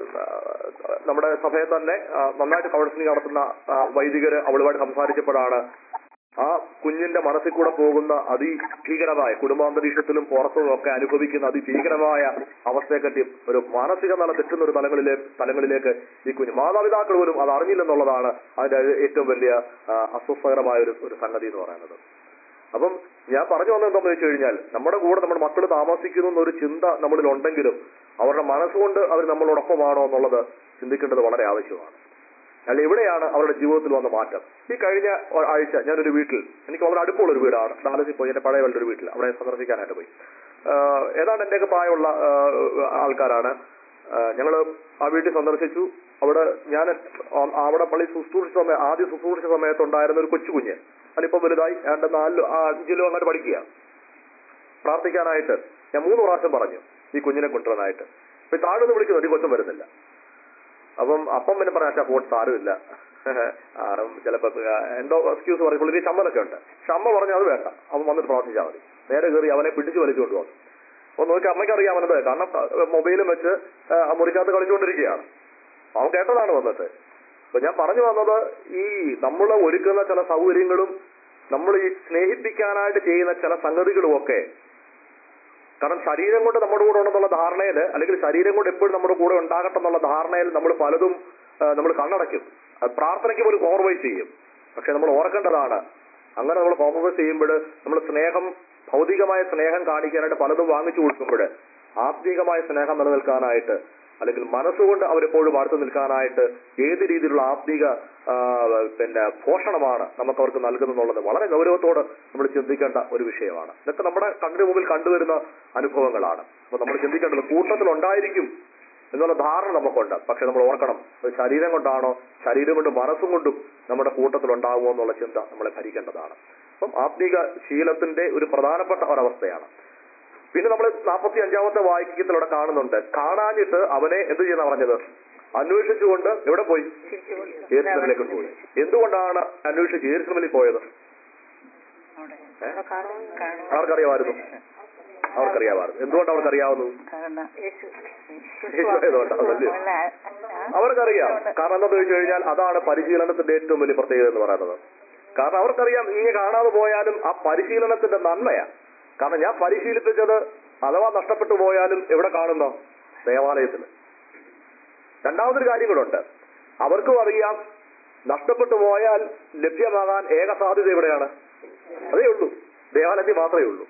നമ്മുടെ സഭയെ തന്നെ ആ, നന്നായിട്ട് കൗൺസിലിംഗ് നടത്തുന്ന ആ, വൈദികര് അവളുമായിട്ട് സംസാരിച്ചപ്പോഴാണ് ആ കുഞ്ഞിന്റെ മനസ്സിൽ കൂടെ പോകുന്ന അതിഭീകരമായ കുടുംബാന്തരീക്ഷത്തിലും പുറത്തും ഒക്കെ അനുഭവിക്കുന്ന അതിഭീകരമായ അവസ്ഥയെപ്പറ്റി ഒരു മാനസിക നില തെറ്റുന്ന ഒരു തലങ്ങളിലെ തലങ്ങളിലേക്ക് ഈ കുഞ്ഞ് മാതാപിതാക്കൾ പോലും അത് അറിഞ്ഞില്ലെന്നുള്ളതാണ് അതിന്റെ ഏറ്റവും വലിയ ആ, അസ്വസ്ഥകരമായ ഒരു ഒരു സംഗതി എന്ന് പറയുന്നത് അപ്പം ഞാൻ പറഞ്ഞു വന്നത് എന്താണെന്ന് വെച്ച് കഴിഞ്ഞാൽ നമ്മുടെ കൂടെ നമ്മുടെ മക്കൾ താമസിക്കുന്നു എന്നൊരു ചിന്ത നമ്മളിൽ ഉണ്ടെങ്കിലും അവരുടെ മനസ്സുകൊണ്ട് അവർ നമ്മളോടൊപ്പമാണോ എന്നുള്ളത് ചിന്തിക്കേണ്ടത് വളരെ ആവശ്യമാണ് അല്ല ഇവിടെയാണ് അവരുടെ ജീവിതത്തിൽ വന്ന മാറ്റം ഈ കഴിഞ്ഞ ഒ- ആഴ്ച ഞാനൊരു വീട്ടിൽ എനിക്ക് വളരെ അടുപ്പമുള്ള ഒരു വീടാണ് ഡാലസിൽ പോയി എന്റെ പഴയ വലിയ ഒരു വീട്ടിൽ അവിടെ സന്ദർശിക്കാനായിട്ട് പോയി ആഹ് ഏതാണ്ട് എന്റെയൊക്കെ പ്രായമുള്ള ആഹ് ആൾക്കാരാണ് ഞങ്ങൾ ആ വീട്ടിൽ സന്ദർശിച്ചു അവിടെ ഞാൻ ആ- അവിടെ പള്ളി ശുശ്രൂഷിച്ച സമയം ആദ്യം ശുശ്രൂഷിച്ച സമയത്ത് ഉണ്ടായിരുന്ന ഒരു കൊച്ചു കുഞ്ഞ് അതിപ്പോ വലുതായി ഏതാണ്ട് നാലിലോ ആ, അഞ്ചിലോ അങ്ങോട്ട് പഠിക്കുക പ്രാർത്ഥിക്കാനായിട്ട് ഞാൻ മൂന്ന് പ്രാവശ്യം പറഞ്ഞു ഈ കുഞ്ഞിനെ കൊണ്ടുവരാനായിട്ട് ഇപ്പൊ താഴെ നിന്ന് വിളിക്കുന്നു ഒരു കൊച്ചം വരുന്നില്ല അപ്പം അപ്പം പിന്നെ പറഞ്ഞ അച്ഛാ പോട്ട് സാരമില്ല ആറും ചിലപ്പോ ആ, എന്തോ എക്സ്ക്യൂസ് പറയും പുള്ളിക്ക് ചമ്മലൊക്കെ ഉണ്ട് പക്ഷെ അമ്മ പറഞ്ഞു അത് വേണ്ട അവൻ വന്നിട്ട് പ്രാർത്ഥിച്ചാൽ മതി നേരെ കയറി അവനെ പിടിച്ചു വലിച്ചുകൊണ്ട് വന്നു അപ്പൊ നോക്കി അമ്മയ്ക്ക് അറിയാമത് കാരണം ആ, മൊബൈലും വെച്ച് ആ, ആ മുറിക്കകത്ത് കളിച്ചുകൊണ്ടിരിക്കുകയാണ് അവൻ കേട്ടതാണ് വന്നിട്ട് അപ്പൊ ഞാൻ പറഞ്ഞു വന്നത് ഈ നമ്മൾ ഒരുക്കുന്ന ചില സൗകര്യങ്ങളും നമ്മൾ ഈ സ്നേഹിപ്പിക്കാനായിട്ട് ചെയ്യുന്ന ചില സംഗതികളും ഒക്കെ കാരണം ശരീരം കൊണ്ട് നമ്മുടെ കൂടെ ഉണ്ടെന്നുള്ള ധാരണയിൽ അല്ലെങ്കിൽ ശരീരം കൊണ്ട് എപ്പോഴും നമ്മുടെ കൂടെ ഉണ്ടാകട്ടെ എന്നുള്ള ധാരണയിൽ നമ്മൾ പലതും നമ്മൾ കണ്ണടയ്ക്കും അത് പ്രാർത്ഥനയ്ക്ക് പോലും കോംപ്രമൈസ് ചെയ്യും പക്ഷെ നമ്മൾ ഓർക്കേണ്ടതാണ് അങ്ങനെ നമ്മൾ കോംപ്രമൈസ് ചെയ്യുമ്പോൾ നമ്മൾ സ്നേഹം ഭൗതികമായ സ്നേഹം കാണിക്കാനായിട്ട് പലതും വാങ്ങിച്ചു കൊടുക്കുമ്പോൾ ആത്മീകമായ സ്നേഹം നിലനിൽക്കാനായിട്ട് അല്ലെങ്കിൽ മനസ്സുകൊണ്ട് അവരെപ്പോഴും അടുത്ത് നിൽക്കാനായിട്ട് ഏത് രീതിയിലുള്ള ആത്മീക ആ, പിന്നെ പോഷണമാണ് നമുക്ക് അവർക്ക് നൽകുന്നുള്ളത് വളരെ ഗൗരവത്തോട് നമ്മൾ ചിന്തിക്കേണ്ട ഒരു വിഷയമാണ് ഇതൊക്കെ നമ്മുടെ കണ്ണിന് മുമ്പിൽ കണ്ടുവരുന്ന അനുഭവങ്ങളാണ് അപ്പൊ നമ്മൾ ചിന്തിക്കേണ്ടത് കൂട്ടത്തിൽ ഉണ്ടായിരിക്കും എന്നുള്ള ധാരണ നമുക്കുണ്ട് പക്ഷെ നമ്മൾ ഓർക്കണം അത് ശരീരം കൊണ്ടാണോ ശരീരം കൊണ്ടും മനസ്സും കൊണ്ടും നമ്മുടെ കൂട്ടത്തിൽ ഉണ്ടാകുമോ എന്നുള്ള ചിന്ത നമ്മളെ ഭരിക്കേണ്ടതാണ് അപ്പം ആത്മീക ശീലത്തിന്റെ ഒരു പ്രധാനപ്പെട്ട ഒരവസ്ഥയാണ് പിന്നെ നമ്മൾ നാൽപ്പത്തി അഞ്ചാമത്തെ വാക്യത്തിലൂടെ കാണുന്നുണ്ട് കാണാഞ്ഞിട്ട് അവനെ എന്ത് ചെയ്യുന്ന പറഞ്ഞത് അന്വേഷിച്ചുകൊണ്ട് എവിടെ പോയി യേരുസലമിലേക്ക് പോയി എന്തുകൊണ്ടാണ് അന്വേഷിച്ച് യേരുസലമിൽ പോയത് ഏ? അവർക്കറിയാമായിരുന്നു അവർക്കറിയാമായിരുന്നു എന്തുകൊണ്ട് അവർക്കറിയാവുന്നത് യേശുവായതുകൊണ്ടാണല്ലേ? അവർക്കറിയാം കാരണം എന്താണെന്ന് ചോദിച്ചു കഴിഞ്ഞാൽ അതാണ് പരിശീലനത്തിന്റെ ഏറ്റവും വലിയ പ്രത്യേകത എന്ന് പറയുന്നത് കാരണം അവർക്കറിയാം ഇങ്ങനെ കാണാതെ പോയാലും ആ പരിശീലനത്തിന്റെ നന്മയാ കാരണം ഞാൻ പരിശീലിപ്പിച്ചത് അഥവാ നഷ്ടപ്പെട്ടു പോയാലും എവിടെ കാണുന്നോ ദേവാലയത്തിൽ രണ്ടാമതൊരു കാര്യം കൂടെ ഉണ്ട് അവർക്കും അറിയാം നഷ്ടപ്പെട്ടു പോയാൽ ലഭ്യമാകാൻ ഏക സാധ്യത എവിടെയാണ് അതേ ഉള്ളൂ ദേവാലയത്തിൽ മാത്രമേ ഉള്ളൂ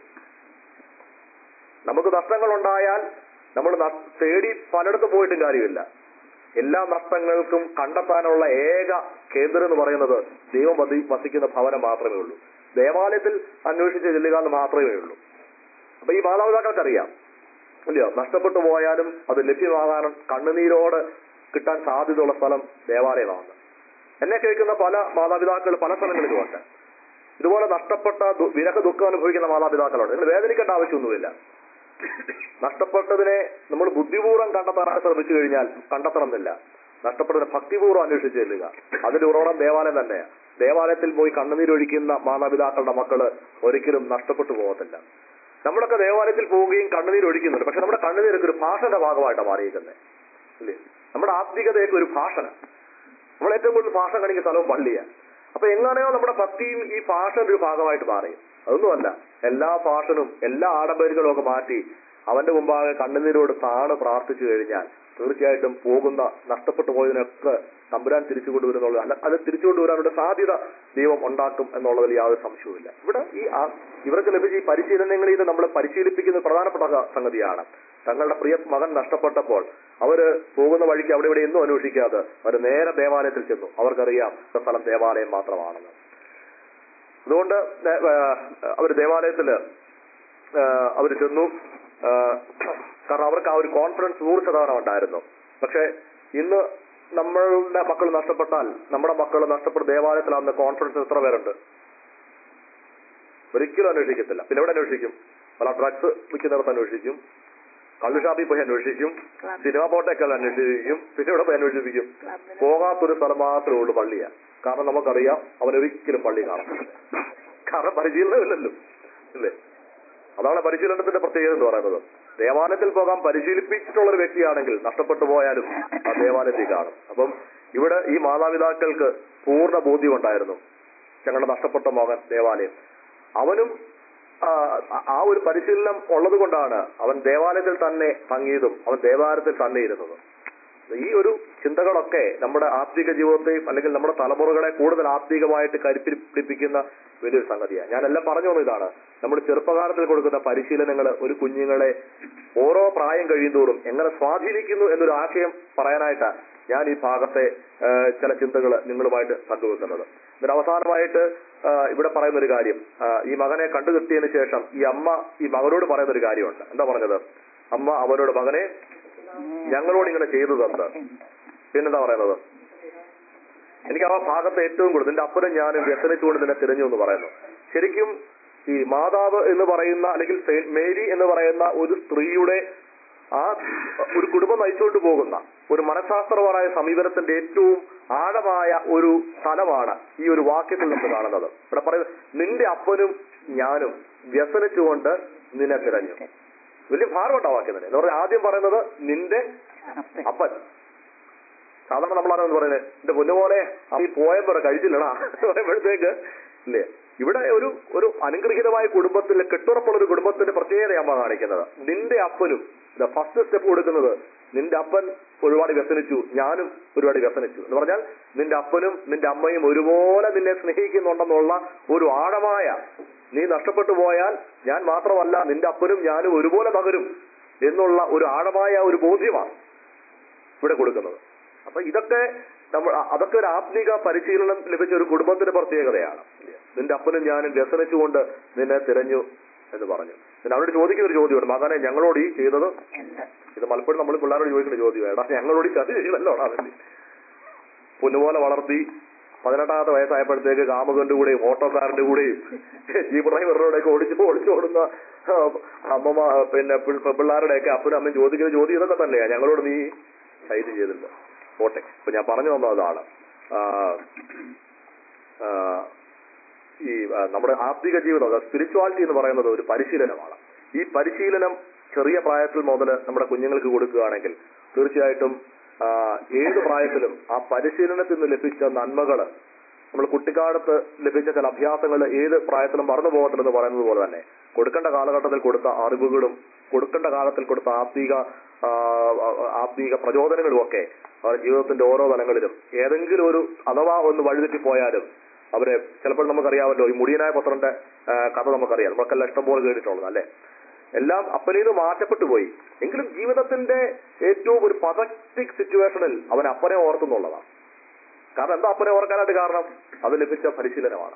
നമുക്ക് നഷ്ടങ്ങൾ ഉണ്ടായാൽ നമ്മൾ നഷ്- തേടി പലയിടത്തും പോയിട്ടും കാര്യമില്ല എല്ലാ നഷ്ടങ്ങൾക്കും കണ്ടെത്താനുള്ള ഏക കേന്ദ്രം എന്ന് പറയുന്നത് ദൈവം വസി- വസിക്കുന്ന ഭവനം മാത്രമേ ഉള്ളൂ ദേവാലയത്തിൽ അന്വേഷിച്ച് ചെല്ലുക എന്ന് മാത്രമേ ഉള്ളൂ അപ്പൊ ഈ മാതാപിതാക്കൾക്കറിയാം ഇല്ലയോ നഷ്ടപ്പെട്ടു പോയാലും അത് ലഭ്യമാകാനും കണ്ണുനീരോട് കിട്ടാൻ സാധ്യതയുള്ള സ്ഥലം ദേവാലയമാണ് എന്നെ കേൾക്കുന്ന പല മാതാപിതാക്കൾ പല സ്ഥലങ്ങളിലുമുണ്ട് ഇതുപോലെ നഷ്ടപ്പെട്ട ദു- വിരഹ ദുഃഖം അനുഭവിക്കുന്ന മാതാപിതാക്കളുണ്ട് നിങ്ങൾ വേദനിക്കേണ്ട ആവശ്യമൊന്നുമില്ല നഷ്ടപ്പെട്ടതിനെ നമ്മൾ ബുദ്ധിപൂർവ്വം കണ്ടെത്താൻ ശ്രമിച്ചു കഴിഞ്ഞാൽ കണ്ടെത്തണമെന്നില്ല നഷ്ടപ്പെട്ടതിനെ ഭക്തിപൂർവ്വം അന്വേഷിച്ച് ചെല്ലുക അതിന്റെ ഉറവിടം ദേവാലയം തന്നെയാണ് ദേവാലയത്തിൽ പോയി കണ്ണുനീരൊഴിക്കുന്ന മാതാപിതാക്കളുടെ മക്കള് ഒരിക്കലും നഷ്ടപ്പെട്ടു പോകത്തില്ല നമ്മളൊക്കെ ദേവാലയത്തിൽ പോവുകയും കണ്ണുനീർ ഒഴിക്കുന്നുണ്ട് പക്ഷെ നമ്മുടെ കണ്ണുനീരൊക്കെ ഒരു ഭാഷന്റെ ഭാഗമായിട്ടാണ് മാറിയിരിക്കുന്നത് ഇല്ലേ നമ്മുടെ ആത്മീകതയൊക്കെ ഒരു ഭാഷന നമ്മൾ ഏറ്റവും കൂടുതൽ ഭാഷ കാണിക്കുന്ന സ്ഥലവും പള്ളിയാണ് അപ്പൊ എങ്ങനെയോ നമ്മുടെ ഭക്തിയും ഈ ഭാഷയുടെ ഒരു ഭാഗമായിട്ട് മാറി അതൊന്നുമല്ല എല്ലാ ഭാഷനും എല്ലാ ആഡംബരങ്ങളും ഒക്കെ മാറ്റി അവന്റെ മുമ്പാകെ കണ്ണുനീരോട് താണ് പ്രാർത്ഥിച്ചു കഴിഞ്ഞാൽ തീർച്ചയായിട്ടും പോകുന്ന നഷ്ടപ്പെട്ടു പോയതിനൊക്കെ തമ്പുരാൻ തിരിച്ചു കൊണ്ടുവരുന്നുള്ള അല്ല അത് തിരിച്ചു കൊണ്ടുവരാനുള്ള സാധ്യത ദൈവം ഉണ്ടാക്കും എന്നുള്ളതിൽ യാതൊരു സംശയവുമില്ല ഇവിടെ ഈ ആ- ഇവർക്ക് ലഭിച്ച ഈ പരിശീലനങ്ങളിൽ നിന്ന് നമ്മൾ പരിശീലിപ്പിക്കുന്ന പ്രധാനപ്പെട്ട സ- സംഗതിയാണ് തങ്ങളുടെ പ്രിയ മകൻ നഷ്ടപ്പെട്ടപ്പോൾ അവര് പോകുന്ന വഴിക്ക് അവിടെ ഇവിടെ എന്നും അന്വേഷിക്കാതെ അവർ നേരെ ദേവാലയത്തിൽ ചെന്നു അവർക്കറിയാം ഈ സ്ഥലം ദേവാലയം മാത്രമാണെന്ന് അതുകൊണ്ട് അവർ ദേവാലയത്തില് അവർ ചെന്നു ആ, കാരണം അവർക്ക് ആ ഒരു കോൺഫിഡൻസ് നൂറ് ശതമാനം ഉണ്ടായിരുന്നു പക്ഷെ ഇന്ന് നമ്മളുടെ മക്കൾ നഷ്ടപ്പെട്ടാൽ നമ്മുടെ മക്കൾ നഷ്ടപ്പെട്ട ദേവാലയത്തിലാവുന്ന കോൺഫിഡൻസ് എത്ര പേരുണ്ട് ഒരിക്കലും അന്വേഷിക്കത്തില്ല പിന്നെ എവിടെ അന്വേഷിക്കും പല ഡ്രഗ്സ് വിൽക്കുന്നിടത്ത് അന്വേഷിക്കും കള്ളുഷാപ്പിൽ പോയി അന്വേഷിക്കും സിനിമ പോട്ടൊക്കെ അന്വേഷിക്കും പിന്നെ എവിടെ പോയി അന്വേഷിപ്പിക്കും പോകാത്തൊരു സ്ഥലം മാത്രമേ ഉള്ളൂ പള്ളിയാ കാരണം നമുക്കറിയാം അവൻ ഒരിക്കലും പള്ളി കാണത്തില്ല കാരണം പരിശീലനമില്ലല്ലോ ഇല്ലേ അതാണ് പരിശീലനത്തിന്റെ പ്രത്യേകത എന്ന് പറയുന്നത് ദേവാലയത്തിൽ പോകാൻ പരിശീലിപ്പിച്ചിട്ടുള്ള ഒരു വ്യക്തിയാണെങ്കിൽ നഷ്ടപ്പെട്ടു പോയാലും ആ ദേവാലയത്തിൽ കാണും അപ്പം ഇവിടെ ഈ മാതാപിതാക്കൾക്ക് പൂർണ്ണ ബോധ്യമുണ്ടായിരുന്നു ഞങ്ങളുടെ നഷ്ടപ്പെട്ട മകൻ ദേവാലയം അവനും ആ, ആ ഒരു പരിശീലനം ഉള്ളത് കൊണ്ടാണ് അവൻ ദേവാലയത്തിൽ തന്നെ തങ്ങിയതും അവൻ ദേവാലയത്തിൽ തന്നെ ഇരുന്നതും ഈ ഒരു ചിന്തകളൊക്കെ നമ്മുടെ ആത്മീക ജീവിതത്തെയും അല്ലെങ്കിൽ നമ്മുടെ തലമുറകളെ കൂടുതൽ ആത്മീകമായിട്ട് കരുപ്പിടിപ്പിക്കുന്ന വലിയൊരു സംഗതിയാണ് ഞാൻ എല്ലാം പറഞ്ഞു വന്നത് ഇതാണ് നമ്മുടെ ചെറുപ്പകാലത്തിൽ കൊടുക്കുന്ന പരിശീലനങ്ങൾ ഒരു കുഞ്ഞുങ്ങളെ ഓരോ പ്രായം കഴിയുന്തോറും എങ്ങനെ സ്വാധീനിക്കുന്നു എന്നൊരു ആശയം പറയാനായിട്ടാണ് ഞാൻ ഈ ഭാഗത്തെ ആ, ചില ചിന്തകൾ നിങ്ങളുമായിട്ട് പങ്കുവെക്കുന്നത് എന്നിട്ട് അവസാനമായിട്ട് ആ, ഇവിടെ പറയുന്ന ഒരു കാര്യം ആ, ഈ മകനെ കണ്ടുകിട്ടിയതിനു ശേഷം ഈ അമ്മ ഈ മകനോട് പറയുന്ന ഒരു കാര്യമുണ്ട് എന്താ പറഞ്ഞത് അമ്മ അവനോട് മകനെ ഞങ്ങളോട് ഇങ്ങനെ ചെയ്തു തന്നത് പിന്നെന്താ പറയുന്നത് എനിക്ക് ആ ഭാഗത്ത് ഏറ്റവും കൂടുതൽ നിന്റെ അപ്പനും ഞാനും വ്യസനിച്ചുകൊണ്ട് നിന്നെ തിരഞ്ഞു എന്ന് പറയുന്നു ശരിക്കും ഈ മാതാവ് എന്ന് പറയുന്ന അല്ലെങ്കിൽ സെയിന്റ് മേരി എന്ന് പറയുന്ന ഒരു സ്ത്രീയുടെ ആ ഒരു കുടുംബം നയിച്ചുകൊണ്ട് പോകുന്ന ഒരു മനഃശാസ്ത്രപരമായ സമീപനത്തിന്റെ ഏറ്റവും ആഴമായ ഒരു സ്ഥലമാണ് ഈ ഒരു വാക്യത്തിൽ നമ്മൾ കാണുന്നത് ഇവിടെ പറയുന്നത് നിന്റെ അപ്പനും ഞാനും വ്യസനിച്ചുകൊണ്ട് നിന്നെ തിരഞ്ഞു വലിയ ഭാരമുണ്ട് ആ വാക്യം തന്നെ എന്ന് പറഞ്ഞാൽ ആദ്യം പറയുന്നത് നിന്റെ അപ്പൻ സാധാരണ നമ്മളാണ് എന്ന് പറയുന്നത് എന്റെ പൊന്നുപോലെ ഈ പോയപ്പോ കഴിച്ചില്ലടാ എന്ന് പറയുമ്പോഴത്തേക്ക് ഇല്ലേ ഇവിടെ ഒരു ഒരു അനുഗ്രഹീതമായ കുടുംബത്തിൽ കെട്ടുറപ്പുള്ള ഒരു കുടുംബത്തിന്റെ പ്രത്യേകത അമ്മ കാണിക്കുന്നത് നിന്റെ അപ്പനും ഫസ്റ്റ് സ്റ്റെപ്പ് കൊടുക്കുന്നത് നിന്റെ അപ്പൻ ഒരുപാട് വ്യസനിച്ചു ഞാനും ഒരുപാട് വ്യസനിച്ചു എന്ന് പറഞ്ഞാൽ നിന്റെ അപ്പനും നിന്റെ അമ്മയും ഒരുപോലെ നിന്നെ സ്നേഹിക്കുന്നുണ്ടെന്നുള്ള ഒരു ആഴമായ നീ നഷ്ടപ്പെട്ടു പോയാൽ ഞാൻ മാത്രമല്ല നിന്റെ അപ്പനും ഞാനും ഒരുപോലെ പകരും എന്നുള്ള ഒരു ആഴമായ ഒരു ബോധ്യമാണ് ഇവിടെ കൊടുക്കുന്നത് അപ്പൊ ഇതൊക്കെ നമ്മൾ അതൊക്കെ ഒരു ആത്മീക പരിശീലനം ലഭിച്ച ഒരു കുടുംബത്തിന്റെ പ്രത്യേകതയാണ് നിന്റെ അപ്പനും ഞാനും വ്യസനിച്ചുകൊണ്ട് നിന്നെ തിരഞ്ഞു എന്ന് പറഞ്ഞു പിന്നെ അവരോട് ചോദിക്കുന്ന ഒരു ചോദ്യമുണ്ട് മകനെ ഞങ്ങളോട് ഈ ചെയ്തത് ഇത് പലപ്പോഴും നമ്മൾ പിള്ളേരോട് ചോദിക്കുന്ന ചോദ്യം എടാ ഞങ്ങളോട് ഈ ചതി ചെയ്തല്ലോ അവന്റെ പൊന്നുപോലെ വളർത്തി പതിനെട്ടാമത്തെ വയസ്സായപ്പോഴത്തേക്ക് കാമുകന്റെ കൂടെയും ഓട്ടോക്കാരന്റെ കൂടെയും ജീപ്പ് ഡ്രൈവറുടെയൊക്കെ ഓടിച്ച് ഓടിച്ചോടുന്ന ആ, അമ്മമ്മ പിന്നെ പി- പിള്ളേരുടെയൊക്കെ അപ്പനും അമ്മയും ചോദിക്കുന്ന ചോദ്യം ഇതൊക്കെ തന്നെയാ ഞങ്ങളോട് നീ ശൈലി ചെയ്തില്ല പോട്ടെ ഇപ്പൊ ഞാൻ പറഞ്ഞു വന്നത് അതാണ് ആ, ആ, ഈ ആ, നമ്മുടെ ആത്മിക ജീവിതം സ്പിരിച്വാലിറ്റി എന്ന് പറയുന്നത് ഒരു പരിശീലനമാണ് ഈ പരിശീലനം ചെറിയ പ്രായത്തിൽ മുതൽ നമ്മുടെ കുഞ്ഞുങ്ങൾക്ക് കൊടുക്കുകയാണെങ്കിൽ തീർച്ചയായിട്ടും ആ, ഏത് പ്രായത്തിലും ആ പരിശീലനത്തിൽ നിന്ന് ലഭിച്ച നന്മകള് നമ്മൾ കുട്ടിക്കാലത്ത് ലഭിച്ച ചില അഭ്യാസങ്ങൾ ഏത് പ്രായത്തിലും മറന്നു പോകത്തില്ലെന്ന് പറയുന്നത് പോലെ തന്നെ കൊടുക്കേണ്ട കാലഘട്ടത്തിൽ കൊടുത്ത അറിവുകളും കൊടുക്കേണ്ട കാലത്തിൽ കൊടുത്ത ആത്മീക ആ, ആത്മീക പ്രചോദനങ്ങളും ഒക്കെ അവരുടെ ജീവിതത്തിന്റെ ഓരോ തലങ്ങളിലും ഏതെങ്കിലും ഒരു അഥവാ ഒന്ന് വഴിതെറ്റി പോയാലും അവരെ ചിലപ്പോൾ നമുക്കറിയാമല്ലോ ഈ മുടിയനായ പുത്രന്റെ ആ, കഥ നമുക്കറിയാം നമുക്കെല്ലാം ഇഷ്ടംപോലെ കേട്ടിട്ടുള്ളത് അല്ലേ എല്ലാം അപ്പനിൽ നിന്ന് മാറ്റപ്പെട്ടു പോയി എങ്കിലും ജീവിതത്തിന്റെ ഏറ്റവും ഒരു പതറ്റിക് സിറ്റുവേഷനിൽ അവൻ അപ്പനെ ഓർത്തുന്നുള്ളതാണ് കാരണം എന്താ അപ്പനെ ഓർക്കാനായിട്ട് കാരണം അത് ലഭിച്ച പരിശീലനമാണ്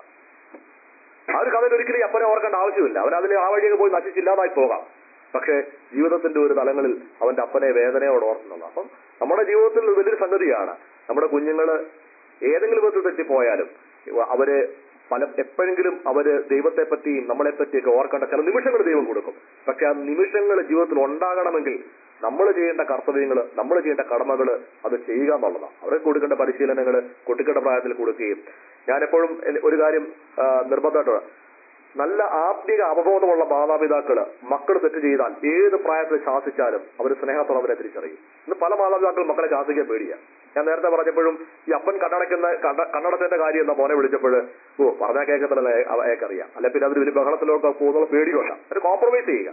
ആ ഒരു കഥയിൽ ഒരിക്കലും ഈ അപ്പനെ ഓർക്കേണ്ട ആവശ്യമില്ല അവൻ അതിന് ആ വഴിയൊക്കെ പോയി നശിച്ചില്ലാതായി പോകാം പക്ഷേ ജീവിതത്തിന്റെ ഒരു തലങ്ങളിൽ അവന്റെ അപ്പനെ വേദനയോട് ഓർക്കുന്നുള്ളത് അപ്പം നമ്മുടെ ജീവിതത്തിൽ വലിയൊരു സംഗതിയാണ് നമ്മുടെ കുഞ്ഞുങ്ങള് ഏതെങ്കിലും വിധത്തിൽ തെറ്റിപ്പോയാലും അവര് പല എപ്പോഴെങ്കിലും അവര് ദൈവത്തെ പറ്റിയും നമ്മളെ പറ്റിയൊക്കെ ഓർക്കേണ്ട ചില നിമിഷങ്ങൾ ദൈവം കൊടുക്കും പക്ഷെ ആ നിമിഷങ്ങൾ ജീവിതത്തിൽ ഉണ്ടാകണമെങ്കിൽ നമ്മൾ ചെയ്യേണ്ട കർത്തവ്യങ്ങൾ നമ്മൾ ചെയ്യേണ്ട കടമകൾ അത് ചെയ്യുക എന്നുള്ളതാണ് അവരെ കൊടുക്കേണ്ട പരിശീലനങ്ങൾ കുട്ടികളുടെ പ്രായത്തിൽ കൊടുക്കുകയും ഞാൻ എപ്പോഴും എൻ- ഒരു കാര്യം ആ, നിർബന്ധമായിട്ട് നല്ല ആത്മീക അവബോധമുള്ള മാതാപിതാക്കള് മക്കൾ തെറ്റ് ചെയ്താൽ ഏത് പ്രായത്തിൽ ശാസിച്ചാലും അവർ സ്നേഹത്തോടെ അവരെ തിരിച്ചറിയും ഇന്ന് പല മാതാപിതാക്കളും മക്കളെ ശാസിക്കാൻ പേടിയാ ഞാൻ നേരത്തെ പറഞ്ഞപ്പോഴും ഈ അപ്പൻ കണ്ണടക്കുന്ന കണ്ണ- കണ്ണടച്ചതിന്റെ കാര്യം എന്താ മോനെ വിളിച്ചപ്പോൾ ഓ പറഞ്ഞാൽ കേൾക്കത്തില്ല അയാൾക്കറിയാം അല്ലെ പിന്നെ അവർ വലിയ ബഹളത്തിലൊക്കെ പോകുന്നുള്ള പേടിയുണ്ട ഒരു കോംപ്രമൈസ് ചെയ്യുക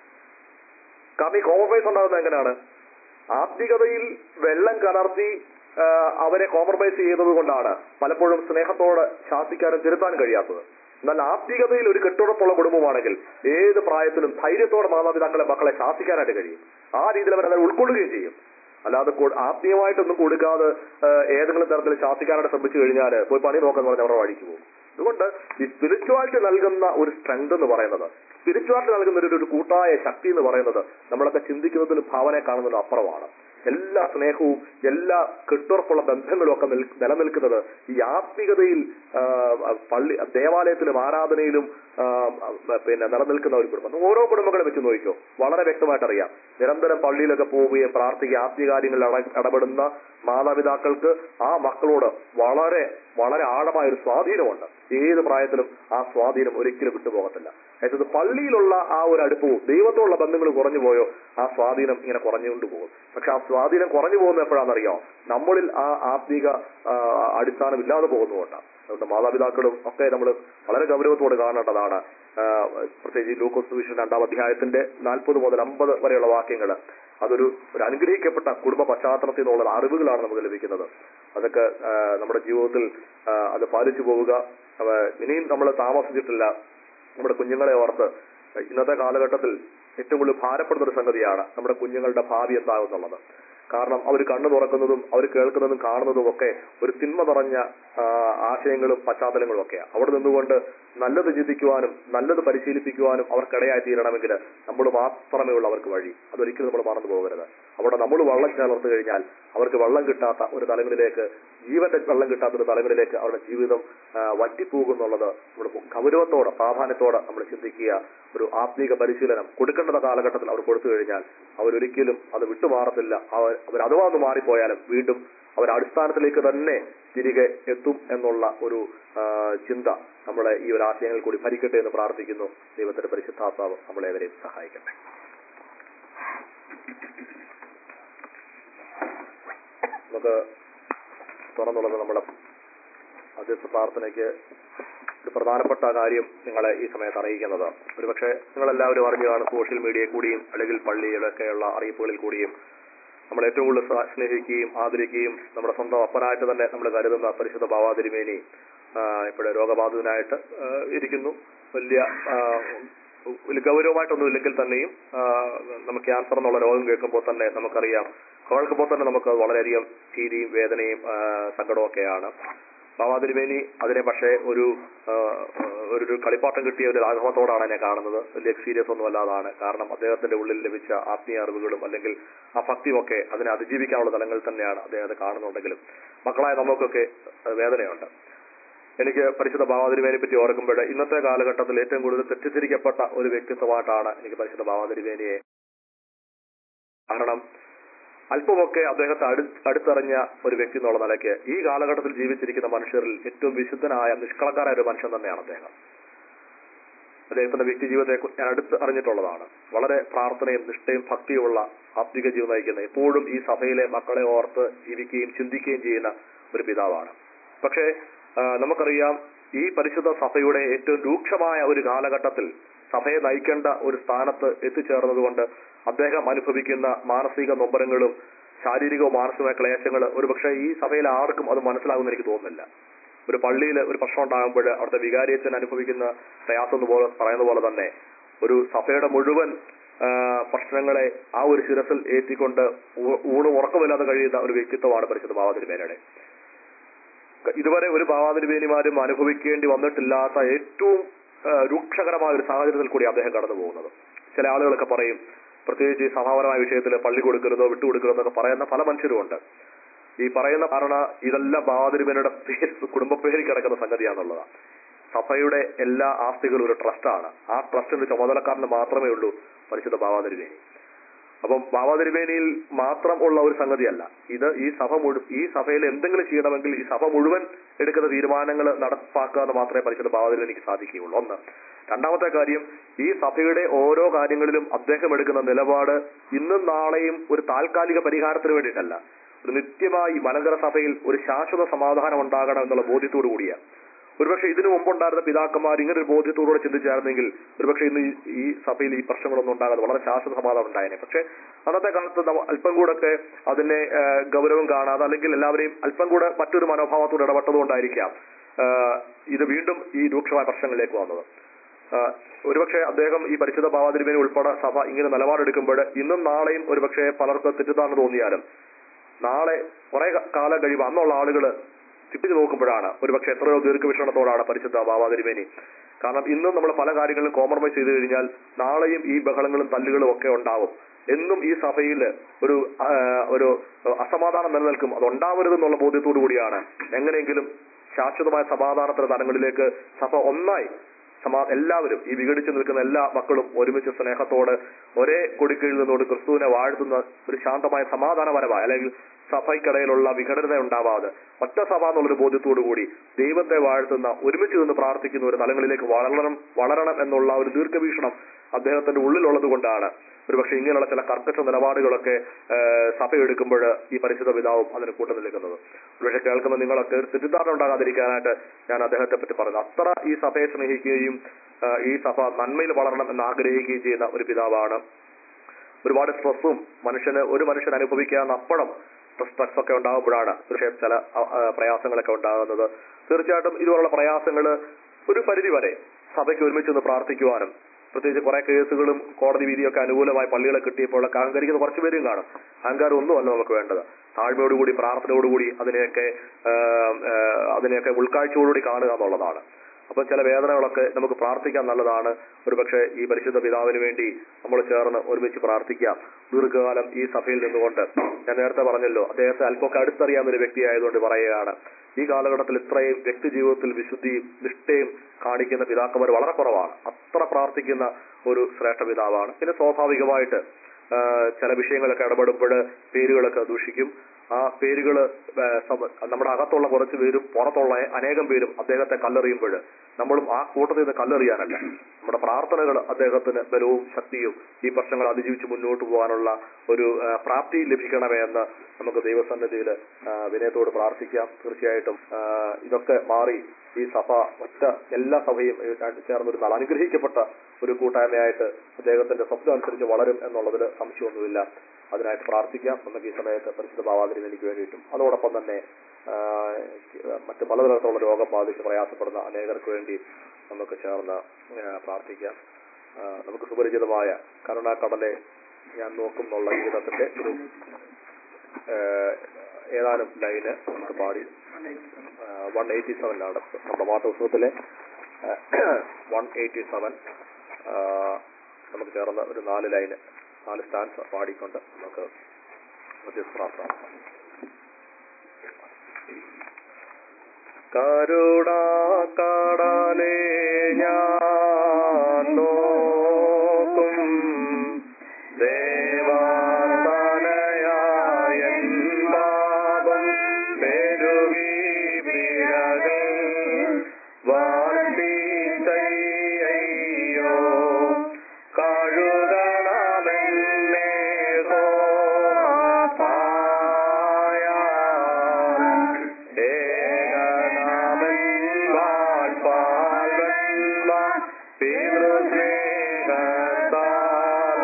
കാരണം ഈ കോംപ്രമൈസ് ഉണ്ടാകുന്നത് എങ്ങനെയാണ് ആത്മീകതയിൽ വെള്ളം കലർത്തി ആ, അവരെ കോംപ്രമൈസ് ചെയ്യുന്നത് കൊണ്ടാണ് പലപ്പോഴും സ്നേഹത്തോട് ശാസിക്കാനും തിരുത്താനും കഴിയാത്തത് എന്നാൽ ആത്മീകതയിൽ ഒരു കെട്ടുറപ്പുള്ള കുടുംബമാണെങ്കിൽ ഏത് പ്രായത്തിലും ധൈര്യത്തോടെ മാതാപിതാക്കളെ മക്കളെ ശാസിക്കാനായിട്ട് കഴിയും ആ രീതിയിൽ അവർ അത് ഉൾക്കൊള്ളുകയും ചെയ്യും അല്ലാതെ കൊ- ആത്മീയമായിട്ടൊന്നും കൊടുക്കാതെ ആ, ഏതെങ്കിലും തരത്തിൽ ശാസിക്കാനായിട്ട് ശ്രമിച്ചു കഴിഞ്ഞാൽ പോയി പണി നോക്കാൻ പറഞ്ഞാൽ അവരുടെ വഴിക്ക് പോകും അതുകൊണ്ട് ഈ സ്പിരിച്വാലിറ്റി നൽകുന്ന ഒരു സ്ട്രെങ്ത് എന്ന് പറയുന്നത് സ്പിരിച്വാലിറ്റി നൽകുന്ന ഒരു ഒരു കൂട്ടായ ശക്തി എന്ന് പറയുന്നത് നമ്മളൊക്കെ ചിന്തിക്കുന്നതിലും ഭാവനയെ കാണുന്നതിലും അപ്പുറമാണ് എല്ലാ സ്നേഹവും എല്ലാ കെട്ടുറപ്പുള്ള ബന്ധങ്ങളും ഒക്കെ നിൽ- നിലനിൽക്കുന്നത് ഈ ആത്മീകതയിൽ ആ, പള്ളി ദേവാലയത്തിലും ആരാധനയിലും ആ, പിന്നെ നിലനിൽക്കുന്ന ഒരു കുടുംബം ഓരോ കുടുംബങ്ങളെ വെച്ച് നോക്കിക്കോ വളരെ വ്യക്തമായിട്ട് അറിയാം നിരന്തരം പള്ളിയിലൊക്കെ പോവുകയും പ്രാർത്ഥിക്കുകയും ആത്മീയകാര്യങ്ങളിൽ ഇട- ഇടപെടുന്ന മാതാപിതാക്കൾക്ക് ആ മക്കളോട് വളരെ വളരെ ആഴമായ ഒരു സ്വാധീനമുണ്ട് ഏത് പ്രായത്തിലും ആ സ്വാധീനം ഒരിക്കലും വിട്ടുപോകത്തില്ല അതായത് പള്ളിയിലുള്ള ആ ഒരു അടുപ്പവും ദൈവത്തോടുള്ള ബന്ധങ്ങൾ കുറഞ്ഞു പോയോ ആ സ്വാധീനം ഇങ്ങനെ കുറഞ്ഞുകൊണ്ട് പോകും പക്ഷെ ആ സ്വാധീനം കുറഞ്ഞു പോകുന്ന എപ്പോഴാണെന്നറിയോ നമ്മളിൽ ആ ആത്മീക ആ, അടിസ്ഥാനം ഇല്ലാതെ പോകുന്നതുകൊണ്ടാണ് അതുകൊണ്ട് മാതാപിതാക്കളും ഒക്കെ നമ്മൾ വളരെ ഗൗരവത്തോടെ കാണേണ്ടതാണ് ആ, പ്രത്യേകിച്ച് ഈ ലൂക്കോസ് വിഷൻ രണ്ടാം അധ്യായത്തിന്റെ നാൽപ്പത് മുതൽ അമ്പത് വരെയുള്ള വാക്യങ്ങൾ അതൊരു ഒരു അനുഗ്രഹിക്കപ്പെട്ട കുടുംബ പശ്ചാത്തലത്തിൽ നിന്നുള്ള അറിവുകളാണ് നമുക്ക് ലഭിക്കുന്നത് അതൊക്കെ ആ, നമ്മുടെ ജീവിതത്തിൽ ആ, അത് പാലിച്ചു പോവുക അവ ഇനിയും നമ്മൾ താമസിച്ചിട്ടില്ല നമ്മുടെ കുഞ്ഞുങ്ങളെ ഓർത്ത് ഇന്നത്തെ കാലഘട്ടത്തിൽ ഏറ്റവും കൂടുതൽ ഭാരപ്പെടുന്ന ഒരു സംഗതിയാണ് നമ്മുടെ കുഞ്ഞുങ്ങളുടെ ഭാവി എന്താകുന്നുള്ളത് കാരണം അവർ കണ്ണു തുറക്കുന്നതും അവർ കേൾക്കുന്നതും കാണുന്നതും ഒക്കെ ഒരു തിന്മ നിറഞ്ഞ ആ, ആശയങ്ങളും പശ്ചാത്തലങ്ങളും ഒക്കെയാണ് അവിടെ നിന്നുകൊണ്ട് നല്ലത് ചിന്തിക്കുവാനും നല്ലത് പരിശീലിപ്പിക്കുവാനും അവർക്കിടയായി തീരണമെങ്കിൽ നമ്മൾ മാത്രമേ ഉള്ളൂ അവർക്ക് വഴി അതൊരിക്കലും നമ്മൾ മറന്നു പോകരുത് അവിടെ നമ്മൾ വള്ളം ചേർത്ത് കഴിഞ്ഞാൽ അവർക്ക് വെള്ളം കിട്ടാത്ത ഒരു തലങ്ങളിലേക്ക് ജീവന്റെ വെള്ളം കിട്ടാത്ത ഒരു തലങ്ങളിലേക്ക് അവരുടെ ജീവിതം ആ, വറ്റിപ്പോകുന്നുള്ളത് നമ്മൾ ഗൗരവത്തോടെ പ്രാധാന്യത്തോടെ നമ്മൾ ചിന്തിക്കുക ഒരു ആത്മീക പരിശീലനം കൊടുക്കേണ്ട കാലഘട്ടത്തിൽ അവർ കൊടുത്തു കഴിഞ്ഞാൽ അവരൊരിക്കലും അത് വിട്ടുമാറത്തില്ല അവർ അവർ അഥവാ ഒന്ന് മാറിപ്പോയാലും വീണ്ടും അവർ അടിസ്ഥാനത്തിലേക്ക് തന്നെ തിരികെ എത്തും എന്നുള്ള ഒരു ആ, ചിന്ത നമ്മളെ ഈ ഒരു ആശയങ്ങളിൽ കൂടി ഭരിക്കട്ടെ എന്ന് പ്രാർത്ഥിക്കുന്നു ദൈവത്തിന്റെ പരിശുദ്ധാത്മാവ് നമ്മളെവരെയും സഹായിക്കട്ടെ നമുക്ക് തുറന്നുള്ളത് നമ്മുടെ അധ്യക്ഷ പ്രാർത്ഥനയ്ക്ക് ഒരു പ്രധാനപ്പെട്ട കാര്യം നിങ്ങളെ ഈ സമയത്ത് അറിയിക്കുന്നത് ഒരുപക്ഷെ നിങ്ങളെല്ലാവരും അറിഞ്ഞു കാണും സോഷ്യൽ മീഡിയയിൽ കൂടിയും അല്ലെങ്കിൽ പള്ളിയിലൊക്കെയുള്ള അറിയിപ്പുകളിൽ കൂടിയും നമ്മൾ ഏറ്റവും കൂടുതൽ സ- സ്നേഹിക്കുകയും ആദരിക്കുകയും നമ്മുടെ സ്വന്തം അപ്പനായിട്ട് തന്നെ നമ്മൾ കരുതുന്ന പരിശുദ്ധ ഭാവാതിരുമേനി ഇപ്പോഴെ രോഗബാധിതനായിട്ട് ആ, ഇരിക്കുന്നു വലിയ ആ, വലിയ ഗൗരവമായിട്ടൊന്നും ഇല്ലെങ്കിൽ തന്നെയും ആ, നമുക്ക് ക്യാൻസർ എന്നുള്ള രോഗം കേൾക്കുമ്പോൾ തന്നെ നമുക്കറിയാം കേൾക്കുമ്പോൾ തന്നെ നമുക്ക് വളരെയധികം ഭീതിയും വേദനയും ആ, സങ്കടവും ഒക്കെയാണ് ബാബാതിരുമേനി അതിനെ പക്ഷേ ഒരു ആ, ഒരു ഒരു കളിപ്പാട്ടം കിട്ടിയ ഒരു ആഗ്രഹത്തോടാണ് എന്നെ കാണുന്നത് വലിയ സീരിയസ് ഒന്നും അല്ലാതാണ് കാരണം അദ്ദേഹത്തിന്റെ ഉള്ളിൽ ലഭിച്ച ആത്മീയ അറിവുകളും അല്ലെങ്കിൽ ആ ഭക്തിയുമൊക്കെ അതിനെ അതിജീവിക്കാനുള്ള തലങ്ങളിൽ തന്നെയാണ് അദ്ദേഹത്തെ കാണുന്നുണ്ടെങ്കിലും മക്കളായ നമുക്കൊക്കെ ആ, വേദനയുണ്ട് എനിക്ക് പരിശുദ്ധ ഭാവാതിരുവേനെ പറ്റി ഓർക്കുമ്പോൾ ഇന്നത്തെ കാലഘട്ടത്തിൽ ഏറ്റവും കൂടുതൽ തെറ്റിദ്ധരിക്കപ്പെട്ട ഒരു വ്യക്തിത്വമായിട്ടാണ് എനിക്ക് പരിശുദ്ധ ഭാവാതിരുവേനിയെ കാരണം അല്പമൊക്കെ അദ്ദേഹത്തെ അടു അടുത്തറിഞ്ഞ ഒരു വ്യക്തി എന്നുള്ള നിലയ്ക്ക് ഈ കാലഘട്ടത്തിൽ ജീവിച്ചിരിക്കുന്ന മനുഷ്യരിൽ ഏറ്റവും വിശുദ്ധനായ നിഷ്കളങ്കരായ ഒരു മനുഷ്യൻ തന്നെയാണ് അദ്ദേഹം അദ്ദേഹത്തിന്റെ വ്യക്തി ജീവിതത്തെ ഞാൻ അടുത്ത് അറിഞ്ഞിട്ടുള്ളതാണ് വളരെ പ്രാർത്ഥനയും നിഷ്ഠയും ഭക്തിയുമുള്ള ആത്മിക ജീവിതം നയിക്കുന്ന എപ്പോഴും ഈ സഭയിലെ മക്കളെ ഓർത്ത് ജീവിക്കുകയും ചിന്തിക്കുകയും ചെയ്യുന്ന ഒരു പിതാവാണ് പക്ഷേ ആ, നമുക്കറിയാം ഈ പരിശുദ്ധ സഭയുടെ ഏറ്റവും രൂക്ഷമായ ഒരു കാലഘട്ടത്തിൽ സഭയെ നയിക്കേണ്ട ഒരു സ്ഥാനത്ത് എത്തിച്ചേർന്നതുകൊണ്ട് അദ്ദേഹം അനുഭവിക്കുന്ന മാനസിക നൊമ്പരങ്ങളും ശാരീരികവും മാനസികമായ ക്ലേശങ്ങൾ ഒരുപക്ഷെ ഈ സഭയിലെ ആർക്കും അത് മനസ്സിലാകുമെന്ന് എനിക്ക് തോന്നുന്നില്ല ഒരു പള്ളിയിൽ ഒരു പ്രശ്നം ഉണ്ടാകുമ്പോൾ അവിടുത്തെ വികാരിയച്ഛൻ അനുഭവിക്കുന്ന പ്രയാസം എന്ന് പോലെ പറയുന്ന പോലെ തന്നെ ഒരു സഭയുടെ മുഴുവൻ ആ, പ്രശ്നങ്ങളെ ആ ഒരു ശിരസിൽ ഏറ്റിക്കൊണ്ട് ഊ- ഊണും ഉറക്കമില്ലാതെ കഴിയുന്ന ഒരു വ്യക്തിത്വമാണ് പരിശുദ്ധ ഭാവതിരുമേനയുടെ ഇതുവരെ ഒരു ഭാവാതിരുവേനിമാരും അനുഭവിക്കേണ്ടി വന്നിട്ടില്ലാത്ത ഏറ്റവും ആ, രൂക്ഷകരമായ ഒരു സാഹചര്യത്തിൽ കൂടി അദ്ദേഹം കടന്നു പോകുന്നത് ചില ആളുകളൊക്കെ പറയും പ്രത്യേകിച്ച് ഈ സഭാപരമായ വിഷയത്തിൽ പള്ളി കൊടുക്കരുതോ വിട്ടുകൊടുക്കരുതോ എന്നൊക്കെ പറയുന്ന പല മനുഷ്യരുമുണ്ട് ഈ പറയുന്ന ധാരണ ഇതെല്ലാം ഭാവാതിരുമേനയുടെ പേര് കുടുംബ പേരിൽ കിടക്കുന്ന സംഗതിയാണെന്നുള്ളതാണ് സഭയുടെ എല്ലാ ആസ്തികളും ഒരു ട്രസ്റ്റാണ് ആ ട്രസ്റ്റിന്റെ ചുമതലക്കാരന് മാത്രമേ ഉള്ളൂ പരിശുദ്ധ ഭാവാതിരുവേനി അപ്പം ഭാവാതിരുവേനിയിൽ മാത്രം ഉള്ള ഒരു സംഗതിയല്ല ഇത് ഈ സഭ മുഴു ഈ സഭയിൽ എന്തെങ്കിലും ചെയ്യണമെങ്കിൽ ഈ സഭ മുഴുവൻ എടുക്കുന്ന തീരുമാനങ്ങൾ നടപ്പാക്കുക എന്ന് മാത്രമേ പരിശുദ്ധ ഭാവാതിരുവേനിക്ക് സാധിക്കുകയുള്ളൂ ഒന്ന് രണ്ടാമത്തെ കാര്യം ഈ സഭയുടെ ഓരോ കാര്യങ്ങളിലും അദ്ദേഹം എടുക്കുന്ന നിലപാട് ഇന്നും നാളെയും ഒരു താൽക്കാലിക പരിഹാരത്തിന് വേണ്ടിയിട്ടല്ല ഒരു നിത്യമായി മലങ്കര സഭയിൽ ഒരു ശാശ്വത സമാധാനം ഉണ്ടാകണം എന്നുള്ള ബോധ്യത്തോടു കൂടിയാണ് ഒരുപക്ഷെ ഇതിനു മുമ്പുണ്ടായിരുന്ന പിതാക്കന്മാർ ഇങ്ങനെ ഒരു ബോധ്യത്തോടുകൂടെ ചിന്തിച്ചായിരുന്നെങ്കിൽ ഒരുപക്ഷെ ഇന്ന് ഈ- ഈ സഭയിൽ ഈ പ്രശ്നങ്ങളൊന്നും ഉണ്ടാകാതെ വളരെ ശാശ്വത സമാധാനം ഉണ്ടായേനെ പക്ഷെ അന്നത്തെ കാലത്ത് നമ്മ അല്പം കൂടെ അതിനെ ആ, ഗൗരവം കാണാതെ അല്ലെങ്കിൽ എല്ലാവരെയും അല്പം കൂടെ മറ്റൊരു മനോഭാവത്തോട് ഇടപെട്ടതുകൊണ്ടായിരിക്കാം ആ, ഇത് വീണ്ടും ഈ രൂക്ഷമായ പ്രശ്നങ്ങളിലേക്ക് വന്നത് ആ, ഒരുപക്ഷെ അദ്ദേഹം ഈ പരിശുദ്ധ ഭാവാതിരുമേനി ഉൾപ്പെടെ സഭ ഇങ്ങനെ നിലപാടെടുക്കുമ്പോൾ ഇന്നും നാളെയും ഒരുപക്ഷെ പലർക്ക് തെറ്റിദ്ധാരണ തോന്നിയാലും നാളെ കുറെ കാലം കഴിയുമ്പോൾ അന്നുള്ള ആളുകൾ തിരിച്ചു നോക്കുമ്പോഴാണ് ഒരുപക്ഷെ എത്രയോ ദീർഘവീക്ഷണത്തോടാണ് പരിശുദ്ധ ഭാവാതിരുമേനി കാരണം ഇന്നും നമ്മൾ പല കാര്യങ്ങളും കോംപ്രമൈസ് ചെയ്തു കഴിഞ്ഞാൽ നാളെയും ഈ ബഹളങ്ങളും തല്ലുകളും ഒക്കെ ഉണ്ടാവും എന്നും ഈ സഭയിൽ ഒരു ആ, ഒരു അസമാധാനം നിലനിൽക്കും അത് ഉണ്ടാവരുതെന്നുള്ള ബോധ്യത്തോടു കൂടിയാണ് എങ്ങനെയെങ്കിലും ശാശ്വതമായ സമാധാനത്തിന്റെ തലങ്ങളിലേക്ക് സഭ ഒന്നായി സമാ എല്ലാവരും ഈ വിഘടിച്ചു നിൽക്കുന്ന എല്ലാ മക്കളും ഒരുമിച്ച് സ്നേഹത്തോട് ഒരേ കൊടിക്കീഴിൽ നിന്നുകൊണ്ട് ക്രിസ്തുവിനെ വാഴ്ത്തുന്ന ഒരു ശാന്തമായ സമാധാനപരമായ അല്ലെങ്കിൽ സഭയ്ക്കിടയിലുള്ള വിഘടനത ഉണ്ടാവാതെ ഒറ്റ സഭ എന്നുള്ളൊരു ബോധ്യത്തോടു കൂടി ദൈവത്തെ വാഴ്ത്തുന്ന ഒരുമിച്ച് നിന്ന് പ്രാർത്ഥിക്കുന്ന ഒരു തലങ്ങളിലേക്ക് വളരണം വളരണം എന്നുള്ള ഒരു ദീർഘവീക്ഷണം അദ്ദേഹത്തിന്റെ ഉള്ളിലുള്ളത് കൊണ്ടാണ് ഒരുപക്ഷെ ഇങ്ങനെയുള്ള ചില കർക്കശ നിലപാടുകളൊക്കെ ഏഹ്, സഭ എടുക്കുമ്പോൾ ഈ പരിശുദ്ധ പിതാവും അതിന് കൂട്ടു നിൽക്കുന്നത് ഒരുപക്ഷെ കേൾക്കുന്ന നിങ്ങളൊക്കെ ഒരു തെറ്റിദ്ധാരണ ഉണ്ടാകാതിരിക്കാനായിട്ട് ഞാൻ അദ്ദേഹത്തെ പറ്റി പറയുന്നത് അത്ര ഈ സഭയെ സ്നേഹിക്കുകയും ഏഹ്, ഈ സഭ നന്മയിൽ വളരണം എന്ന് ആഗ്രഹിക്കുകയും ചെയ്യുന്ന ഒരു പിതാവാണ് ഒരുപാട് സ്ട്രെസ്സും മനുഷ്യന് ഒരു മനുഷ്യൻ അനുഭവിക്കാവുന്ന അപ്പഴം സ്ട്രെസ് ഒക്കെ ഉണ്ടാകുമ്പോഴാണ് തീർച്ചയായും ചില അ, ആ, പ്രയാസങ്ങളൊക്കെ ഉണ്ടാകുന്നത് തീർച്ചയായിട്ടും ഇതുപോലുള്ള പ്രയാസങ്ങൾ ഒരു പരിധി വരെ സഭയ്ക്ക് ഒരുമിച്ച് നിന്ന് പ്രാർത്ഥിക്കുവാനും പ്രത്യേകിച്ച് കുറെ കേസുകളും കോടതി വിധിയൊക്കെ അനുകൂലമായി പള്ളികളെ കിട്ടിയപ്പോഴൊക്കെ അഹങ്കരിക്കുന്ന കുറച്ച് പേരും കാണും അഹങ്കാരം ഒന്നുമല്ല നമുക്ക് വേണ്ടത് താഴ്മയോടുകൂടി പ്രാർത്ഥനയോടുകൂടി അതിനെയൊക്കെ ആ, ആ, അതിനെയൊക്കെ ഉൾക്കാഴ്ചയോടുകൂടി കാണുക എന്നുള്ളതാണ് അപ്പം ചില വേദനകളൊക്കെ നമുക്ക് പ്രാർത്ഥിക്കാൻ നല്ലതാണ് ഒരുപക്ഷെ ഈ പരിശുദ്ധ പിതാവിന് വേണ്ടി നമ്മൾ ചേർന്ന് ഒരുമിച്ച് പ്രാർത്ഥിക്കാം ദീർഘകാലം ഈ സഭയിൽ നിന്നുകൊണ്ട് ഞാൻ നേരത്തെ പറഞ്ഞല്ലോ അദ്ദേഹത്തെ അല്പമൊക്കെ അടുത്തറിയാവുന്ന ഒരു വ്യക്തിയായതുകൊണ്ട് പറയുകയാണ് ഈ കാലഘട്ടത്തിൽ ഇത്രയും വ്യക്തി ജീവിതത്തിൽ വിശുദ്ധിയും നിഷ്ഠയും കാണിക്കുന്ന പിതാക്കന്മാർ വളരെ കുറവാണ് അത്ര പ്രാർത്ഥിക്കുന്ന ഒരു ശ്രേഷ്ഠ പിതാവാണ് പിന്നെ സ്വാഭാവികമായിട്ട് ആ, ചില വിഷയങ്ങളൊക്കെ ഇടപെടുമ്പോൾ പേരുകളൊക്കെ ദൂഷിക്കും ആ പേരുകൾ നമ്മുടെ അകത്തുള്ള കുറച്ച് പേരും പുറത്തുള്ള അനേകം പേരും അദ്ദേഹത്തെ കല്ലെറിയുമ്പോൾ നമ്മളും ആ കൂട്ടത്തിൽ നിന്ന് കല്ലെറിയാനല്ല നമ്മുടെ പ്രാർത്ഥനകൾ അദ്ദേഹത്തിന് ബലവും ശക്തിയും ഈ പ്രശ്നങ്ങൾ അതിജീവിച്ച് മുന്നോട്ട് പോകാനുള്ള ഒരു ആ, പ്രാപ്തി ലഭിക്കണമേ എന്ന് നമുക്ക് ദൈവസന്നിധിയിൽ വിനയത്തോട് പ്രാർത്ഥിക്കാം തീർച്ചയായിട്ടും ആ, ഇതൊക്കെ മാറി ഈ സഭ ഒറ്റ എല്ലാ സഭയും ചേർന്നൊരു നാൾ അനുഗ്രഹിക്കപ്പെട്ട ഒരു കൂട്ടായ്മയായിട്ട് അദ്ദേഹത്തിന്റെ സ്വപ്നം അനുസരിച്ച് വളരും എന്നുള്ളതിൽ സംശയമൊന്നുമില്ല അതിനായിട്ട് പ്രാർത്ഥിക്കാം നമുക്ക് ഈ സമയത്ത് പരിശുദ്ധ ഭാവാതിരി എനിക്ക് വേണ്ടിയിട്ടും അതോടൊപ്പം തന്നെ ആ, മറ്റ് പലതരത്തിലുള്ള രോഗം ബാധിച്ച് പ്രയാസപ്പെടുന്ന അനേകർക്ക് വേണ്ടി നമുക്ക് ചേർന്ന് ആ, പ്രാർത്ഥിക്കാം ആ, നമുക്ക് സുപരിചിതമായ കരുണാക്കടലെ ഞാൻ നോക്കുന്നുള്ള ഗീതത്തിന്റെ ഒരു ഏഹ്, ഏതാനും ലൈന് നമുക്ക് പാടി വൺ എയ്റ്റി സെവനിലാണ് നമ്മുടെ പാഠപുസ്തകത്തിലെ വൺ എയ്റ്റി സെവൻ നമുക്ക് ചേർന്ന് ഒരു നാല് ലൈന് നാല് സ്റ്റാൻസ് പാടിക്കൊണ്ട് നമുക്ക് മധ്യസ്ഥ പ്രാർത്ഥന നടത്താം. കരുണാകടലേ ഞാൻ നോക്കും ദേവാതനയായൻ പാപം പെരുകി പിഴകൾ വാഴ്ത്തിച്ചയ്യോ കഴുകണമെന്നേ ഏകനാമൻ വാഴ്പാൽവന്മ പിതൃസ്നേഹത്താൽ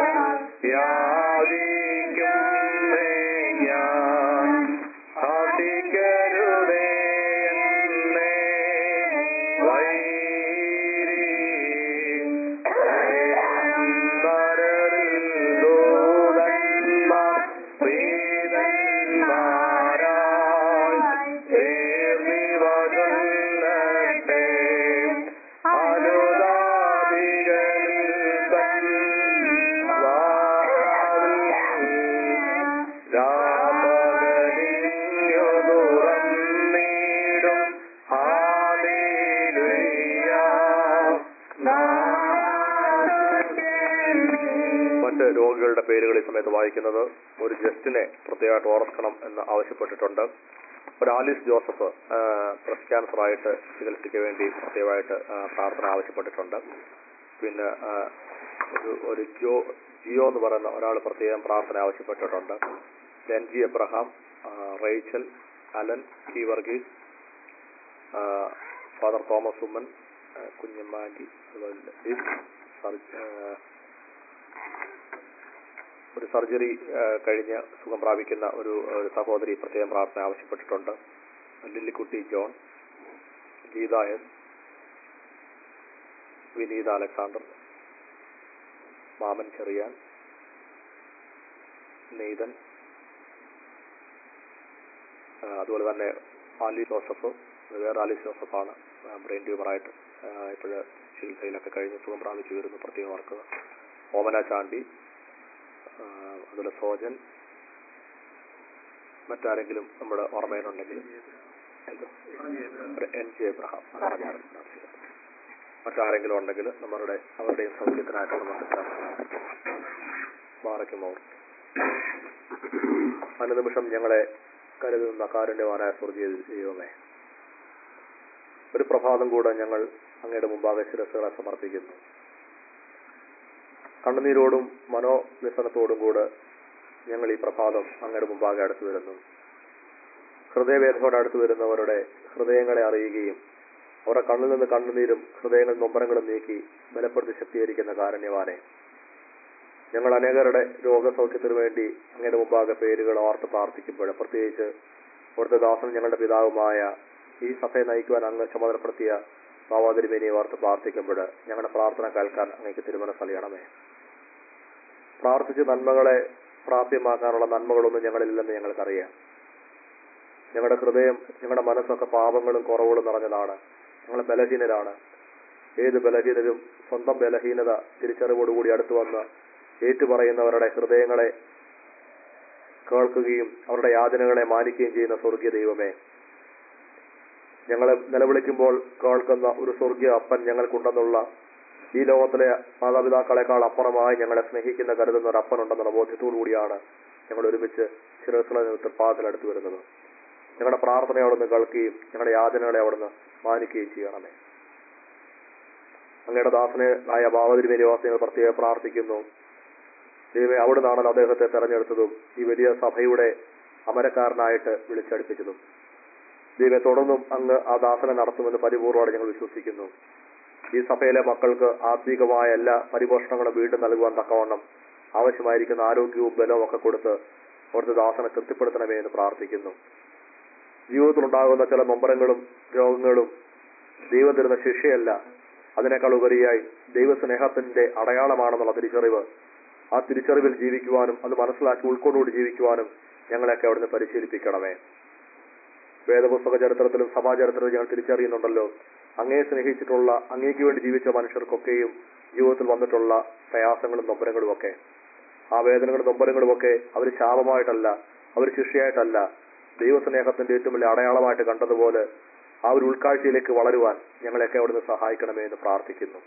യാചിക്കുന്നേ ഞാൻ ആശിക്കരുതേ എന്നെ വൈരി നരരിൽ ദൂതന്മാർ പ്രീതന്മാരായി ചേർന്നിവരുന്നട്ടെ അനുദാപികളിൽ തൻ വാതിൽ രാമകനിഞ്ഞു തുറന്നിടും ഹാലേലുയ്യ മറ്റ് രോഗികളുടെ പേരുകൾ ഈ സമയത്ത് വായിക്കുന്നത് ഒരു ജസ്റ്റിനെ പ്രത്യേകമായിട്ട് ഓർക്കണം എന്ന് ആവശ്യപ്പെട്ടിട്ടുണ്ട് ഒരു ആലിസ് ജോസഫ് ബ്രസ്റ്റ് ക്യാൻസർ ആയിട്ട് ചികിത്സയ്ക്ക് വേണ്ടി പ്രത്യേകമായിട്ട് ആ, പ്രാർത്ഥന ആവശ്യപ്പെട്ടിട്ടുണ്ട് പിന്നെ ആ, ഒരു ഒരു ജോ ജിയോ എന്ന് പറയുന്ന ഒരാൾ പ്രത്യേകം പ്രാർത്ഥന ആവശ്യപ്പെട്ടിട്ടുണ്ട് എൻ ജി എബ്രഹാം ആ, റേച്ചൽ അലൻ ടി വർഗീസ് ആ, ഫാദർ തോമസ് ഉമ്മൻ ആ, കുഞ്ഞമ്മാൻറ്റി അതുപോലെ ലിസ്, സർജ്- ആ, ഒരു സർജറി ആ, കഴിഞ്ഞ് സുഖം പ്രാപിക്കുന്ന ഒരു ഒരു സഹോദരി പ്രത്യേകം പ്രാർത്ഥന ആവശ്യപ്പെട്ടിട്ടുണ്ട് Lillikutty John Geetha S Vineetha Alexander Mammen Cherian Nathan ആ, അതുപോലെ തന്നെ ആലി ജോസഫ് ഇത് വേറെ ആലി ജോസഫാണ് ബ്രെയിൻ ട്യൂമറായിട്ട് ഇപ്പോഴ് ചികിത്സയിലൊക്കെ കഴിഞ്ഞ് സുഖം പ്രാപിച്ചു വരുന്നു പ്രത്യേകം ഓർക്കുക ഓമന ചാണ്ടി ആ, അതുപോലെ സോജൻ മറ്റാരെങ്കിലും നമ്മുടെ ഓർമ്മയിലുണ്ടെങ്കിൽ എന്ത്? ഒരു എൻ ജെ എബ്രഹാം പറഞ്ഞായിരുന്നു മറ്റാരെങ്കിലും ഉണ്ടെങ്കിൽ നമ്മളുടെ അവരുടെയും സൗഖ്യത്തിനായിട്ട് നമുക്ക് മാറയ്ക്കുമോ അനുനിമിഷം ഞങ്ങളെ കരുതുന്ന കാരുണ്യവാനായ സ്വർഗീയ ദൈവമേ ഒരു പ്രഭാതം കൂടെ ഞങ്ങൾ അങ്ങയുടെ മുമ്പാകെ ശിരസുകളെ സമർപ്പിക്കുന്നു കണ്ണുനീരോടും മനോവ്യസനത്തോടും കൂടെ ഞങ്ങൾ ഈ പ്രഭാതം അങ്ങയുടെ മുമ്പാകെ അടുത്തു വരുന്നു ഹൃദയവേദനയോട് അടുത്തു വരുന്നവരുടെ ഹൃദയങ്ങളെ അറിയുകയും അവരുടെ കണ്ണിൽ നിന്ന് കണ്ണുനീരും ഹൃദയങ്ങൾ നൊമ്പരങ്ങളും നീക്കി ബലപ്പെടുത്തി ശക്തീകരിക്കുന്ന കാരുണ്യവാനെ ഞങ്ങൾ അനേകരുടെ രോഗസൗഖ്യത്തിനു വേണ്ടി അങ്ങയുടെ മുമ്പാകെ പേരുകൾ ഓർത്ത് പ്രാർത്ഥിക്കുമ്പോൾ പ്രത്യേകിച്ച് അവിടുത്തെ ദാസൻ ഞങ്ങളുടെ പിതാവുമായ ഈ സഭയെ നയിക്കുവാൻ അങ്ങ് ചുമതലപ്പെടുത്തിയ ഭാവാതിരുമേനിയെ ഓർത്ത് പ്രാർത്ഥിക്കുമ്പോൾ ഞങ്ങളുടെ പ്രാർത്ഥന കേൾക്കാൻ അങ്ങേക്ക് തിരുമനസ്സറിയണമേ പ്രാർത്ഥിച്ച് നന്മകളെ പ്രാപ്യമാക്കാനുള്ള നന്മകളൊന്നും ഞങ്ങളില്ലെന്ന് ഞങ്ങൾക്കറിയാം ഞങ്ങളുടെ ഹൃദയം ഞങ്ങളുടെ മനസ്സൊക്കെ പാപങ്ങളും കുറവുകളും നിറഞ്ഞതാണ് ഞങ്ങൾ ബലഹീനരാണ് ഏത് ബലഹീനരും സ്വന്തം ബലഹീനത തിരിച്ചറിവോടുകൂടി അടുത്തു വന്ന് ഏറ്റുപറയുന്നവരുടെ ഹൃദയങ്ങളെ കേൾക്കുകയും അവരുടെ യാതനകളെ മാനിക്കുകയും ചെയ്യുന്ന സ്വർഗീയ ദൈവമേ ഞങ്ങളെ നിലവിളിക്കുമ്പോൾ കേൾക്കുന്ന ഒരു സ്വർഗീയ അപ്പൻ ഞങ്ങൾക്കുണ്ടെന്നുള്ള ഈ ലോകത്തിലെ മാതാപിതാക്കളെക്കാൾ അപ്പുറമായി ഞങ്ങളെ സ്നേഹിക്കുന്ന കരുതുന്ന ഒരു അപ്പനുണ്ടെന്നുള്ള ബോധ്യത്തോടു കൂടിയാണ് ഞങ്ങൾ ഒരുമിച്ച് ശിരസ്സുള്ള തൃപ്പാദത്തിൽ അടുത്തു വരുന്നത് ഞങ്ങളുടെ പ്രാർത്ഥന അവിടുന്ന് കേൾക്കുകയും ഞങ്ങളുടെ യാതനകളെ അവിടുന്ന് മാനിക്കുകയും ചെയ്യണമേ അങ്ങയുടെ ദാസനെ ആയ ഭാവതിരി നിവാസികൾ പ്രത്യേകം പ്രാർത്ഥിക്കുന്നു ദൈവമേ അവിടുന്നാണല്ലോ അദ്ദേഹത്തെ തെരഞ്ഞെടുത്തതും ഈ വലിയ സഭയുടെ അമരക്കാരനായിട്ട് വിളിച്ചടുപ്പിച്ചതും ദൈവം തുടർന്നും അങ്ങ് ആ ദാസനെ നടത്തുമെന്ന് പരിപൂർവ്വമാണ് ഞങ്ങൾ വിശ്വസിക്കുന്നു ഈ സഭയിലെ മക്കൾക്ക് ആത്മീകമായ എല്ലാ പരിപോഷണങ്ങളും വീണ്ടും നൽകുവാൻ തക്കവണ്ണം ആവശ്യമായിരിക്കുന്ന ആരോഗ്യവും ബലവും ഒക്കെ കൊടുത്ത് അവിടുത്തെ ദാസനെ തൃപ്തിപ്പെടുത്തണമേ എന്ന് പ്രാർത്ഥിക്കുന്നു ജീവിതത്തിലുണ്ടാകുന്ന ചില നൊമ്പരങ്ങളും രോഗങ്ങളും ദൈവം തരുന്ന ശിക്ഷയല്ല അതിനേക്കാൾ ഉപരിയായി ദൈവസ്നേഹത്തിന്റെ അടയാളമാണെന്നുള്ള തിരിച്ചറിവ് ആ തിരിച്ചറിവിൽ ജീവിക്കുവാനും അത് മനസ്സിലാക്കി ഉൾക്കൊണ്ടുകൂടി ജീവിക്കുവാനും ഞങ്ങളെയൊക്കെ അവിടുന്ന് പരിശീലിപ്പിക്കണമേ വേദപുസ്തക ചരിത്രത്തിലും സഭാചരിത്രത്തിലും ഞങ്ങൾ തിരിച്ചറിയുന്നുണ്ടല്ലോ അങ്ങയെ സ്നേഹിച്ചിട്ടുള്ള അങ്ങേക്ക് വേണ്ടി ജീവിച്ച മനുഷ്യർക്കൊക്കെയും ജീവിതത്തിൽ വന്നിട്ടുള്ള പ്രയാസങ്ങളും നൊമ്പരങ്ങളും ഒക്കെ ആ വേദനകളും നൊമ്പരങ്ങളും ഒക്കെ അവർ ശാപമായിട്ടല്ല അവർ ശിക്ഷയായിട്ടല്ല ദൈവസ്നേഹത്തിന്റെ ഏറ്റവും വലിയ അടയാളമായിട്ട് കണ്ടതുപോലെ ആ ഒരു ഉൾക്കാഴ്ചയിലേക്ക് വളരുവാൻ ഞങ്ങളെയൊക്കെ അവിടുന്ന് സഹായിക്കണമേ എന്ന് പ്രാർത്ഥിക്കുന്നു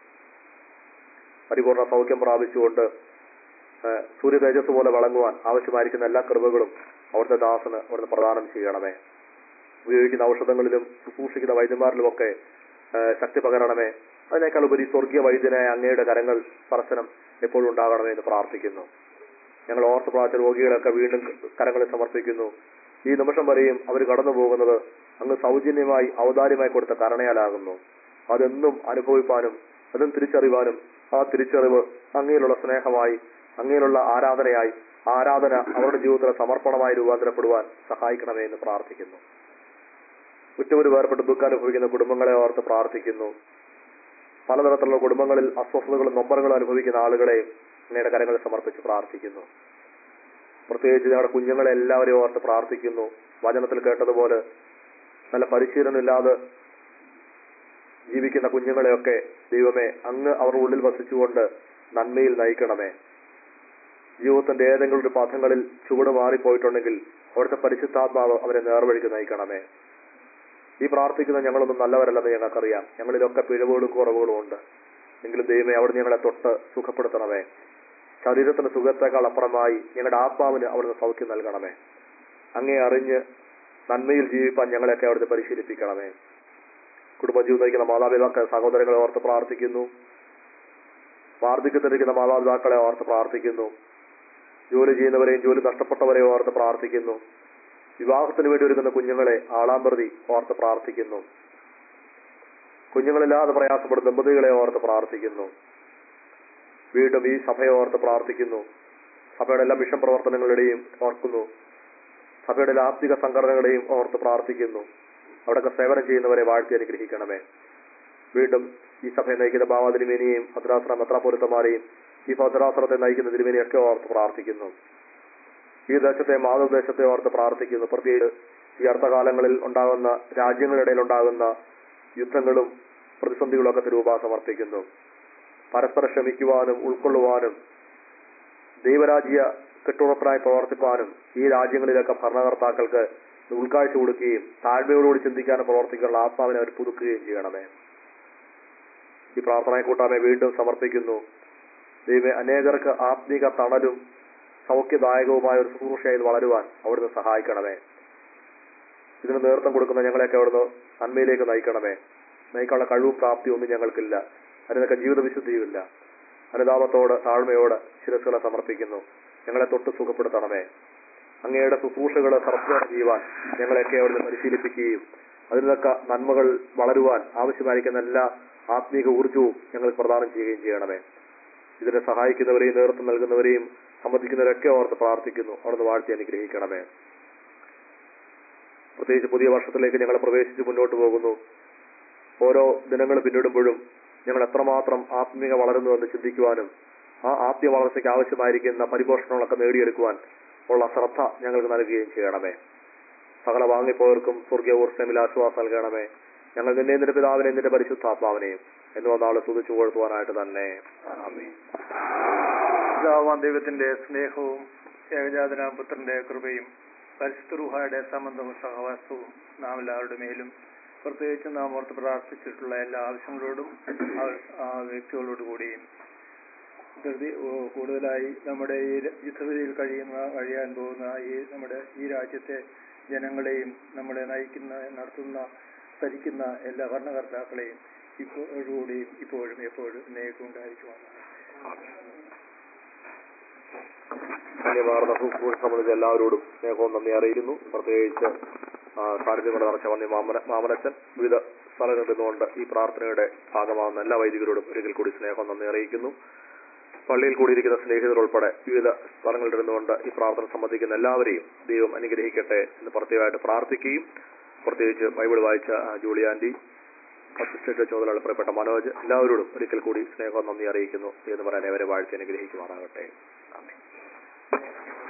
പരിപൂർണ സൗഖ്യം പ്രാപിച്ചുകൊണ്ട് ഏഹ്, സൂര്യ തേജസ് പോലെ വളങ്ങുവാൻ ആവശ്യമായിരിക്കുന്ന എല്ലാ കൃപകളും അവിടുത്തെ ദാസന് അവിടുന്ന് പ്രദാനം ചെയ്യണമേ ഉപയോഗിക്കുന്ന ഔഷധങ്ങളിലും ശുശ്രൂഷിക്കുന്ന വൈദ്യന്മാരിലുമൊക്കെ ഏഹ്, ശക്തി പകരണമേ അതിനേക്കാൾ ഉപരി സ്വർഗീയ വൈദ്യനായ അങ്ങയുടെ കരങ്ങൾ സ്പർശനം എപ്പോഴും ഉണ്ടാകണമേ എന്ന് പ്രാർത്ഥിക്കുന്നു ഞങ്ങൾ ഓർത്ത് പ്രാർത്ഥന രോഗികളൊക്കെ വീണ്ടും കരങ്ങളിൽ സമർപ്പിക്കുന്നു ഈ നിമിഷം വരെയും അവർ കടന്നു പോകുന്നത് അങ്ങ് സൗജന്യമായി ഔദാര്യമായി കൊടുത്ത കരുണയാലാകുന്നു അതെന്നും അനുഭവിപ്പാനും അതും തിരിച്ചറിവാനും ആ തിരിച്ചറിവ് അങ്ങയിലുള്ള സ്നേഹമായി അങ്ങയിലുള്ള ആരാധനയായി ആരാധന അവരുടെ ജീവിതത്തിലെ സമർപ്പണമായി രൂപാന്തരപ്പെടുവാൻ സഹായിക്കണമേ എന്ന് പ്രാർത്ഥിക്കുന്നു ഉറ്റവര് വേർപെട്ട് ദുഃഖം അനുഭവിക്കുന്ന കുടുംബങ്ങളെ ഓർത്ത് പ്രാർത്ഥിക്കുന്നു പലതരത്തിലുള്ള കുടുംബങ്ങളിൽ അസ്വസ്ഥതകളും നൊമ്പരങ്ങളും അനുഭവിക്കുന്ന ആളുകളെ അങ്ങയുടെ കരങ്ങളിൽ സമർപ്പിച്ച് പ്രാർത്ഥിക്കുന്നു പ്രത്യേകിച്ച് ഞങ്ങളുടെ കുഞ്ഞുങ്ങളെ എല്ലാവരെയും ഓർത്ത് പ്രാർത്ഥിക്കുന്നു വചനത്തിൽ കേട്ടതുപോലെ നല്ല പരിശീലനമില്ലാതെ ജീവിക്കുന്ന കുഞ്ഞുങ്ങളെയൊക്കെ ദൈവമേ അങ്ങ് അവരുടെ ഉള്ളിൽ വസിച്ചുകൊണ്ട് നന്മയിൽ നയിക്കണമേ ജീവിതത്തിന്റെ ഏതെങ്കിലും ഒരു പഥങ്ങളിൽ ചുവട് മാറിപ്പോയിട്ടുണ്ടെങ്കിൽ അവിടുത്തെ പരിശുദ്ധാത്മാവ് അവരെ നേർവഴിക്ക് നയിക്കണമേ ഈ പ്രാർത്ഥിക്കുന്ന ഞങ്ങളൊന്നും നല്ലവരല്ലെന്ന് ഞങ്ങൾക്കറിയാം ഞങ്ങളിലൊക്കെ പിഴവുകളും കുറവുകളും ഉണ്ട് എങ്കിലും ദൈവമേ അവിടെ ഞങ്ങളെ തൊട്ട് സുഖപ്പെടുത്തണമേ ശരീരത്തിന് സുഖത്തേക്കാൾ അപ്പുറമായി ഞങ്ങളുടെ ആത്മാവിന് അവിടുന്ന് സൗഖ്യം നൽകണമേ അങ്ങേ അറിഞ്ഞ് നന്മയിൽ ജീവിപ്പാൻ ഞങ്ങളെയൊക്കെ അവിടുന്ന് പരിശീലിപ്പിക്കണമേ കുടുംബജീവിതം നയിക്കുന്ന മാതാപിതാക്കളെ സഹോദരങ്ങളെ ഓർത്ത് പ്രാർത്ഥിക്കുന്നു വാർദ്ധക്യത്തിലിരിക്കുന്ന മാതാപിതാക്കളെ ഓർത്ത് പ്രാർത്ഥിക്കുന്നു ജോലി ചെയ്യുന്നവരെയും ജോലി നഷ്ടപ്പെട്ടവരെയും ഓർത്ത് പ്രാർത്ഥിക്കുന്നു വിവാഹത്തിന് വേണ്ടി ഒരുങ്ങുന്ന കുഞ്ഞുങ്ങളെ ആളാമ്പ്രതി ഓർത്ത് പ്രാർത്ഥിക്കുന്നു കുഞ്ഞുങ്ങളില്ലാതെ പ്രയാസപ്പെടുന്ന ദമ്പതികളെ ഓർത്ത് പ്രാർത്ഥിക്കുന്നു വീണ്ടും ഈ സഭയെ ഓർത്ത് പ്രാർത്ഥിക്കുന്നു സഭയുടെ എല്ലാ മിഷൻ പ്രവർത്തനങ്ങളുടെയും ഓർക്കുന്നു സഭയുടെ എല്ലാ ആത്മിക സംഘടനകളെയും ഓർത്ത് പ്രാർത്ഥിക്കുന്നു അവിടെയൊക്കെ സേവനം ചെയ്യുന്നവരെ വാഴ്ത്തി അനുഗ്രഹിക്കണമേ വീണ്ടും ഈ സഭയെ നയിക്കുന്ന ഭാവാതിരുമേനിയെയും ഭദ്രാശ്രമ മെത്രാപൊരുത്തമാരെയും ഈ ഭദ്രാശ്രമത്തെ നയിക്കുന്ന തിരുമേനിയൊക്കെ ഓർത്ത് പ്രാർത്ഥിക്കുന്നു ഈ ദേശത്തെ മാതൃദേശത്തെ ഓർത്ത് പ്രാർത്ഥിക്കുന്നു പ്രത്യേകിച്ച് ഈ അർത്ഥകാലങ്ങളിൽ ഉണ്ടാകുന്ന രാജ്യങ്ങളിടയിൽ ഉണ്ടാകുന്ന യുദ്ധങ്ങളും പ്രതിസന്ധികളും ഒക്കെ തിരുവ സമർപ്പിക്കുന്നു പരസ്പരം ക്ഷമിക്കുവാനും ഉൾക്കൊള്ളുവാനും ദൈവരാജ്യ കെട്ടുറപ്പിനായി പ്രവർത്തിപ്പാനും ഈ രാജ്യങ്ങളിലൊക്കെ ഭരണകർത്താക്കൾക്ക് ഉൾക്കാഴ്ച കൊടുക്കുകയും താഴ്മയോടുകൂടി ചിന്തിക്കാനും പ്രവർത്തിക്കാനുള്ള ആത്മാവിനെ അവർ പുതുക്കുകയും ചെയ്യണമേ ഈ പ്രാർത്ഥനയെ കൂട്ടാമെ വീണ്ടും സമർപ്പിക്കുന്നു ദൈവം അനേകർക്ക് ആത്മീക തണലും സൗഖ്യദായകവുമായ ഒരു ശുശ്രൂഷയിൽ വളരുവാൻ അവിടുന്ന് സഹായിക്കണമേ ഇതിന് നേതൃത്വം കൊടുക്കുന്ന ഞങ്ങളെയൊക്കെ അവിടുന്ന് നന്മയിലേക്ക് നയിക്കണമേ നയിക്കാനുള്ള കഴിവും പ്രാപ്തിയും ഒന്നും ഞങ്ങൾക്കില്ല അതിനൊക്കെ ജീവിത വിശുദ്ധിയുമില്ല അനുതാപത്തോട് താഴ്മയോട് ശിരസുകളെ സമർപ്പിക്കുന്നു ഞങ്ങളെ തൊട്ട് സുഖപ്പെടുത്തണമേ അങ്ങയുടെ ശുശ്രൂഷകളെ സർപ്പണം ചെയ്യുവാൻ ഞങ്ങളെയൊക്കെ അവിടുന്ന് പരിശീലിപ്പിക്കുകയും അതിനൊക്കെ നന്മകൾ വളരുവാൻ ആവശ്യമായിരിക്കുന്ന എല്ലാ ആത്മീക ഊർജവും ഞങ്ങൾ പ്രദാനം ചെയ്യുകയും ചെയ്യണമേ ഇതിനെ സഹായിക്കുന്നവരെയും നേതൃത്വം നൽകുന്നവരെയും സംബന്ധിക്കുന്നവരൊക്കെ ഓർത്ത് പ്രാർത്ഥിക്കുന്നു അവിടുന്ന് വാഴ്ത്തി അനുഗ്രഹിക്കണമേ പ്രത്യേകിച്ച് പുതിയ വർഷത്തിലേക്ക് ഞങ്ങൾ പ്രവേശിച്ച് മുന്നോട്ട് പോകുന്നു ഓരോ ദിനങ്ങൾ പിന്നിടുമ്പോഴും ഞങ്ങൾ എത്രമാത്രം ആത്മീയ വളരുന്നു എന്ന് ചിന്തിക്കുവാനും ആ ആത്മീയ വളർച്ചയ്ക്ക് ആവശ്യമായിരിക്കുന്ന പരിപോഷണങ്ങളൊക്കെ നേടിയെടുക്കുവാൻ ഉള്ള ശ്രദ്ധ ഞങ്ങൾക്ക് നൽകുകയും ചെയ്യണമേ സകല വാങ്ങിപ്പോയവർക്കും സ്വർഗീയ ഊർജ്ജമിൽ ആശ്വാസം നൽകണമേ ഞങ്ങൾ നിന്നെ നിന്റെ പിതാവിനെയും നിന്റെ പരിശുദ്ധാത്മാവിനെയും എന്ന് വന്നാളെ സ്തുതിച്ചു കൊഴുത്തുവാനായിട്ട് തന്നെ ആമേൻ പിതാവാം ദൈവത്തിന്റെ സ്നേഹവും ഏകജാതന പുത്രന്റെ കൃപയും പരിശുദ്ധ സംബന്ധവും സഹവാസവും നാം എല്ലാവരുടെ മേലും പ്രത്യേകിച്ച് നാം ഓർത്ത് പ്രാർത്ഥിച്ചിട്ടുള്ള എല്ലാ ആവശ്യങ്ങളോടും ആ- ആ വ്യക്തികളോട് കൂടിയും ധൃതി ഓ- കൂടുതലായി നമ്മുടെ ഈ യുദ്ധവിധിയിൽ കഴിയുന്ന കഴിയാൻ പോകുന്ന ഈ നമ്മുടെ ഈ രാജ്യത്തെ ജനങ്ങളെയും നമ്മളെ നയിക്കുന്ന നടത്തുന്ന ഭരിക്കുന്ന എല്ലാ ഭരണകർത്താക്കളെയും ഇപ്പോഴുകൂടിയും ഇപ്പോഴും എപ്പോഴും എന്നേക്കും ഉണ്ടായിരിക്കുവാനാണ് ധന്യമാർന്ന ശുശ്രൂഷ സംബന്ധിച്ച എല്ലാവരോടും സ്നേഹവും നന്ദി അറിയിക്കുന്നു പ്രത്യേകിച്ച് ആ, സാന്നിധ്യം കൊണ്ട് നിറച്ച വന്നി മാമന മാമനച്ചൻ വിവിധ സ്ഥലങ്ങളിൽ നിന്നുകൊണ്ട് ഈ പ്രാർത്ഥനയുടെ ഭാഗമാകുന്ന എല്ലാ വൈദികരോടും ഒരിക്കൽ കൂടി സ്നേഹം നന്ദി അറിയിക്കുന്നു പള്ളിയിൽ കൂടിയിരിക്കുന്ന സ്നേഹിതർ ഉൾപ്പെടെ വിവിധ സ്ഥലങ്ങളിൽ ഇരുന്നുകൊണ്ട് ഈ പ്രാർത്ഥന സംബന്ധിക്കുന്ന എല്ലാവരെയും ദൈവം അനുഗ്രഹിക്കട്ടെ എന്ന് പ്രത്യേകമായിട്ട് പ്രാർത്ഥിക്കുകയും പ്രത്യേകിച്ച് ബൈബിൾ വായിച്ച ആ, ജൂലിയാൻഡി അസിസ്റ്റന്റ് ചുമതലയുള്ള പ്രിയപ്പെട്ട മനോജ് എല്ലാവരോടും ഒരിക്കൽ കൂടി സ്നേഹം നന്ദി അറിയിക്കുന്നു എന്ന് പറയാൻ അവരെ വാഴ്ത്തി അനുഗ്രഹിക്കുമാറാകട്ടെ ആമേൻ